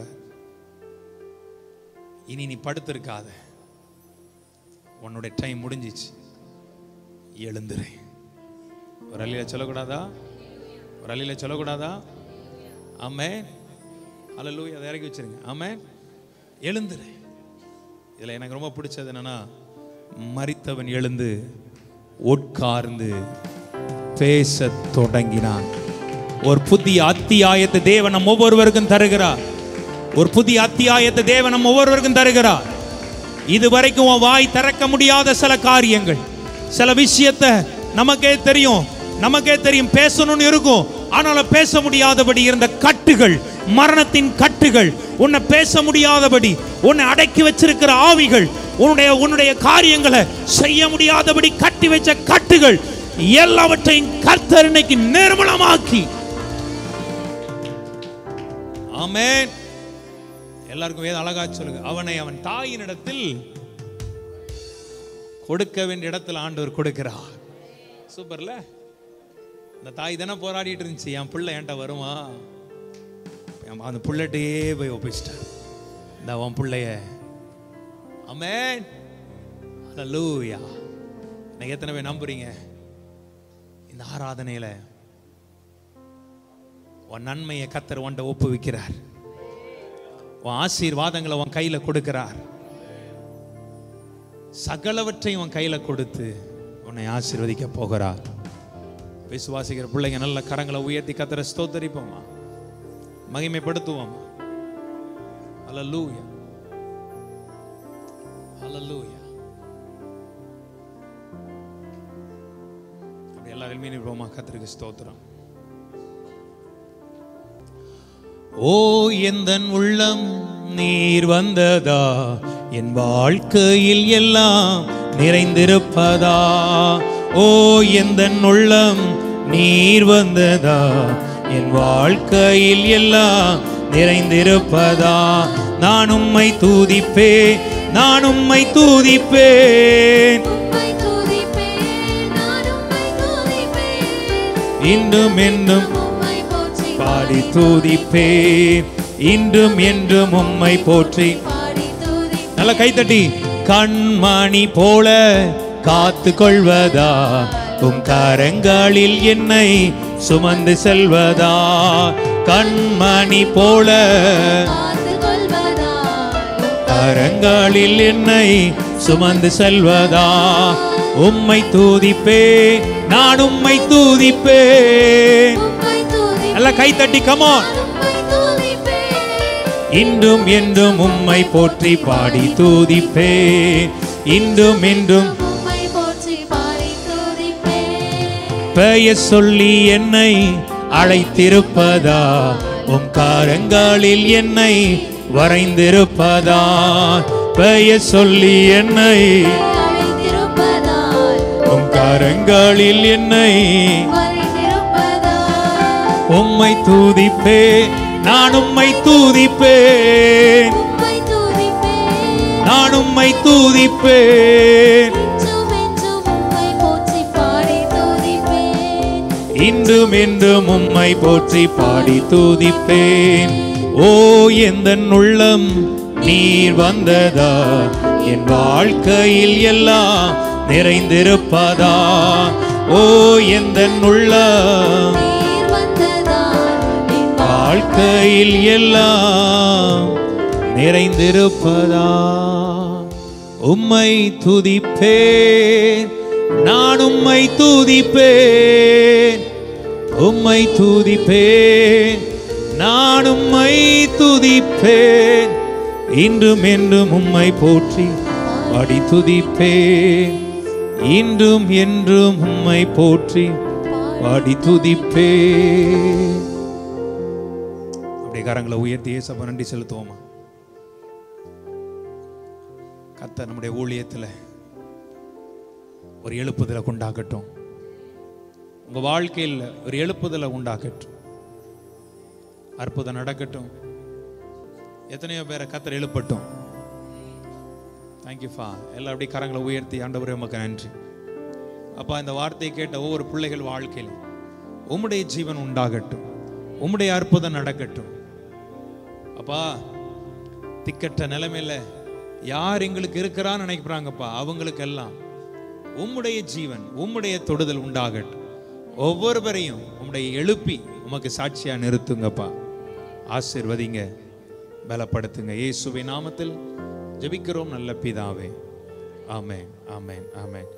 இனி நீ படுத்திருக்காத உன்னுடைய டைம் முடிஞ்சிச்சு எழுந்துரு ஒரு அழியில சொல்லக்கூடாதா ஒரு அழியில சொல்லக்கூடாதா ஆமே அலலூய் அதை இறக்கி வச்சிருங்க ஆமே எழுந்துரு இதுல எனக்கு ரொம்ப பிடிச்சது என்னன்னா மரித்தவன் எழுந்து உட்கார்ந்து பேசத் தொடங்கினான் ஒரு புதிய அத்தியாயத்தை தேவன் நம் ஒவ்வொருவருக்கும் தருகிறார் ஒரு புதிய அத்தியாயத்தை தேவன் நம் ஒவ்வொருவருக்கும் தருகிறார் இதுவரைக்கும் உன் வாய் திறக்க முடியாத சில காரியங்கள் சில விஷயத்தை நமக்கே தெரியும் நமக்கே தெரியும் பேசணும்னு இருக்கும் ஆனாலும் பேச முடியாதபடி இருந்த கட்டுகள் மரணத்தின் கட்டுகள் உன்னை பேச முடியாதபடி உன்னை அடக்கி வச்சிருக்கிற ஆவிகள் உன்னுடைய உன்னுடைய காரியங்களை செய்ய முடியாதபடி கட்டி வச்ச கட்டுகள் எல்லாவற்றையும் கர்த்தர் இன்னைக்கு நிர்மலமாக்கி ஆமென் எல்லாருக்கும் வேத அழகா சொல்லுங்க அவனை அவன் தாயின் இடத்தில் கொடுக்க வேண்டிய இடத்துல ஆண்டவர் கொடுக்கிறார் சூப்பர்ல இந்த தாய் தானே போராடிட்டு இருந்துச்சு என் பிள்ளை என்கிட்ட வருமா என் அந்த புள்ளட்டையே போய் ஒப்பிச்சிட்டான் இந்த அவன் பிள்ளைய அமேன் லூயா இன்னைக்கு எத்தனை பேர் நம்புறீங்க இந்த ஆராதனையில உன் நன்மையை கத்தர் ஒன்றை ஒப்புவிக்கிறார் உன் ஆசீர்வாதங்களை உன் கையில கொடுக்கிறார் சகலவற்றையும் உன் கையில கொடுத்து உன்னை ஆசீர்வதிக்க போகிறார் விசுவாசிக்கிற பிள்ளைங்க நல்ல கரங்களை உயர்த்தி கத்தரை ஸ்தோத்தரிப்போமா மகிமைப்படுத்துவோம் அல்லூயா அல்லூயா அப்படி எல்லாரும் மீனிப்போமா கத்தருக்கு ஸ்தோத்திரம் ஓ எந்தன் உள்ளம் நீர் வந்ததா என் வாழ்க்கையில் எல்லாம் நிறைந்திருப்பதா ஓ எந்தன் உள்ளம் நீர் வந்ததா என் வாழ்க்கையில் எல்லாம் நிறைந்திருப்பதா நான் உம்மை தூதிப்பே நான் உம்மை தூதிப்பேன் உம்மை துதிப்பேன் நான் உம்மை துதிப்பேன் இன்றும் என்றும் உம்மை போற்றி பாடி தூதிப்பேன் இன்றும் என்றும் உம்மை போற்றி பாடி துதி நல்ல கைத்தட்டி கண்மணி போல காத்து கொள்வதா உம் கரங்களில் என்னை சுமந்து செல்வதா கண்மணி போல காத்து கொள்வதா கரங்களில் என்னை சுமந்து செல்வதா உம்மை தூதிப்பே நான் உம்மை தூதிப்பே உம்மை துதி நல்ல கைத்தட்டி கமான் உம்மை துதிப்பேன் இன்றும் என்றும் உம்மை போற்றி பாடி தூதிப்பே இன்றும் என்றும் உம்மை போற்றி பாடி துதிப்பேன் பெயர் சொல்லி என்னை அழைத்திருப்பதா உம் காரங்களில் என்னை வரைந்திருப்பதா பெயர் சொல்லி என்னை அழைத்திருப்பதால் உம் கரங்களில் என்னை வரைந்திருப்பதால் உம்மை தூதிப்பே நான் உம்மை துதிப்பேன் உம்மை துதிப்பேன் நான் உம்மை துதிப்பேன் என்றும் என்றும் உம்மை போற்றி பாடி துதிப்பேன் இன்றும் என்றும் உம்மை போற்றி பாடி துதிப்பேன் ஓ எந்த உள்ளம் நீர் வந்ததா என் வாழ்க்கையில் எல்லாம் நிறைந்திருப்பதா ஓ எந்த உள்ளம் நீர் வந்ததால் என் வாழ்க்கையில் எல்லாம் நிறைந்திருப்பதா உம்மை துதிப்பேன் நான் உம்மை துதிப்பேன் உம்மை துதிப்பேன் நான் உம்மை துதிப்பேன் இன்றும் என்றும் உம்மை போற்றி பாடி துதிப்பேன் இன்றும் என்றும் உம்மை போற்றி பாடி துதிப்பேன் அப்படியே கரங்களை உயர்த்தி ஏசப்ப நன்றி செலுத்துவோமா கத்த நம்முடைய ஊழியத்தில் ஒரு எழுப்புதலை உண்டாக்கட்டும் உங்க வாழ்க்கையில் ஒரு எழுப்புதலை உண்டாக்கட்டும் அற்புதம் நடக்கட்டும் எத்தனையோ பேரை கத்தர் எழுப்பட்டும் தேங்க்யூஃபா எல்லாம் அப்படியே கரங்களை உயர்த்தி ஆண்டவரே உமக்கு நன்றி அப்பா இந்த வார்த்தையை கேட்ட ஒவ்வொரு பிள்ளைகள் வாழ்க்கையில் உம்முடைய ஜீவன் உண்டாகட்டும் உம்முடைய அற்புதம் நடக்கட்டும் அப்பா திக்கற்ற நிலைமையில யார் எங்களுக்கு இருக்கிறான்னு நினைக்கிறாங்கப்பா அவங்களுக்கெல்லாம் உம்முடைய ஜீவன் உம்முடைய தொடுதல் உண்டாகட்டும் ஒவ்வொருவரையும் உம்முடைய எழுப்பி உமக்கு சாட்சியா நிறுத்துங்கப்பா ஆசிர்வதிங்க பலப்படுத்துங்க இயேசுவின் நாமத்தில் ஜெபிக்கிறோம் நல்ல பிதாவே ஆமென் ஆமென் ஆமென்